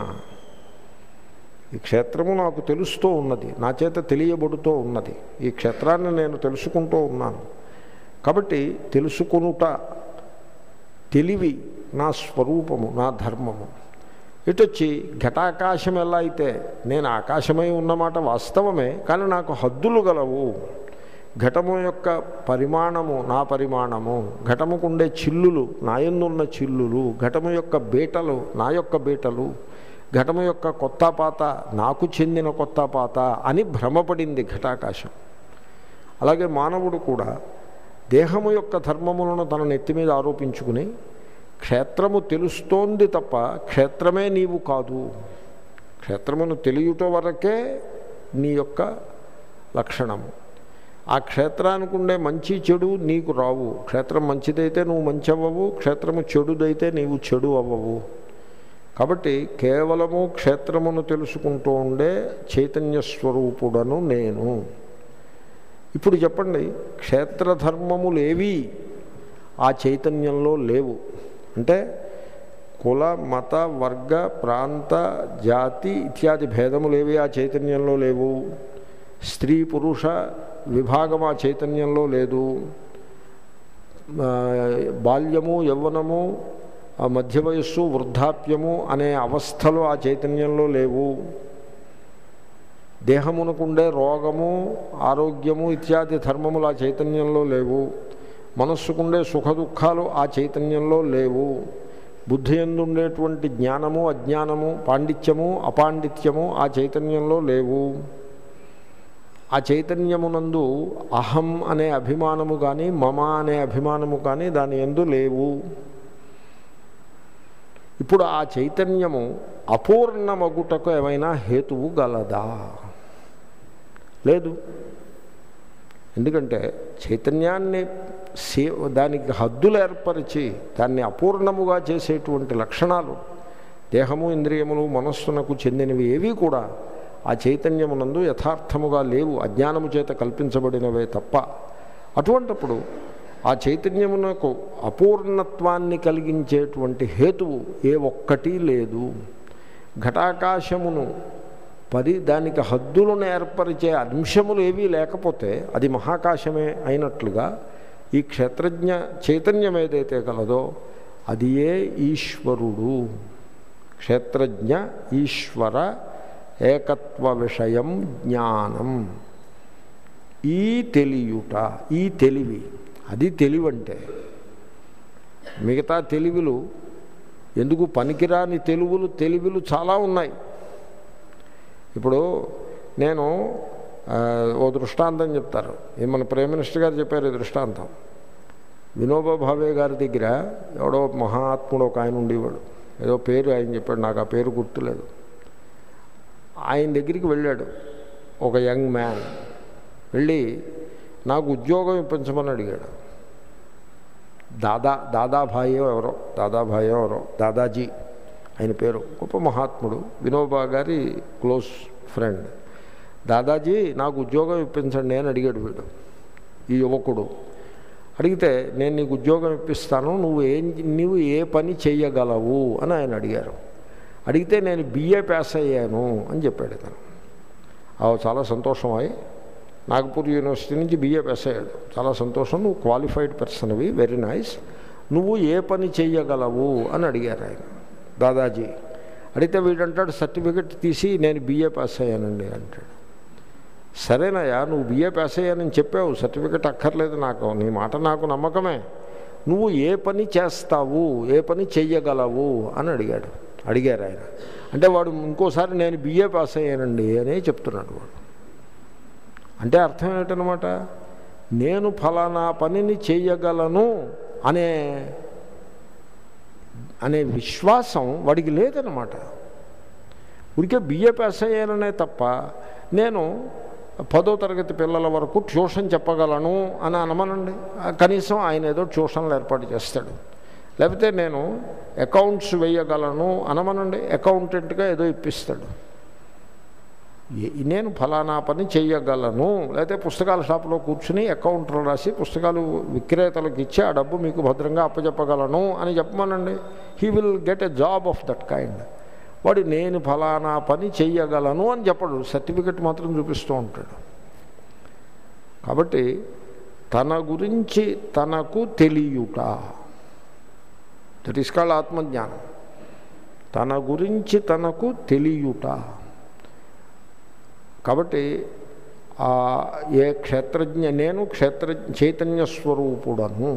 ఈ క్షేత్రము నాకు తెలుస్తూ ఉన్నది నా చేత తెలియబడుతూ ఉన్నది ఈ క్షేత్రాన్ని నేను తెలుసుకుంటూ ఉన్నాను కాబట్టి తెలుసుకొనుట తెలివి నా స్వరూపము నా ధర్మము ఇటొచ్చి ఘటాకాశం ఎలా అయితే నేను ఆకాశమై ఉన్నమాట వాస్తవమే కానీ నాకు హద్దులు గలవు ఘటము యొక్క పరిమాణము నా పరిమాణము ఘటముకుండే చిల్లులు నాయందున్న చిల్లులు ఘటము యొక్క బీటలు నా యొక్క బీటలు ఘటము యొక్క కొత్త పాత నాకు చెందిన కొత్త పాత అని భ్రమపడింది ఘటాకాశం అలాగే మానవుడు కూడా దేహము యొక్క ధర్మములను తన నెత్తి మీద ఆరోపించుకుని క్షేత్రము తెలుస్తోంది తప్ప క్షేత్రమే నీవు కాదు క్షేత్రమును తెలియట వరకే నీ యొక్క లక్షణము ఆ క్షేత్రానికి ఉండే మంచి చెడు నీకు రావు క్షేత్రం మంచిదైతే నువ్వు మంచి అవ్వవు క్షేత్రము చెడుదైతే నీవు చెడు అవ్వవు కాబట్టి కేవలము క్షేత్రమును తెలుసుకుంటూ ఉండే చైతన్య స్వరూపుడను నేను ఇప్పుడు చెప్పండి క్షేత్రధర్మములేవి ఆ చైతన్యంలో లేవు అంటే కుల మత వర్గ ప్రాంత జాతి ఇత్యాది భేదములేవి ఆ చైతన్యంలో లేవు స్త్రీ పురుష విభాగం ఆ చైతన్యంలో లేదు బాల్యము యవ్వనము మధ్య వయస్సు వృద్ధాప్యము అనే అవస్థలు ఆ చైతన్యంలో లేవు దేహమునకుండే రోగము ఆరోగ్యము ఇత్యాది ధర్మములు ఆ చైతన్యంలో లేవు మనస్సుకుండే సుఖ దుఃఖాలు ఆ చైతన్యంలో లేవు బుద్ధి ఎందుండేటువంటి జ్ఞానము అజ్ఞానము పాండిత్యము అపాండిత్యము ఆ చైతన్యంలో లేవు ఆ చైతన్యమునందు అహం అనే అభిమానము కానీ మమ అనే అభిమానము కానీ దాని ఎందు లేవు ఇప్పుడు ఆ చైతన్యము అపూర్ణమగుటకు ఏమైనా హేతువు గలదా లేదు ఎందుకంటే చైతన్యాన్ని సే దానికి హద్దులు ఏర్పరిచి దాన్ని అపూర్ణముగా చేసేటువంటి లక్షణాలు దేహము ఇంద్రియములు మనస్సునకు చెందినవి ఏవి కూడా ఆ చైతన్యమునందు యథార్థముగా లేవు అజ్ఞానము చేత కల్పించబడినవే తప్ప అటువంటప్పుడు ఆ చైతన్యమునకు అపూర్ణత్వాన్ని కలిగించేటువంటి హేతువు ఏ ఒక్కటి లేదు ఘటాకాశమును పరి దానికి హద్దులను ఏర్పరిచే అంశములు ఏవీ లేకపోతే అది మహాకాశమే అయినట్లుగా ఈ క్షేత్రజ్ఞ చైతన్యం ఏదైతే కలదో అది ఏ ఈశ్వరుడు క్షేత్రజ్ఞ ఈశ్వర ఏకత్వ విషయం జ్ఞానం ఈ తెలియుట ఈ తెలివి అది తెలివంటే మిగతా తెలివిలు ఎందుకు పనికిరాని తెలుగులు తెలివిలు చాలా ఉన్నాయి ఇప్పుడు నేను ఓ దృష్టాంతం చెప్తారు ఈ మన ప్రైమ్ మినిస్టర్ గారు చెప్పారు ఈ దృష్టాంతం వినోబా భావే గారి దగ్గర ఎవడో మహాత్ముడు ఒక ఆయన ఉండేవాడు ఏదో పేరు ఆయన చెప్పాడు నాకు ఆ పేరు గుర్తులేదు ఆయన దగ్గరికి వెళ్ళాడు ఒక యంగ్ మ్యాన్ వెళ్ళి నాకు ఉద్యోగం ఇప్పించమని అడిగాడు దాదా దాదాభాయో ఎవరో దాదాభాయో ఎవరో దాదాజీ ఆయన పేరు గొప్ప మహాత్ముడు వినోబా గారి క్లోజ్ ఫ్రెండ్ దాదాజీ నాకు ఉద్యోగం ఇప్పించండి అని అడిగాడు వీడు ఈ యువకుడు అడిగితే నేను నీకు ఉద్యోగం ఇప్పిస్తాను నువ్వు ఏం నువ్వు ఏ పని చేయగలవు అని ఆయన అడిగారు అడిగితే నేను బిఏ పాస్ అయ్యాను అని చెప్పాడు తను చాలా సంతోషం అయి నాగపూర్ యూనివర్సిటీ నుంచి బిఏ పాస్ అయ్యాడు చాలా సంతోషం నువ్వు క్వాలిఫైడ్ పర్సన్ అవి వెరీ నైస్ నువ్వు ఏ పని చెయ్యగలవు అని అడిగారు ఆయన దాదాజీ అడిగితే వీడంటాడు సర్టిఫికెట్ తీసి నేను బిఏ పాస్ అయ్యానండి అంటాడు సరేనయ్యా నువ్వు బిఏ పాస్ అయ్యానని చెప్పావు సర్టిఫికెట్ అక్కర్లేదు నాకు నీ మాట నాకు నమ్మకమే నువ్వు ఏ పని చేస్తావు ఏ పని చెయ్యగలవు అని అడిగాడు అడిగారు ఆయన అంటే వాడు ఇంకోసారి నేను బిఏ పాస్ అయ్యానండి అని చెప్తున్నాడు వాడు అంటే అర్థం ఏమిటనమాట నేను ఫలానా పనిని చేయగలను అనే అనే విశ్వాసం వాడికి లేదనమాట ఉరికే బిఏ పాస్ అయ్యాననే తప్ప నేను పదో తరగతి పిల్లల వరకు ట్యూషన్ చెప్పగలను అని అనమనండి ఆ కనీసం ఆయన ఏదో ట్యూషన్లు ఏర్పాటు చేస్తాడు లేకపోతే నేను అకౌంట్స్ వేయగలను అనమనండి అకౌంటెంట్గా ఏదో ఇప్పిస్తాడు ఏ- నేను ఫలానా పని చేయగలను లేకపోతే పుస్తకాల షాపులో కూర్చుని అకౌంట్లో రాసి పుస్తకాలు విక్రేతలకు ఇచ్చి ఆ డబ్బు మీకు భద్రంగా అప్పచెప్పగలను అని చెప్పమనండి he will get a job of that kind వాడు నేను ఫలానా పని చెయ్యగలను అని చెప్పడు సర్టిఫికెట్ మాత్రం చూపిస్తూ ఉంటాడు కాబట్టి తన గురించి తనకు తెలియుట దట్ ఈస్ కాల్డ్ ఆత్మజ్ఞానం తన గురించి తనకు తెలియుట కాబట్టి ఆ ఏ క్షేత్రజ్ఞ నేను క్షేత్ర చైతన్య స్వరూపుడను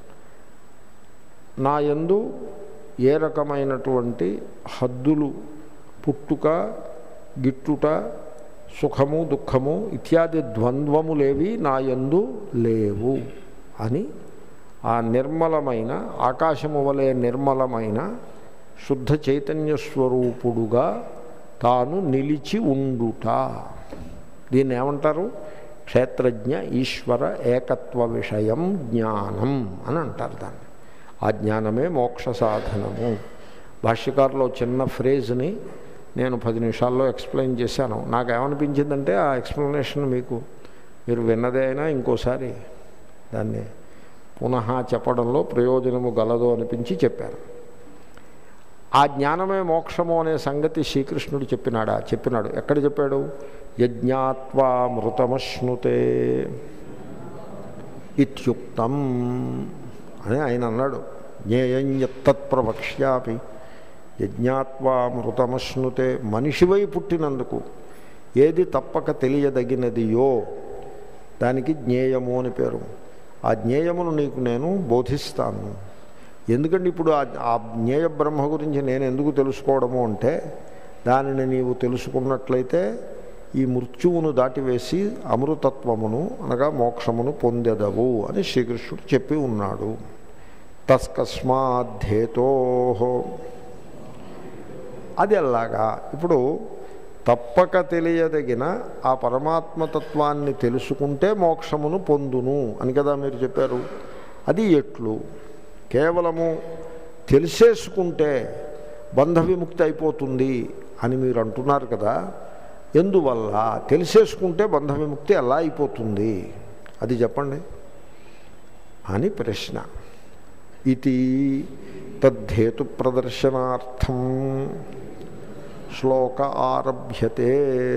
నా యందు ఏ రకమైనటువంటి హద్దులు పుట్టుక గిట్టుట సుఖము దుఃఖము ఇత్యాది ద్వంద్వములేవి నా యందు లేవు అని ఆ నిర్మలమైన ఆకాశము వలె నిర్మలమైన శుద్ధ చైతన్య స్వరూపుడుగా తాను నిలిచి ఉండుట దీన్ని ఏమంటారు క్షేత్రజ్ఞ ఈశ్వర ఏకత్వ విషయం జ్ఞానం అని అంటారు దాన్ని ఆ జ్ఞానమే మోక్ష సాధనము భాష్యకారులో చిన్న ఫ్రేజ్ని నేను పది నిమిషాల్లో ఎక్స్ప్లెయిన్ చేశాను నాకు ఏమనిపించిందంటే ఆ ఎక్స్ప్లెనేషన్ మీకు మీరు విన్నదే అయినా ఇంకోసారి దాన్ని పునః చెప్పడంలో ప్రయోజనము గలదు అనిపించి చెప్పాను ఆ జ్ఞానమే మోక్షము అనే సంగతి శ్రీకృష్ణుడు చెప్పినాడా చెప్పినాడు ఎక్కడ చెప్పాడు యజ్ఞాత్వా మృతమశ్నుతే ఇత్యుక్తం అని ఆయన అన్నాడు జ్ఞేయం ఎత్తత్ ప్రవక్ష్యాపి యజ్ఞాత్వా మృతమశ్నుతే మనిషివై పుట్టినందుకు ఏది తప్పక తెలియదగినదియో దానికి జ్ఞేయము అని పేరు ఆ జ్ఞేయమును నీకు నేను బోధిస్తాను ఎందుకంటే ఇప్పుడు ఆ ఆ జ్ఞేయ బ్రహ్మ గురించి నేను ఎందుకు తెలుసుకోవడము అంటే దానిని నీవు తెలుసుకున్నట్లయితే ఈ మృత్యువును దాటివేసి అమృతత్వమును అనగా మోక్షమును పొందెదవు అని శ్రీకృష్ణుడు చెప్పి ఉన్నాడు తస్కస్మాద్ధేతో అది ఎలాగా ఇప్పుడు తప్పక తెలియదగిన ఆ పరమాత్మతత్వాన్ని తెలుసుకుంటే మోక్షమును పొందును అని కదా మీరు చెప్పారు అది ఎట్లు కేవలము తెలిసేసుకుంటే బంధ విముక్తి అయిపోతుంది అని మీరు అంటున్నారు కదా ఎందువల్ల తెలిసేసుకుంటే బంధ విముక్తి ఎలా అయిపోతుంది అది చెప్పండి అని ప్రశ్న ఇది తద్ధేతు ప్రదర్శనార్థం శ్లోక ఆరభ్యతే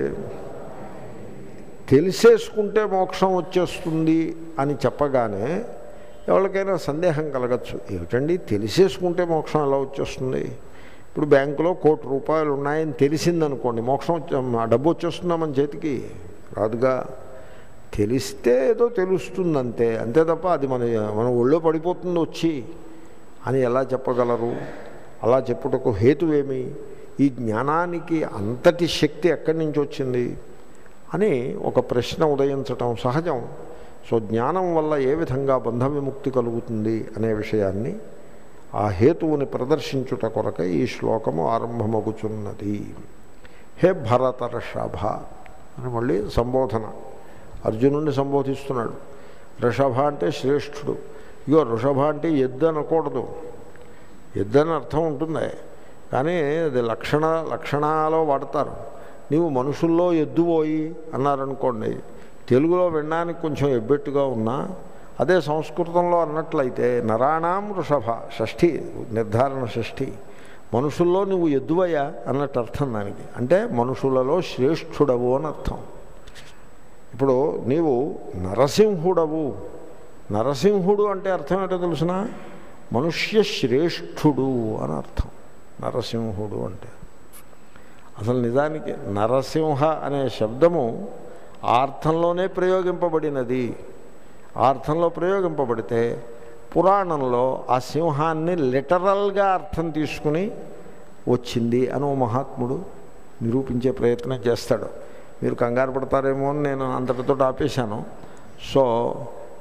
తెలిసేసుకుంటే మోక్షం వచ్చేస్తుంది అని చెప్పగానే ఎవరికైనా సందేహం కలగచ్చు ఏమిటండి తెలిసేసుకుంటే మోక్షం ఎలా వచ్చేస్తుంది ఇప్పుడు బ్యాంకులో కోటి రూపాయలు ఉన్నాయని తెలిసిందనుకోండి మోక్షం వచ్చే ఆ డబ్బు వచ్చేస్తుందా మన చేతికి రాదుగా తెలిస్తే ఏదో తెలుస్తుంది అంతే అంతే తప్ప అది మన మన ఒళ్ళో పడిపోతుంది వచ్చి అని ఎలా చెప్పగలరు అలా చెప్పుటకు హేతువేమి ఈ జ్ఞానానికి అంతటి శక్తి ఎక్కడి నుంచి వచ్చింది అని ఒక ప్రశ్న ఉదయించటం సహజం సో జ్ఞానం వల్ల ఏ విధంగా బంధ విముక్తి కలుగుతుంది అనే విషయాన్ని ఆ హేతువుని ప్రదర్శించుట కొరకై ఈ శ్లోకము ఆరంభమగుచున్నది హే భరతర్షభ అని మళ్ళీ సంబోధన అర్జునుడిని సంబోధిస్తున్నాడు ఋషభ అంటే శ్రేష్ఠుడు ఇగో ఋషభ అంటే ఎద్దు అనకూడదు ఎద్దు అని అర్థం ఉంటుంది కానీ అది లక్షణ లక్షణాలో వాడతారు నీవు మనుషుల్లో ఎద్దుపోయి అన్నారనుకోండి తెలుగులో వినడానికి కొంచెం ఎబ్బెట్టుగా ఉన్నా అదే సంస్కృతంలో అన్నట్లయితే నరాణాం వృషభ షష్ఠి నిర్ధారణ షష్ఠి మనుషుల్లో నువ్వు ఎద్దువయ్యా అన్నట్టు అర్థం దానికి అంటే మనుషులలో శ్రేష్ఠుడవు అని అర్థం ఇప్పుడు నీవు నరసింహుడవు నరసింహుడు అంటే అర్థం ఏంటో తెలుసిన మనుష్య శ్రేష్ఠుడు అని అర్థం నరసింహుడు అంటే అసలు నిజానికి నరసింహ అనే శబ్దము ఆ అర్థంలోనే ప్రయోగింపబడినది ఆ అర్థంలో ప్రయోగింపబడితే పురాణంలో ఆ సింహాన్ని లిటరల్గా అర్థం తీసుకుని వచ్చింది అని ఓ మహాత్ముడు నిరూపించే ప్రయత్నం చేస్తాడు మీరు కంగారు పడతారేమో అని నేను అంతటితో ఆపేశాను సో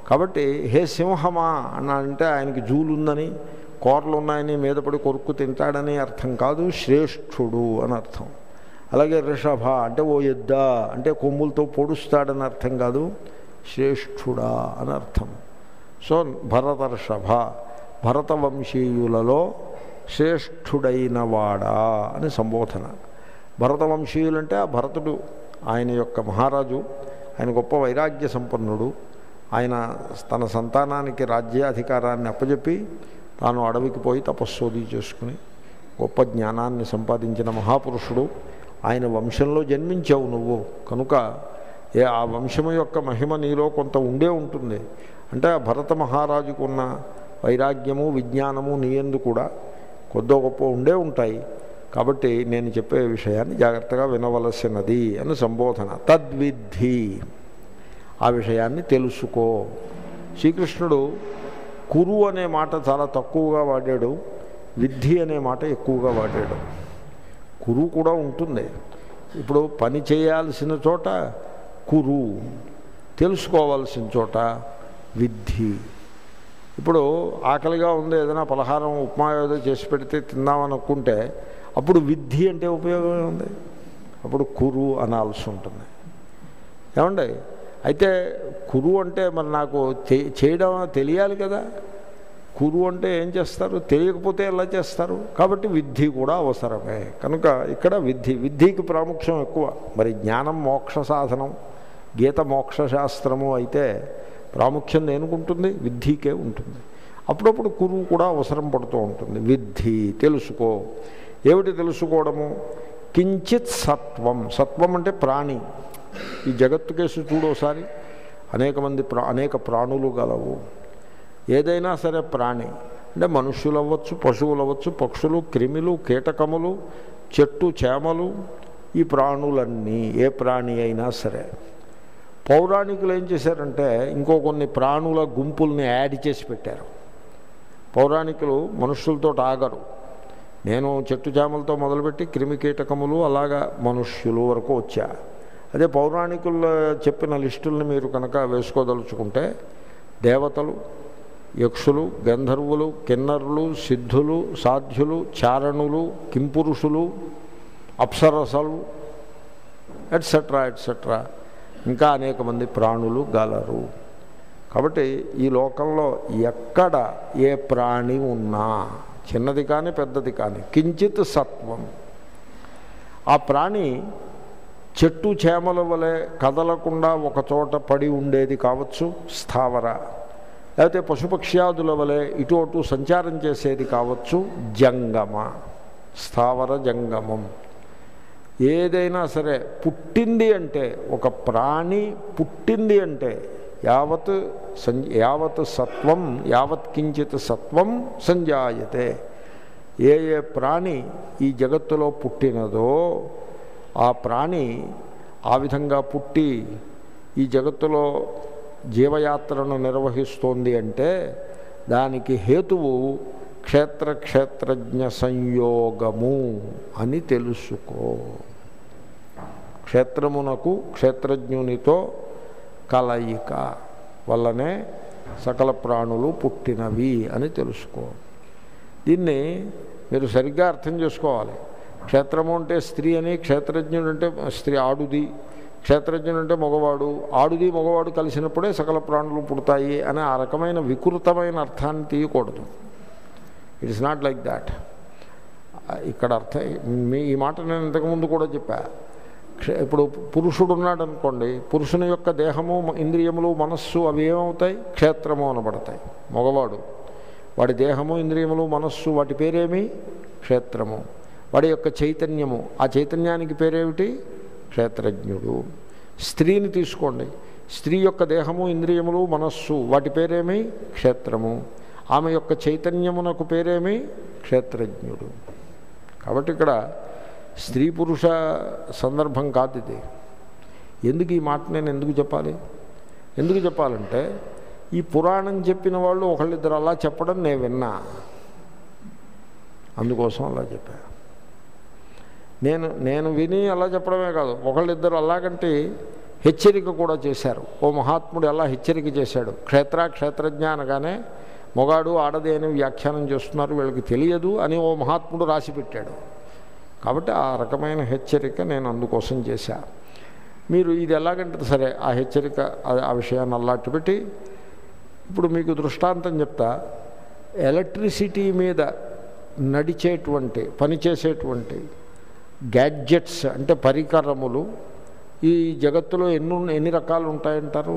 కాబట్టి హే సింహమా అని అంటే ఆయనకి జూలు ఉందని కోరలు ఉన్నాయని మీద పడి కొరుక్కు తింటాడని అర్థం కాదు శ్రేష్ఠుడు అని అర్థం అలాగే రిషభ అంటే ఓ ఎద్ద అంటే కొమ్ములతో పొడుస్తాడని అర్థం కాదు శ్రేష్ఠుడా అని అర్థం సో భరతర్షభ భరత వంశీయులలో శ్రేష్ఠుడైన వాడా అని సంబోధన భరత వంశీయులంటే ఆ భరతుడు ఆయన యొక్క మహారాజు ఆయన గొప్ప వైరాగ్య సంపన్నుడు ఆయన తన సంతానానికి రాజ్యాధికారాన్ని అప్పచెప్పి తాను అడవికి పోయి తపస్సోది చేసుకుని గొప్ప జ్ఞానాన్ని సంపాదించిన మహాపురుషుడు ఆయన వంశంలో జన్మించావు నువ్వు కనుక ఏ ఆ వంశము యొక్క మహిమ నీలో కొంత ఉండే ఉంటుంది అంటే ఆ భరత మహారాజుకు ఉన్న వైరాగ్యము విజ్ఞానము నీయందు కూడా కొద్దో గొప్ప ఉండే ఉంటాయి కాబట్టి నేను చెప్పే విషయాన్ని జాగ్రత్తగా వినవలసినది అని సంబోధన తద్విద్ధి ఆ విషయాన్ని తెలుసుకో శ్రీకృష్ణుడు కురు అనే మాట చాలా తక్కువగా వాడాడు విద్ధి అనే మాట ఎక్కువగా వాడాడు కురు కూడా ఉంటుంది ఇప్పుడు పని చేయాల్సిన చోట కురు తెలుసుకోవాల్సిన చోట విద్ధి ఇప్పుడు ఆకలిగా ఉంది ఏదైనా పలహారం ఉప్మా ఏదో చేసి పెడితే తిందామనుకుంటే అప్పుడు విద్ధి అంటే ఉపయోగం ఉంది అప్పుడు కురు అనాల్సి ఉంటుంది ఏమండి అయితే కురు అంటే మరి నాకు చే- చేయడం తెలియాలి కదా కురు అంటే ఏం చేస్తారు తెలియకపోతే ఎలా చేస్తారు కాబట్టి విద్ధి కూడా అవసరమే కనుక ఇక్కడ విద్ధి విద్ధికి ప్రాముఖ్యం ఎక్కువ మరి జ్ఞానం మోక్ష సాధనం గీత మోక్ష శాస్త్రము అయితే ప్రాముఖ్యం దేనుకుంటుంది విద్ధికే ఉంటుంది అప్పుడప్పుడు కురువు కూడా అవసరం పడుతూ ఉంటుంది విద్ధి తెలుసుకో ఏమిటి తెలుసుకోవడము కించిత్ సత్వం సత్వం అంటే ప్రాణి ఈ జగత్తు కేసు చూడోసారి అనేక మంది ప్రా అనేక ప్రాణులు గలవు ఏదైనా సరే ప్రాణి అంటే మనుష్యులు అవ్వచ్చు పశువులు అవ్వచ్చు పక్షులు క్రిమిలు కీటకములు చెట్టు చేమలు ఈ ప్రాణులన్నీ ఏ ప్రాణి అయినా సరే పౌరాణికులు ఏం చేశారంటే ఇంకో కొన్ని ప్రాణుల గుంపుల్ని యాడ్ చేసి పెట్టారు పౌరాణికులు మనుష్యులతో ఆగరు నేను చెట్టు చేమలతో మొదలుపెట్టి క్రిమి కీటకములు అలాగా మనుష్యులు వరకు వచ్చా అదే పౌరాణికులు చెప్పిన లిస్టుల్ని మీరు కనుక వేసుకోదలుచుకుంటే దేవతలు యక్షులు గంధర్వులు కిన్నరులు సిద్ధులు సాధ్యులు చారణులు కింపురుషులు అప్సరసలు ఎట్సెట్రా ఎట్సెట్రా ఇంకా అనేక మంది ప్రాణులు గలరు కాబట్టి ఈ లోకంలో ఎక్కడ ఏ ప్రాణి ఉన్నా చిన్నది కానీ పెద్దది కానీ కించిత్ సత్వం ఆ ప్రాణి చెట్టు చేమల వలె కదలకుండా ఒక చోట పడి ఉండేది కావచ్చు స్థావర లేకపోతే పశుపక్ష్యాదుల వలె ఇటు అటు సంచారం చేసేది కావచ్చు జంగమ స్థావర జంగమం ఏదైనా సరే పుట్టింది అంటే ఒక ప్రాణి పుట్టింది అంటే యావత్ సం యావత్ సత్వం యావత్ కించిత్ సత్వం సంజాయతే ఏ ఏ ప్రాణి ఈ జగత్తులో పుట్టినదో ఆ ప్రాణి ఆ విధంగా పుట్టి ఈ జగత్తులో జీవయాత్రను నిర్వహిస్తోంది అంటే దానికి హేతువు క్షేత్ర క్షేత్రజ్ఞ సంయోగము అని తెలుసుకో క్షేత్రమునకు క్షేత్రజ్ఞునితో కలయిక వల్లనే సకల ప్రాణులు పుట్టినవి అని తెలుసుకో దీన్ని మీరు సరిగ్గా అర్థం చేసుకోవాలి క్షేత్రము అంటే స్త్రీ అని క్షేత్రజ్ఞుడు అంటే స్త్రీ ఆడుది క్షేత్రజ్ఞుడు అంటే మగవాడు ఆడుది మగవాడు కలిసినప్పుడే సకల ప్రాణులు పుడతాయి అనే ఆ రకమైన వికృతమైన అర్థాన్ని తీయకూడదు it is not like that ఇక్కడ అర్థం మీ ఈ మాట నేను ఇంతకుముందు కూడా చెప్పా క్ష- ఇప్పుడు పురుషుడు ఉన్నాడు అనుకోండి పురుషుని యొక్క దేహము మ- ఇంద్రియములు మనస్సు అవి ఏమవుతాయి క్షేత్రము అనబడతాయి మగవాడు వాడి దేహము ఇంద్రియములు మనస్సు వాటి పేరేమి క్షేత్రము వాడి యొక్క చైతన్యము ఆ చైతన్యానికి పేరేమిటి క్షేత్రజ్ఞుడు స్త్రీని తీసుకోండి స్త్రీ యొక్క దేహము ఇంద్రియములు మనస్సు వాటి పేరేమి క్షేత్రము ఆమె యొక్క చైతన్యమునకు పేరేమి క్షేత్రజ్ఞుడు కాబట్టి ఇక్కడ స్త్రీ పురుష సందర్భం కాదు ఇది ఎందుకు ఈ మాట నేను ఎందుకు చెప్పాలి ఎందుకు చెప్పాలంటే ఈ పురాణం చెప్పిన వాళ్ళు ఒకళ్ళిద్దరు అలా చెప్పడం నేను విన్నా అందుకోసం అలా చెప్పా నేను నేను విని అలా చెప్పడమే కాదు ఒకళ్ళిద్దరు అలాగంటే హెచ్చరిక కూడా చేశారు ఓ మహాత్ముడు ఎలా హెచ్చరిక చేశాడు క్షేత్ర క్షేత్రజ్ఞ అనగానే మొగాడు ఆడది అని వ్యాఖ్యానం చేస్తున్నారు వీళ్ళకి తెలియదు అని ఓ మహాత్ముడు రాసి పెట్టాడు కాబట్టి ఆ రకమైన హెచ్చరిక నేను అందుకోసం చేశా మీరు ఇది ఎలాగంటే సరే ఆ హెచ్చరిక ఆ- ఆ విషయాన్ని అల్లాట్టి పెట్టి ఇప్పుడు మీకు దృష్టాంతం చెప్తా ఎలక్ట్రిసిటీ మీద నడిచేటువంటి పనిచేసేటువంటి గ్యాడ్జెట్స్ అంటే పరికరములు ఈ జగత్తులో ఎన్ని ఉన్న- ఎన్ని రకాలు ఉంటాయంటారు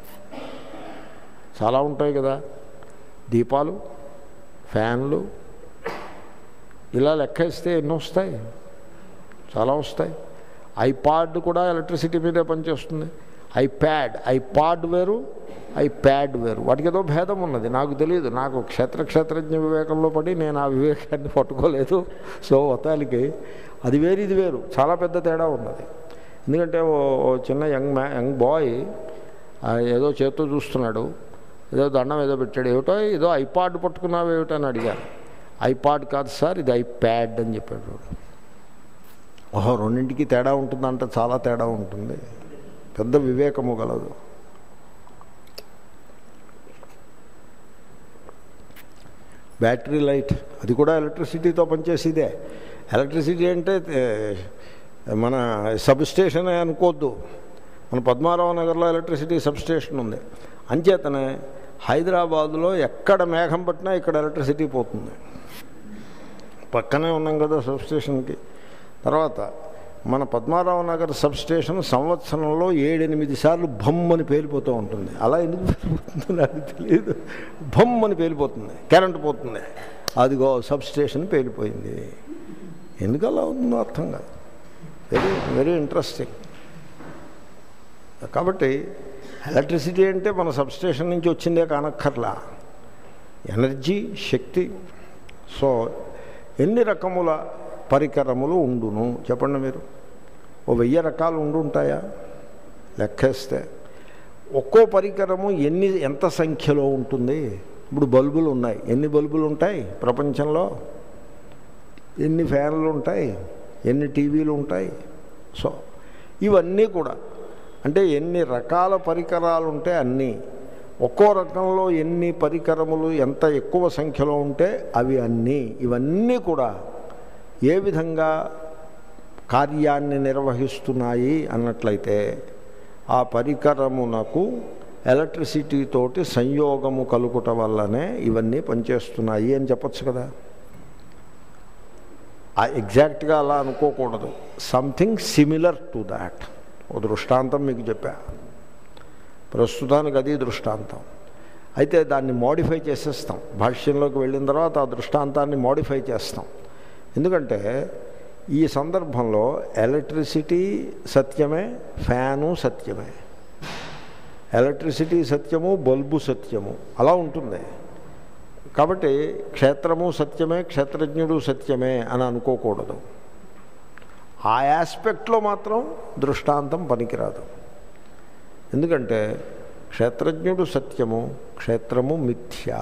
చాలా ఉంటాయి కదా దీపాలు ఫ్యాన్లు ఇలా లెక్కేస్తే ఎన్ని వస్తాయి చాలా వస్తాయి ఐపాడ్ కూడా ఎలక్ట్రిసిటీ మీదే పనిచేస్తుంది ఐప్యాడ్ ఐపాడ్ వేరు ఐప్యాడ్ వేరు వాటికి ఏదో భేదం ఉన్నది నాకు తెలియదు నాకు క్షేత్ర క్షేత్రజ్ఞ వివేకంలో పడి నేను ఆ వివేకాన్ని పట్టుకోలేదు సో మొత్తానికి అది వేరు ఇది వేరు చాలా పెద్ద తేడా ఉన్నది ఎందుకంటే ఓ ఓ చిన్న యంగ్ మ్యా యంగ్ బాయ్ ఆ ఏదో చేత్తో చూస్తున్నాడు ఏదో దండం ఏదో పెట్టాడు ఏమిటో ఏదో ఐపాడ్ పట్టుకున్నావు ఏమిటో అని అడిగారు ఐపాడ్ కాదు సార్ ఇది ఐప్యాడ్ అని చెప్పాడు వాడు. ఓహో రెండింటికి తేడా ఉంటుందంటే చాలా తేడా ఉంటుంది పెద్ద వివేకము గలదు బ్యాటరీ లైట్ అది కూడా ఎలక్ట్రిసిటీతో పనిచేసేదే ఎలక్ట్రిసిటీ అంటే ఏ, మన సబ్ స్టేషన్ అనుకోవద్దు మన పద్మారావు నగర్లో ఎలక్ట్రిసిటీ సబ్ స్టేషన్ ఉంది అంచేతనే హైదరాబాదులో ఎక్కడ మేఘం పట్టినా ఇక్కడ ఎలక్ట్రిసిటీ పోతుంది పక్కనే ఉన్నాం కదా సబ్ స్టేషన్కి తర్వాత మన పద్మారావు నగర్ సబ్ స్టేషన్ సంవత్సరంలో ఏడెనిమిది సార్లు భమ్ అని పేలిపోతూ ఉంటుంది అలా ఎందుకు పేలిపోతుందో నాకు తెలియదు భమ్ అని పేలిపోతుంది కరెంటు పోతుంది అదిగో సబ్ స్టేషన్ పేలిపోయింది ఎందుకు అలా ఉందో అర్థం కాదు వెరీ వెరీ ఇంట్రెస్టింగ్ కాబట్టి ఎలక్ట్రిసిటీ అంటే మన సబ్ స్టేషన్ నుంచి వచ్చిందే కానక్కర్లా ఎనర్జీ శక్తి సో ఎన్ని రకముల పరికరములు ఉండును చెప్పండి మీరు ఓ వెయ్యి రకాలు ఉండుంటాయా లెక్కేస్తే ఒక్కో పరికరము ఎన్ని ఎంత సంఖ్యలో ఉంటుంది ఇప్పుడు బల్బులు ఉన్నాయి ఎన్ని బల్బులు ఉంటాయి ప్రపంచంలో ఎన్ని ఫ్యాన్లు ఉంటాయి ఎన్ని టీవీలు ఉంటాయి సో ఇవన్నీ కూడా అంటే ఎన్ని రకాల పరికరాలు ఉంటే అన్నీ ఒక్కో రకంలో ఎన్ని పరికరములు ఎంత ఎక్కువ సంఖ్యలో ఉంటే అవి అన్నీ ఇవన్నీ కూడా ఏ విధంగా కార్యాన్ని నిర్వహిస్తున్నాయి అన్నట్లయితే ఆ పరికరమునకు ఎలక్ట్రిసిటీ తోటి సంయోగము కలుగుట వల్లనే ఇవన్నీ పనిచేస్తున్నాయి అని చెప్పచ్చు కదా ఆ ఎగ్జాక్ట్గా అలా అనుకోకూడదు సంథింగ్ సిమిలర్ టు దాట్ ఓ దృష్టాంతం మీకు చెప్పా ప్రస్తుతానికి అది దృష్టాంతం అయితే దాన్ని మోడిఫై చేసేస్తాం భాష్యంలోకి వెళ్ళిన తర్వాత ఆ దృష్టాంతాన్ని మోడిఫై చేస్తాం ఎందుకంటే ఈ సందర్భంలో ఎలక్ట్రిసిటీ సత్యమే ఫ్యాను సత్యమే ఎలక్ట్రిసిటీ సత్యము బల్బు సత్యము అలా ఉంటుంది కాబట్టి క్షేత్రము సత్యమే క్షేత్రజ్ఞుడు సత్యమే అని అనుకోకూడదు ఆ యాస్పెక్ట్లో మాత్రం దృష్టాంతం పనికిరాదు ఎందుకంటే క్షేత్రజ్ఞుడు సత్యము క్షేత్రము మిథ్యా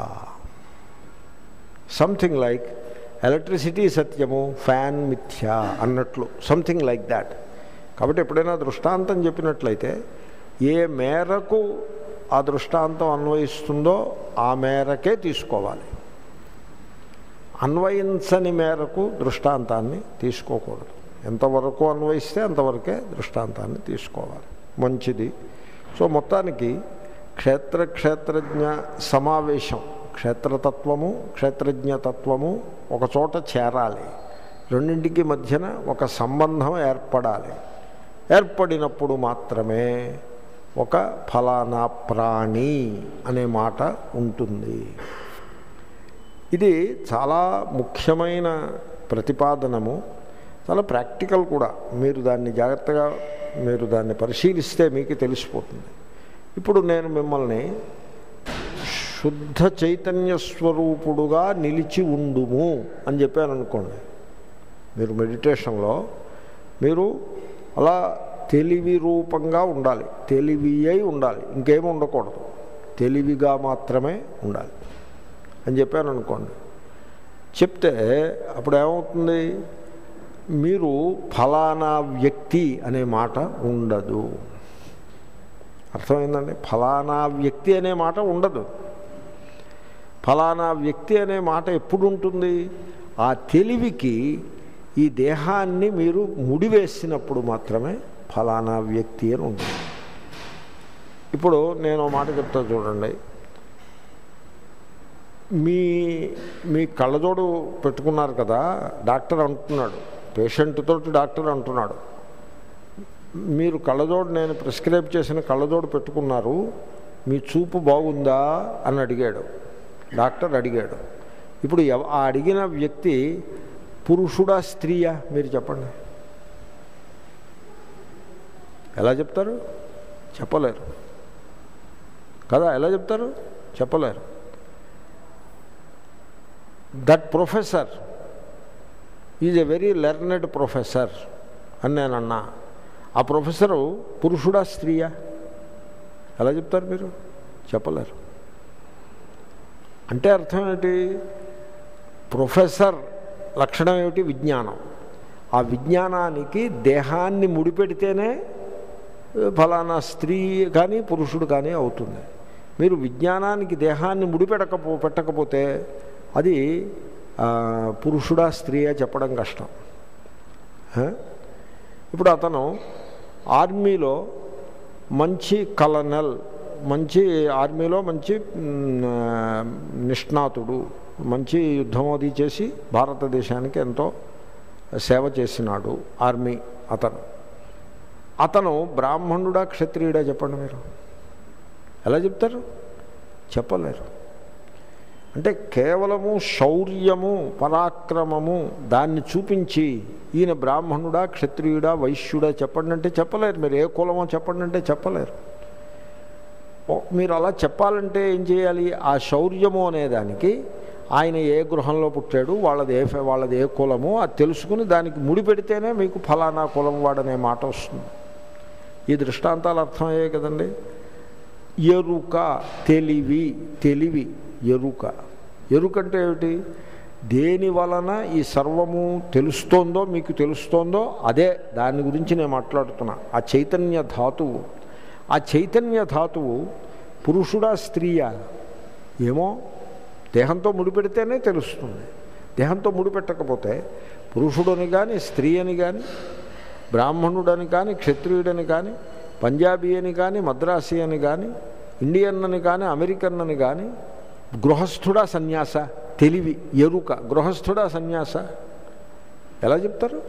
సంథింగ్ లైక్ ఎలక్ట్రిసిటీ సత్యము ఫ్యాన్ మిథ్యా అన్నట్లు సంథింగ్ లైక్ దాట్ కాబట్టి ఎప్పుడైనా దృష్టాంతం చెప్పినట్లయితే ఏ మేరకు ఆ దృష్టాంతం అన్వయిస్తుందో ఆ మేరకే తీసుకోవాలి అన్వయించని మేరకు దృష్టాంతాన్ని తీసుకోకూడదు ఎంతవరకు అన్వయిస్తే అంతవరకే దృష్టాంతాన్ని తీసుకోవాలి మంచిది సో మొత్తానికి క్షేత్ర క్షేత్రజ్ఞ సమావేశం క్షేత్రతత్వము క్షేత్రజ్ఞతత్వము ఒక చోట చేరాలి రెండింటికి మధ్యన ఒక సంబంధం ఏర్పడాలి ఏర్పడినప్పుడు మాత్రమే ఒక ఫలానా ప్రాణి అనే మాట ఉంటుంది ఇది చాలా ముఖ్యమైన ప్రతిపాదనము చాలా ప్రాక్టికల్ కూడా మీరు దాన్ని జాగ్రత్తగా మీరు దాన్ని పరిశీలిస్తే మీకు తెలిసిపోతుంది ఇప్పుడు నేను మిమ్మల్ని శుద్ధ చైతన్య స్వరూపుడుగా నిలిచి ఉండుము అని చెప్పాను అనుకోండి మీరు మెడిటేషన్లో మీరు అలా తెలివి రూపంగా ఉండాలి తెలివి అయి ఉండాలి ఇంకేమి ఉండకూడదు తెలివిగా మాత్రమే ఉండాలి అని చెప్పాను అనుకోండి చెప్తే అప్పుడు ఏమవుతుంది మీరు ఫలానా వ్యక్తి అనే మాట ఉండదు అర్థమైందండి ఫలానా వ్యక్తి అనే మాట ఉండదు ఫలానా వ్యక్తి అనే మాట ఎప్పుడు ఉంటుంది ఆ తెలివికి ఈ దేహాన్ని మీరు ముడివేసినప్పుడు మాత్రమే ఫలానా వ్యక్తి అని ఉంటుంది ఇప్పుడు నేను ఒక మాట చెప్తా చూడండి మీ మీ కళ్ళజోడు పెట్టుకున్నారు కదా డాక్టర్ అంటున్నాడు పేషెంట్ తోటి డాక్టర్ అంటున్నాడు మీరు కళ్ళజోడు నేను ప్రిస్క్రైబ్ చేసిన కళ్ళజోడు పెట్టుకున్నారు మీ చూపు బాగుందా అని అడిగాడు డాక్టర్ అడిగాడు ఇప్పుడు ఎవ- ఆ అడిగిన వ్యక్తి పురుషుడా స్త్రీయా మీరు చెప్పండి ఎలా చెప్తారు చెప్పలేరు కదా ఎలా చెప్తారు చెప్పలేరు that professor is a very learned professor అని నేను అన్నా ఆ ప్రొఫెసరు పురుషుడా స్త్రీయా ఎలా చెప్తారు మీరు చెప్పలేరు అంటే అర్థం ఏంటి ప్రొఫెసర్ లక్షణం ఏమిటి విజ్ఞానం ఆ విజ్ఞానానికి దేహాన్ని ముడిపెడితేనే ఫలానా స్త్రీ కానీ పురుషుడు కానీ అవుతుంది మీరు విజ్ఞానానికి దేహాన్ని ముడిపెట్టకపో పెట్టకపోతే అది ఆ, పురుషుడా స్త్రీయా చెప్పడం కష్టం హ? ఇప్పుడు అతను ఆర్మీలో మంచి కలనల్ మంచి ఆర్మీలో మంచి మ్, ఆ, నిష్ణాతుడు మంచి యుద్ధం అది చేసి భారతదేశానికి ఎంతో సేవ చేసినాడు ఆర్మీ అతను అతను బ్రాహ్మణుడా క్షత్రియుడా చెప్పండి మీరు ఎలా చెప్తారు చెప్పలేరు అంటే కేవలము శౌర్యము పరాక్రమము దాన్ని చూపించి ఈయన బ్రాహ్మణుడా క్షత్రియుడా వైశ్యుడా చెప్పండి అంటే చెప్పలేరు మీరు ఏ కులమో చెప్పండి అంటే చెప్పలేరు ఓ- మీరు అలా చెప్పాలంటే ఏం చేయాలి ఆ శౌర్యము అనేదానికి ఆయన ఏ గృహంలో పుట్టాడు వాళ్ళది ఏ ఫె- వాళ్ళది ఏ కులమో అది తెలుసుకుని దానికి ముడి పెడితేనే మీకు ఫలానా కులం వాడనే మాట వస్తుంది ఈ దృష్టాంతాలు అర్థమయ్యాయి కదండి ఎరుక తెలివి తెలివి ఎరుక ఎరుక అంటే ఏమిటి దేని వలన ఈ సర్వము తెలుస్తోందో మీకు తెలుస్తోందో అదే దాని గురించి నేను మాట్లాడుతున్నా ఆ చైతన్య ధాతువు ఆ చైతన్య ధాతువు పురుషుడా స్త్రీయా ఏమో దేహంతో ముడిపెడితేనే తెలుస్తుంది దేహంతో ముడిపెట్టకపోతే పురుషుడని కానీ స్త్రీ అని కానీ బ్రాహ్మణుడని కానీ క్షత్రియుడని కానీ పంజాబీ అని కానీ మద్రాసి అని కానీ ఇండియన్ అని కానీ అమెరికన్ అని కానీ గృహస్థుడా సన్యాస తెలివి ఎరుక గృహస్థుడా సన్యాస ఎలా చెప్తారు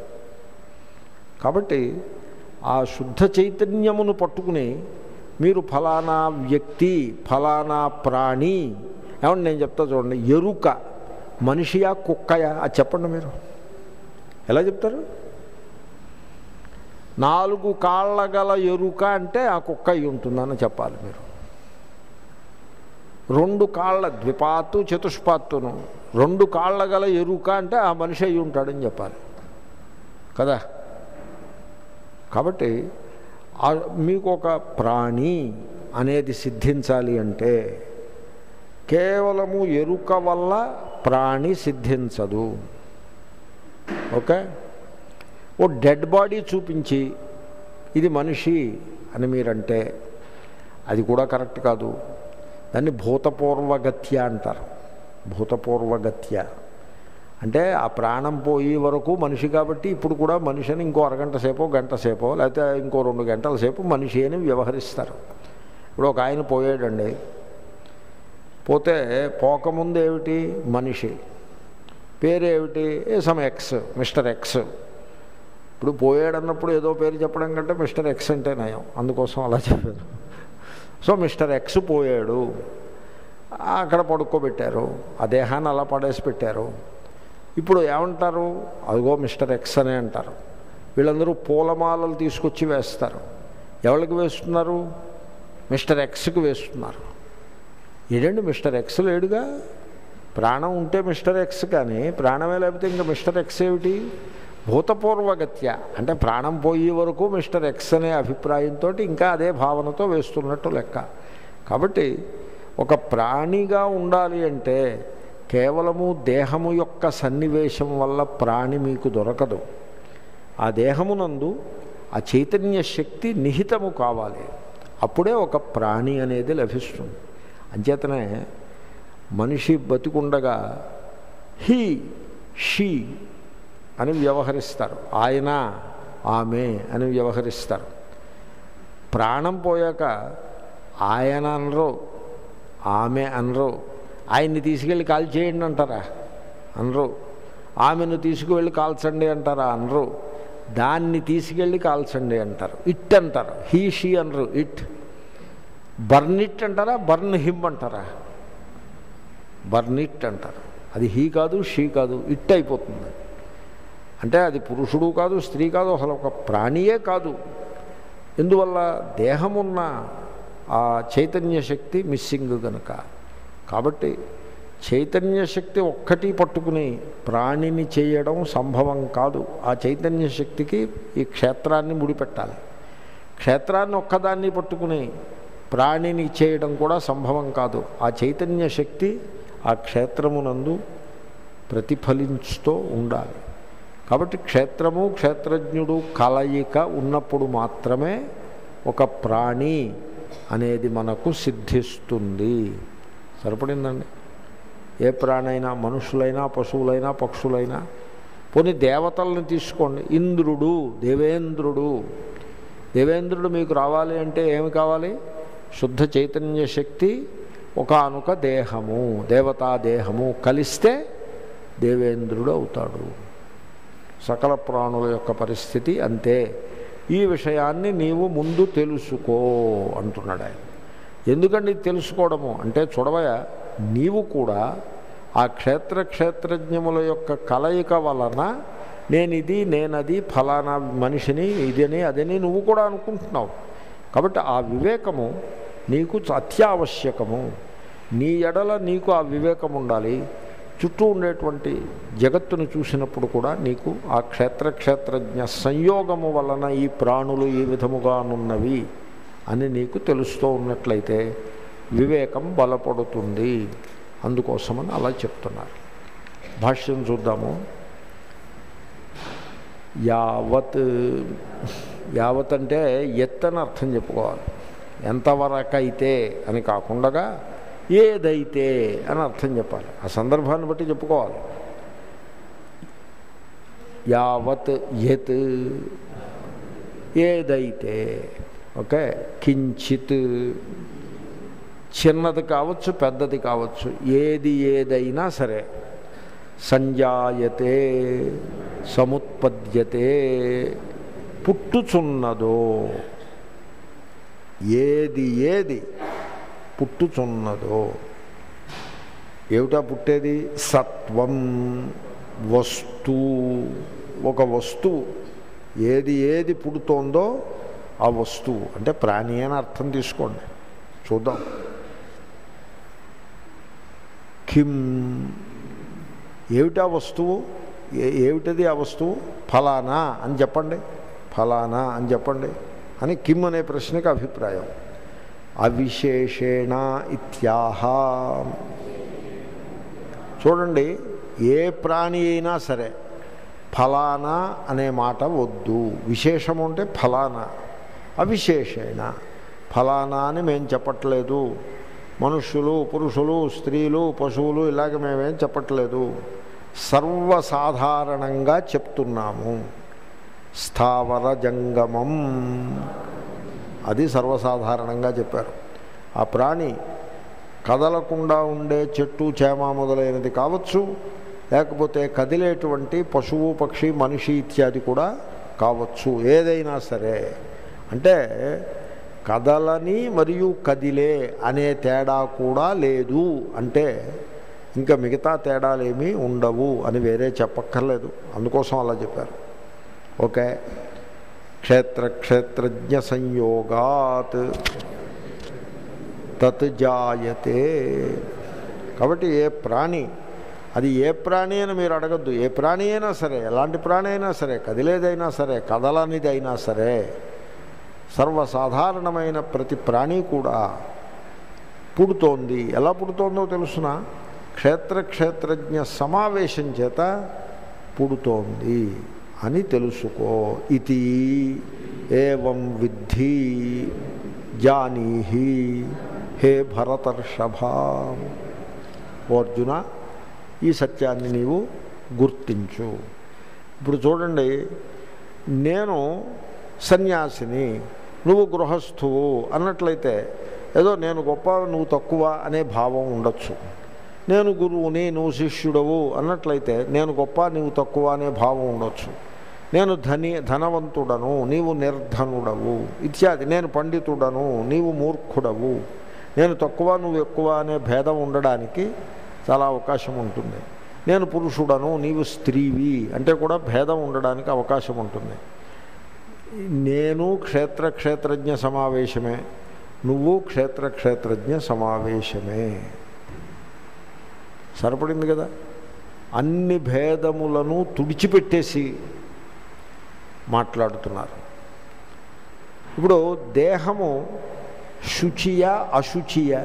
కాబట్టి ఆ శుద్ధ చైతన్యమును పట్టుకుని మీరు ఫలానా వ్యక్తి ఫలానా ప్రాణి ఏమండి నేను చెప్తా చూడండి ఎరుక మనిషియా కుక్కయా అది చెప్పండి మీరు ఎలా చెప్తారు నాలుగు కాళ్ళ గల ఎరుక అంటే ఆ కుక్క అయి ఉంటుందని చెప్పాలి మీరు రెండు కాళ్ళ ద్విపాత్తు చతుష్పాత్తును రెండు కాళ్ళ గల ఎరుక అంటే ఆ మనిషి అయి ఉంటాడని చెప్పాలి కదా కాబట్టి ఆ- మీకు ఒక ప్రాణి అనేది సిద్ధించాలి అంటే కేవలము ఎరుక వల్ల ప్రాణి సిద్ధించదు ఓకే ఓ డెడ్ బాడీ చూపించి ఇది మనిషి అని మీరంటే అది కూడా కరెక్ట్ కాదు దాన్ని భూతపూర్వగత్య అంటారు భూతపూర్వగత్య అంటే ఆ ప్రాణం పోయే వరకు మనిషి కాబట్టి ఇప్పుడు కూడా మనిషిని ఇంకో అరగంట సేపో గంట సేపో లేకపోతే ఇంకో రెండు గంటల సేపు మనిషి అని వ్యవహరిస్తారు ఇప్పుడు ఒక ఆయన పోయాడండి పోతే పోకముందు ఏమిటి మనిషి పేరేమిటి సమ్ ఎక్స్ మిస్టర్ ఎక్స్ ఇప్పుడు పోయాడన్నప్పుడు ఏదో పేరు చెప్పడం కంటే మిస్టర్ ఎక్స్ అంటే నయం అందుకోసం అలా చెప్పారు సో మిస్టర్ ఎక్స్ పోయాడు అక్కడ పడుకోబెట్టారు ఆ దేహాన్ని అలా పడేసి పెట్టారు ఇప్పుడు ఏమంటారు అదిగో మిస్టర్ ఎక్స్ అనే అంటారు వీళ్ళందరూ పూలమాలలు తీసుకొచ్చి వేస్తారు ఎవరికి వేస్తున్నారు మిస్టర్ ఎక్స్కి వేస్తున్నారు ఏంటండి మిస్టర్ ఎక్స్ లేడుగా ప్రాణం ఉంటే మిస్టర్ ఎక్స్ కానీ ప్రాణమే లేకపోతే ఇంకా మిస్టర్ ఎక్స్ ఏమిటి భూతపూర్వగత్య అంటే ప్రాణం పోయే వరకు మిస్టర్ ఎక్స్ అనే అభిప్రాయంతో ఇంకా అదే భావనతో వేస్తున్నట్టు లెక్క కాబట్టి ఒక ప్రాణిగా ఉండాలి అంటే కేవలము దేహము యొక్క సన్నివేశం వల్ల ప్రాణి మీకు దొరకదు ఆ దేహమునందు ఆ చైతన్య శక్తి నిహితము కావాలి అప్పుడే ఒక ప్రాణి అనేది లభిస్తుంది అంచేతనే మనిషి బతికుండగా హీ షీ అని వ్యవహరిస్తారు ఆయన ఆమె అని వ్యవహరిస్తారు ప్రాణం పోయాక ఆయన అనరు ఆమె అనరు ఆయన్ని తీసుకెళ్ళి కాల్ చేయండి అంటారా అనరు ఆమెను తీసుకువెళ్ళి కాల్చండి అంటారా అనరు దాన్ని తీసుకెళ్ళి కాల్చండి అంటారు ఇట్ అంటారు హీ షీ అనరు ఇట్ బర్న్ ఇట్ అంటారా బర్న్ హిమ్ అంటారా బర్న్ ఇట్ అంటారు అది హీ కాదు షీ కాదు ఇట్ అయిపోతుంది అంటే అది పురుషుడు కాదు స్త్రీ కాదు అసలు ఒక ప్రాణియే కాదు ఎందువల్ల దేహమున్న ఆ చైతన్య శక్తి మిస్సింగ్ కనుక కాబట్టి చైతన్య శక్తి ఒక్కటి పట్టుకుని ప్రాణిని చేయడం సంభవం కాదు ఆ చైతన్య శక్తికి ఈ క్షేత్రాన్ని ముడిపెట్టాలి క్షేత్రాన్ని ఒక్కదాన్ని పట్టుకుని ప్రాణిని చేయడం కూడా సంభవం కాదు ఆ చైతన్య శక్తి ఆ క్షేత్రమునందు ప్రతిఫలించుతూ ఉండాలి కాబట్టి క్షేత్రము క్షేత్రజ్ఞుడు కలయిక ఉన్నప్పుడు మాత్రమే ఒక ప్రాణి అనేది మనకు సిద్ధిస్తుంది సరిపడిందండి ఏ ప్రాణైనా మనుషులైనా పశువులైనా పక్షులైనా పోనీ దేవతలను తీసుకోండి ఇంద్రుడు దేవేంద్రుడు దేవేంద్రుడు మీకు రావాలి అంటే ఏమి కావాలి శుద్ధ చైతన్య శక్తి ఒకనొక దేహము దేవతా దేహము కలిస్తే దేవేంద్రుడు అవుతాడు సకల ప్రాణుల యొక్క పరిస్థితి అంతే ఈ విషయాన్ని నీవు ముందు తెలుసుకో అంటున్నాడు ఆయన ఎందుకండి ఇది తెలుసుకోవడము అంటే చూడవయ నీవు కూడా ఆ క్షేత్ర క్షేత్రజ్ఞముల యొక్క కలయిక వలన నేను ఇది నేనది ఫలానా మనిషిని ఇదని అదని నువ్వు కూడా అనుకుంటున్నావు కాబట్టి ఆ వివేకము నీకు అత్యావశ్యకము నీ ఎడల నీకు ఆ వివేకం ఉండాలి చుట్టూ ఉండేటువంటి జగత్తును చూసినప్పుడు కూడా నీకు ఆ క్షేత్ర క్షేత్రజ్ఞ సంయోగము వలన ఈ ప్రాణులు ఈ విధముగానున్నవి అని నీకు తెలుస్తూ ఉన్నట్లయితే వివేకం బలపడుతుంది అందుకోసమని అలా చెప్తున్నారు భాష్యం చూద్దాము యావత్ యావత్ అంటే ఎత్తని అర్థం చెప్పుకోవాలి ఎంతవరకైతే అని కాకుండా ఏదైతే అని అర్థం చెప్పాలి ఆ సందర్భాన్ని బట్టి చెప్పుకోవాలి యావత్ యత్ ఏదైతే ఓకే కించిత్ చిన్నది కావచ్చు పెద్దది కావచ్చు ఏది ఏదైనా సరే సంజాయతే సముత్పద్యతే పుట్టుచున్నదో ఏది ఏది పుట్టుచున్నదో ఏమిటా పుట్టేది సత్వం వస్తు ఒక వస్తువు ఏది ఏది పుడుతోందో ఆ వస్తువు అంటే ప్రాణి అని అర్థం తీసుకోండి చూద్దాం కిం ఏమిటా వస్తువు ఏ ఏమిటది ఆ వస్తువు ఫలానా అని చెప్పండి ఫలానా అని చెప్పండి అని కిమ్ అనే ప్రశ్నకి అభిప్రాయం అవిశేషేణ ఇత్యాహ చూడండి ఏ ప్రాణి అయినా సరే ఫలానా అనే మాట వద్దు విశేషము అంటే ఫలానా అవిశేషేణ ఫలానా అని మేము చెప్పట్లేదు మనుష్యులు పురుషులు స్త్రీలు పశువులు ఇలాగ మేమేం చెప్పట్లేదు సర్వసాధారణంగా చెప్తున్నాము స్థావర జంగమం అది సర్వసాధారణంగా చెప్పారు ఆ ప్రాణి కదలకుండా ఉండే చెట్టు చేమ మొదలైనది కావచ్చు లేకపోతే కదిలేటువంటి పశువు పక్షి మనిషి ఇత్యాది కూడా కావచ్చు ఏదైనా సరే అంటే కదలని మరియు కదిలే అనే తేడా కూడా లేదు అంటే ఇంకా మిగతా తేడాలేమీ ఉండవు అని వేరే చెప్పక్కర్లేదు అందుకోసం అలా చెప్పారు ఓకే క్షేత్ర క్షేత్రజ్ఞ సంయోగాత్ తత్ జాయతే కాబట్టి ఏ ప్రాణి అది ఏ ప్రాణి అని మీరు అడగద్దు ఏ ప్రాణి అయినా సరే ఎలాంటి ప్రాణి అయినా సరే కదిలేదైనా సరే కదలనిది అయినా సరే సర్వసాధారణమైన ప్రతి ప్రాణి కూడా పుడుతోంది ఎలా పుడుతోందో తెలుసిన క్షేత్ర క్షేత్రజ్ఞ సమావేశం చేత పుడుతోంది అని తెలుసుకో ఇది ఏవం విద్ధి జానీహి హే భరతర్షభ ఓ అర్జున ఈ సత్యాన్ని నీవు గుర్తించు ఇప్పుడు చూడండి నేను సన్యాసిని నువ్వు గృహస్థువు అన్నట్లయితే ఏదో నేను గొప్ప నువ్వు తక్కువ అనే భావం ఉండొచ్చు నేను గురువుని నువ్వు శిష్యుడవు అన్నట్లయితే నేను గొప్ప నీవు తక్కువ అనే భావం ఉండొచ్చు నేను ధని ధనవంతుడను నీవు నిర్ధనుడవు ఇత్యాది నేను పండితుడను నీవు మూర్ఖుడవు నేను తక్కువ నువ్వు ఎక్కువ అనే భేదం ఉండడానికి చాలా అవకాశం ఉంటుంది నేను పురుషుడను నీవు స్త్రీవి అంటే కూడా భేదం ఉండడానికి అవకాశం ఉంటుంది నేను క్షేత్ర క్షేత్రజ్ఞ సమావేశమే నువ్వు క్షేత్ర క్షేత్రజ్ఞ సమావేశమే సరిపడింది కదా అన్ని భేదములను తుడిచిపెట్టేసి మాట్లాడుతున్నారు ఇప్పుడు దేహము శుచియా అశుచియా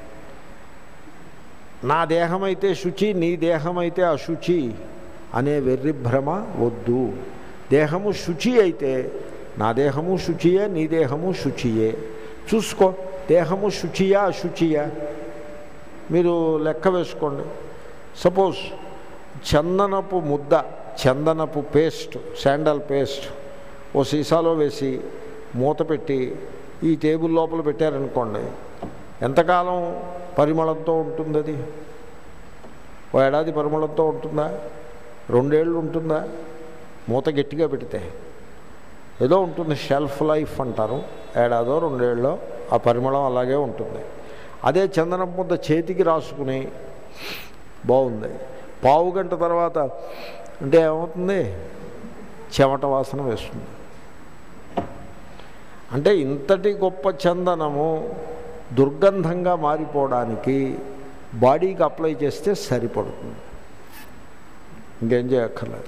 నా దేహమైతే శుచి నీ దేహమైతే అశుచి అనే వెర్రి భ్రమ వద్దు దేహము శుచి అయితే నా దేహము శుచియే నీ దేహము శుచియే చూసుకో దేహము శుచియా అశుచియా మీరు లెక్క వేసుకోండి సపోజ్ చందనపు ముద్ద చందనపు పేస్ట్ శాండల్ పేస్ట్ ఓ సీసాలో వేసి మూత పెట్టి ఈ టేబుల్ లోపల పెట్టారనుకోండి ఎంతకాలం పరిమళంతో ఉంటుంది అది ఓ ఏడాది పరిమళంతో ఉంటుందా రెండేళ్ళు ఉంటుందా మూత గట్టిగా పెడితే ఏదో ఉంటుంది షెల్ఫ్ లైఫ్ అంటారు ఏడాదో రెండేళ్ళలో ఆ పరిమళం అలాగే ఉంటుంది అదే చందనం ముద్ద చేతికి రాసుకుని బాగుంది పావు గంట తర్వాత అంటే ఏమవుతుంది చెమట వాసన వేస్తుంది అంటే ఇంతటి గొప్ప చందనము దుర్గంధంగా మారిపోవడానికి బాడీకి అప్లై చేస్తే సరిపడుతుంది ఇంకేం చేయక్కర్లేదు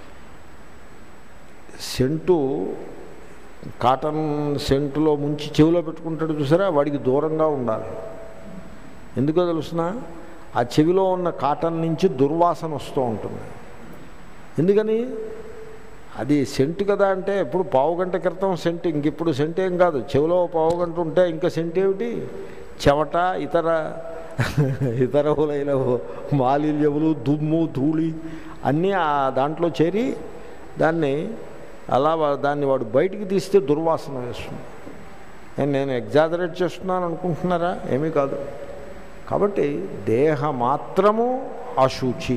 సెంటు కాటన్ సెంటులో ముంచి చెవిలో పెట్టుకుంటాడు చూసారా వాడికి దూరంగా ఉండాలి ఎందుకో తెలుసిన ఆ చెవిలో ఉన్న కాటన్ నుంచి దుర్వాసన వస్తూ ఉంటుంది ఎందుకని అది సెంటు కదా అంటే ఎప్పుడు పావు గంట క్రితం సెంటు ఇంక ఇప్పుడు సెంట్ ఏం కాదు చెవిలో పావు గంట ఉంటే ఇంకా సెంట్ ఏమిటి చెమట ఇతర ఇతర హులైన మాలిన్యములు దుమ్ము ధూళి అన్నీ ఆ దాంట్లో చేరి దాన్ని అలా వా- దాన్ని వాడు బయటికి తీస్తే దుర్వాసన వేస్తుంది నేను- నేను ఎగ్జాజరేట్ చేస్తున్నాను అనుకుంటున్నారా ఏమీ కాదు కాబట్టి దేహ మాత్రము అశుచి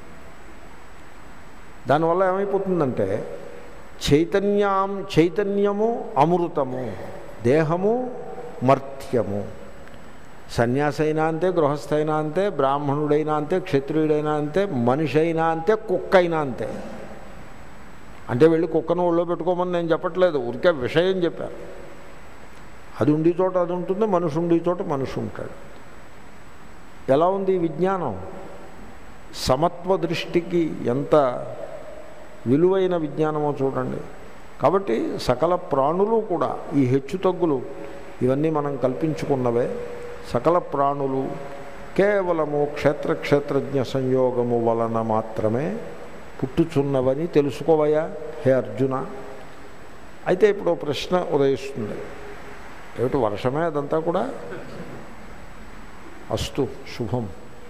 దానివల్ల ఏమైపోతుందంటే చైతన్యం చైతన్యము అమృతము దేహము మర్త్యము సన్యాసి అయినా అంతే గృహస్థైనా అంతే బ్రాహ్మణుడైనా అంతే క్షత్రియుడైనా అంతే మనిషి అయినా అంతే కుక్క అయినా అంతే అంటే వెళ్ళి కుక్కను ఒళ్ళో పెట్టుకోమని నేను చెప్పట్లేదు ఊరికే విషయం చెప్పాను అది ఉండి చోట అది ఉంటుంది మనిషి ఉండి చోట మనిషి ఉంటాడు ఎలా ఉంది ఈ విజ్ఞానం సమత్వ దృష్టికి ఎంత విలువైన విజ్ఞానమో చూడండి కాబట్టి సకల ప్రాణులు కూడా ఈ హెచ్చుతగ్గులు ఇవన్నీ మనం కల్పించుకున్నవే సకల ప్రాణులు కేవలము క్షేత్ర క్షేత్రజ్ఞ సంయోగము వలన మాత్రమే పుట్టుచున్నవని తెలుసుకోవయా హే అర్జున అయితే ఇప్పుడు ఓ ప్రశ్న ఉదయిస్తుంది ఏమిటి వర్షమే అదంతా కూడా అస్తు శుభం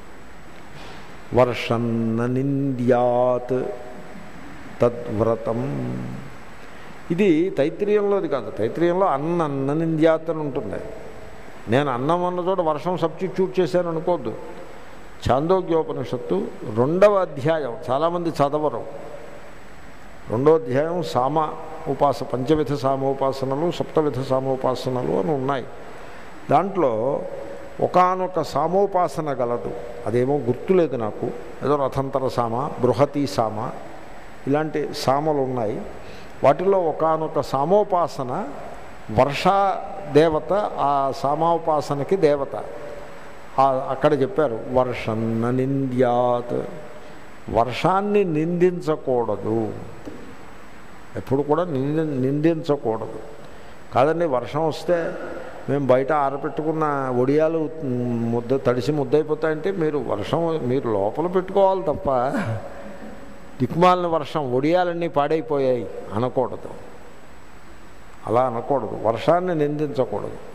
వర్షన్న నింద్యాత్ తద్వ్రతం ఇది తైత్రీయంలోది కాదు తైత్రీయంలో అన్న అన్న నింద్యాత్ అని ఉంటుంది నేను అన్నం అన్న చోట వర్షం సబ్స్టిట్యూట్ చేశాను అనుకోవద్దు చాందోగ్యోపనిషత్తు రెండవ అధ్యాయం చాలామంది చదవరు రెండో అధ్యాయం సామ ఉపాస పంచవిధ సామోపాసనలు సప్తవిధ సామోపాసనలు అని ఉన్నాయి దాంట్లో ఒకానొక సామోపాసన గలదు అదేమో గుర్తులేదు నాకు ఏదో రథంతర సామ బృహతి సామ ఇలాంటి సామలు ఉన్నాయి వాటిలో ఒకానొక సామోపాసన వర్షా దేవత ఆ సామోపాసనకి దేవత ఆ- అక్కడ చెప్పారు వర్షన్న నింద్యాత్ వర్షాన్ని నిందించకూడదు ఎప్పుడు కూడా నింది నిందించకూడదు కాదండి వర్షం వస్తే మేము బయట ఆరపెట్టుకున్న ఒడియాలు ముద్ద తడిసి ముద్దయిపోతాయంటే మీరు వర్షం మీరు లోపల పెట్టుకోవాలి తప్ప దిక్మాలిన వర్షం ఒడియాలన్నీ పాడైపోయాయి అనకూడదు అలా అనకూడదు వర్షాన్ని నిందించకూడదు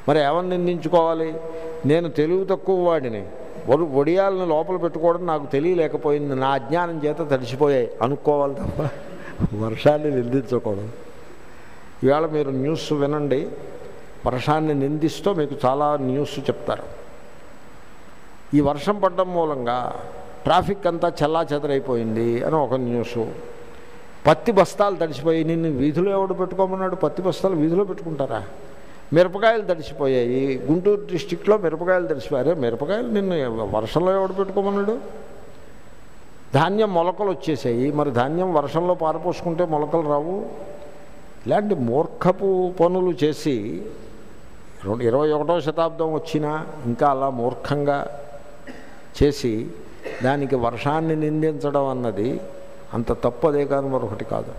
మరి ఏమని నిందించుకోవాలి నేను తెలివి తక్కువ వాడిని ఒడి ఒడియాలను లోపల పెట్టుకోవడం నాకు తెలియలేకపోయింది నా అజ్ఞానం చేత తడిసిపోయాయి అనుకోవాలి తప్ప వర్షాన్ని నిందించకూడదు ఇవాళ మీరు న్యూస్ వినండి వర్షాన్ని నిందిస్తూ మీకు చాలా న్యూస్ చెప్తారు ఈ వర్షం పడడం మూలంగా ట్రాఫిక్ అంతా చల్లా చెదరైపోయింది అని ఒక న్యూసు పత్తి బస్తాలు తడిసిపోయి నిన్ను వీధిలో ఎవడు పెట్టుకోమన్నాడు పత్తి బస్తాలు వీధిలో పెట్టుకుంటారా మిరపకాయలు తడిసిపోయాయి గుంటూరు డిస్టిక్లో మిరపకాయలు తడిసిపోయారు మిరపకాయలు నిన్ను వర్షంలో ఎవడు పెట్టుకోమన్నాడు ధాన్యం మొలకలు వచ్చేసాయి మరి ధాన్యం వర్షంలో పారపోసుకుంటే మొలకలు రావు ఇలాంటి మూర్ఖపు పనులు చేసి రెండు ఇరవై ఒకటో శతాబ్దం వచ్చినా ఇంకా అలా మూర్ఖంగా చేసి దానికి వర్షాన్ని నిందించడం అన్నది అంత తప్పదే కాదు మరొకటి కాదు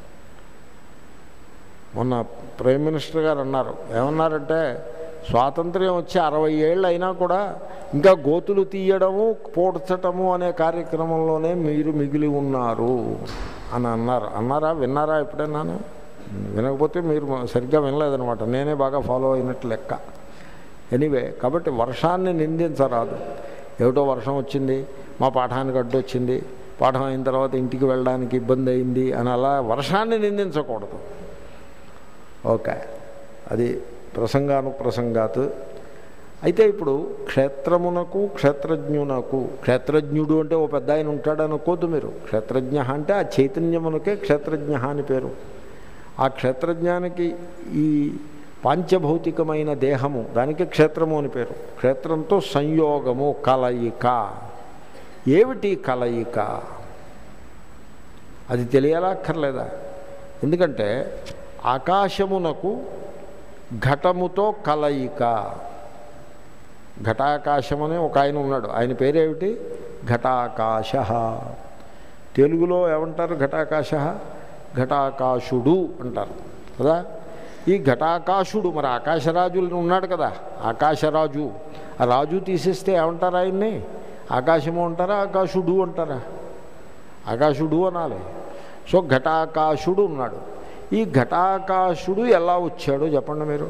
మొన్న ప్రైమ్ మినిస్టర్ గారు అన్నారు ఏమన్నారంటే స్వాతంత్ర్యం వచ్చి అరవై ఏళ్ళు అయినా కూడా ఇంకా గోతులు తీయడము పోడ్చటము అనే కార్యక్రమంలోనే మీరు మిగిలి ఉన్నారు అని అన్నారు అన్నారా విన్నారా ఎప్పుడైనాను వినకపోతే మీరు సరిగ్గా వినలేదనమాట నేనే బాగా ఫాలో అయినట్టు లెక్క ఎనీవే కాబట్టి వర్షాన్ని నిందించరాదు ఏమిటో వర్షం వచ్చింది మా పాఠానికి అడ్డు వచ్చింది పాఠం అయిన తర్వాత ఇంటికి వెళ్ళడానికి ఇబ్బంది అయింది అని అలా వర్షాన్ని నిందించకూడదు ఓకే అది ప్రసంగానుప్రసంగాత్ అయితే ఇప్పుడు క్షేత్రమునకు క్షేత్రజ్ఞునకు క్షేత్రజ్ఞుడు అంటే ఓ పెద్ద ఆయన ఉంటాడు అనుకోద్దు మీరు క్షేత్రజ్ఞ అంటే ఆ చైతన్యమునకే క్షేత్రజ్ఞ అని పేరు ఆ క్షేత్రజ్ఞానికి ఈ పాంచభౌతికమైన దేహము దానికి క్షేత్రము అని పేరు క్షేత్రంతో సంయోగము కలయిక ఏమిటి కలయిక అది తెలియాలా అక్కర్లేదా ఎందుకంటే ఆకాశమునకు ఘటముతో కలయిక ఘటాకాశం అని ఒక ఆయన ఉన్నాడు ఆయన పేరేమిటి ఘటాకాశ తెలుగులో ఏమంటారు ఘటాకాశ ఘటాకాశుడు అంటారు కదా ఈ ఘటాకాశుడు మరి ఆకాశరాజులు ఉన్నాడు కదా ఆకాశరాజు ఆ రాజు తీసేస్తే ఏమంటారు ఆయన్ని ఆకాశము అంటారా ఆకాశుడు అంటారా ఆకాశుడు అనాలి సో ఘటాకాశుడు ఉన్నాడు ఈ ఘటాకాశుడు ఎలా వచ్చాడో చెప్పండి మీరు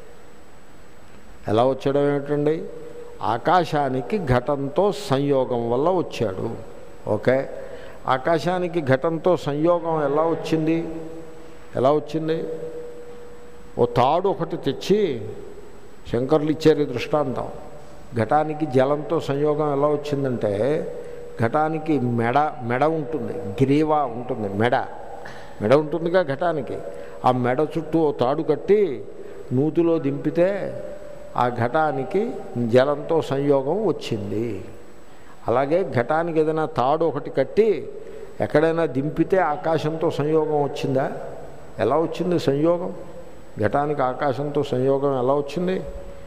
ఎలా వచ్చాడో ఏమిటండి ఆకాశానికి ఘటంతో సంయోగం వల్ల వచ్చాడు ఓకే ఆకాశానికి ఘటంతో సంయోగం ఎలా వచ్చింది ఎలా వచ్చింది ఓ తాడు ఒకటి తెచ్చి శంకర్లు ఇచ్చారు ఈ దృష్టాంతం ఘటానికి జలంతో సంయోగం ఎలా వచ్చిందంటే ఘటానికి మెడ మెడ ఉంటుంది గ్రీవ ఉంటుంది మెడ మెడ ఉంటుందిగా ఘటానికి ఆ మెడ చుట్టూ ఓ తాడు కట్టి నూతిలో దింపితే ఆ ఘటానికి జలంతో సంయోగం వచ్చింది అలాగే ఘటానికి ఏదైనా తాడు ఒకటి కట్టి ఎక్కడైనా దింపితే ఆకాశంతో సంయోగం వచ్చిందా ఎలా వచ్చింది సంయోగం ఘటానికి ఆకాశంతో సంయోగం ఎలా వచ్చింది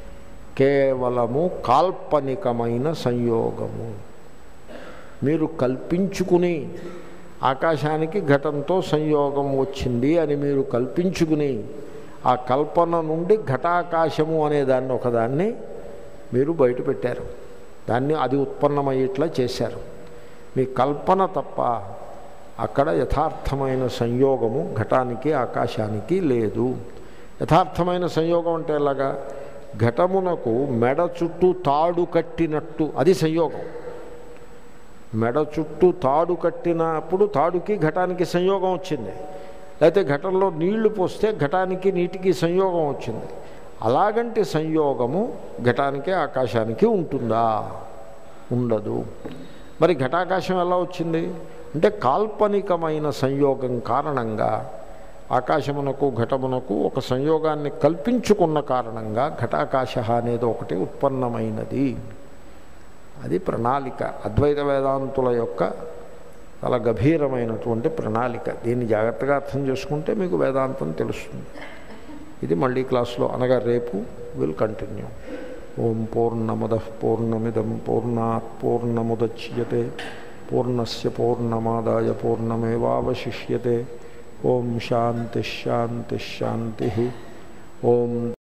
కేవలము కాల్పనికమైన సంయోగము మీరు కల్పించుకుని ఆకాశానికి ఘటంతో సంయోగం వచ్చింది అని మీరు కల్పించుకుని ఆ కల్పన నుండి ఘటాకాశము అనే దాన్ని ఒకదాన్ని మీరు బయట పెట్టారు దాన్ని అది ఉత్పన్నమయ్యేట్లా చేశారు మీ కల్పన తప్ప అక్కడ యథార్థమైన సంయోగము ఘటానికి ఆకాశానికి లేదు యథార్థమైన సంయోగం అంటే ఎలాగా ఘటమునకు మెడ చుట్టూ తాడు కట్టినట్టు అది సంయోగం మెడ చుట్టూ తాడు కట్టినప్పుడు తాడుకి ఘటానికి సంయోగం వచ్చింది లేకపోతే ఘటంలో నీళ్లు పోస్తే ఘటానికి నీటికి సంయోగం వచ్చింది అలాగంటి సంయోగము ఘటానికి ఆకాశానికి ఉంటుందా ఉండదు మరి ఘటాకాశం ఎలా వచ్చింది అంటే కాల్పనికమైన సంయోగం కారణంగా ఆకాశమునకు ఘటమునకు ఒక సంయోగాన్ని కల్పించుకున్న కారణంగా ఘటాకాశ అనేది ఒకటి ఉత్పన్నమైనది అది ప్రణాళిక అద్వైత వేదాంతుల యొక్క చాలా గభీరమైనటువంటి ప్రణాళిక దీన్ని జాగ్రత్తగా అర్థం చేసుకుంటే మీకు వేదాంతం తెలుస్తుంది ఇది మళ్ళీ క్లాస్లో అనగా రేపు విల్ కంటిన్యూ ఓం పూర్ణమద పూర్ణమిదం పూర్ణాత్ పూర్ణముద్యతే పూర్ణస్ పూర్ణమాదాయ పూర్ణమేవాశిష్యతే ఓం శాంతిశాంతిశాంతి ఓం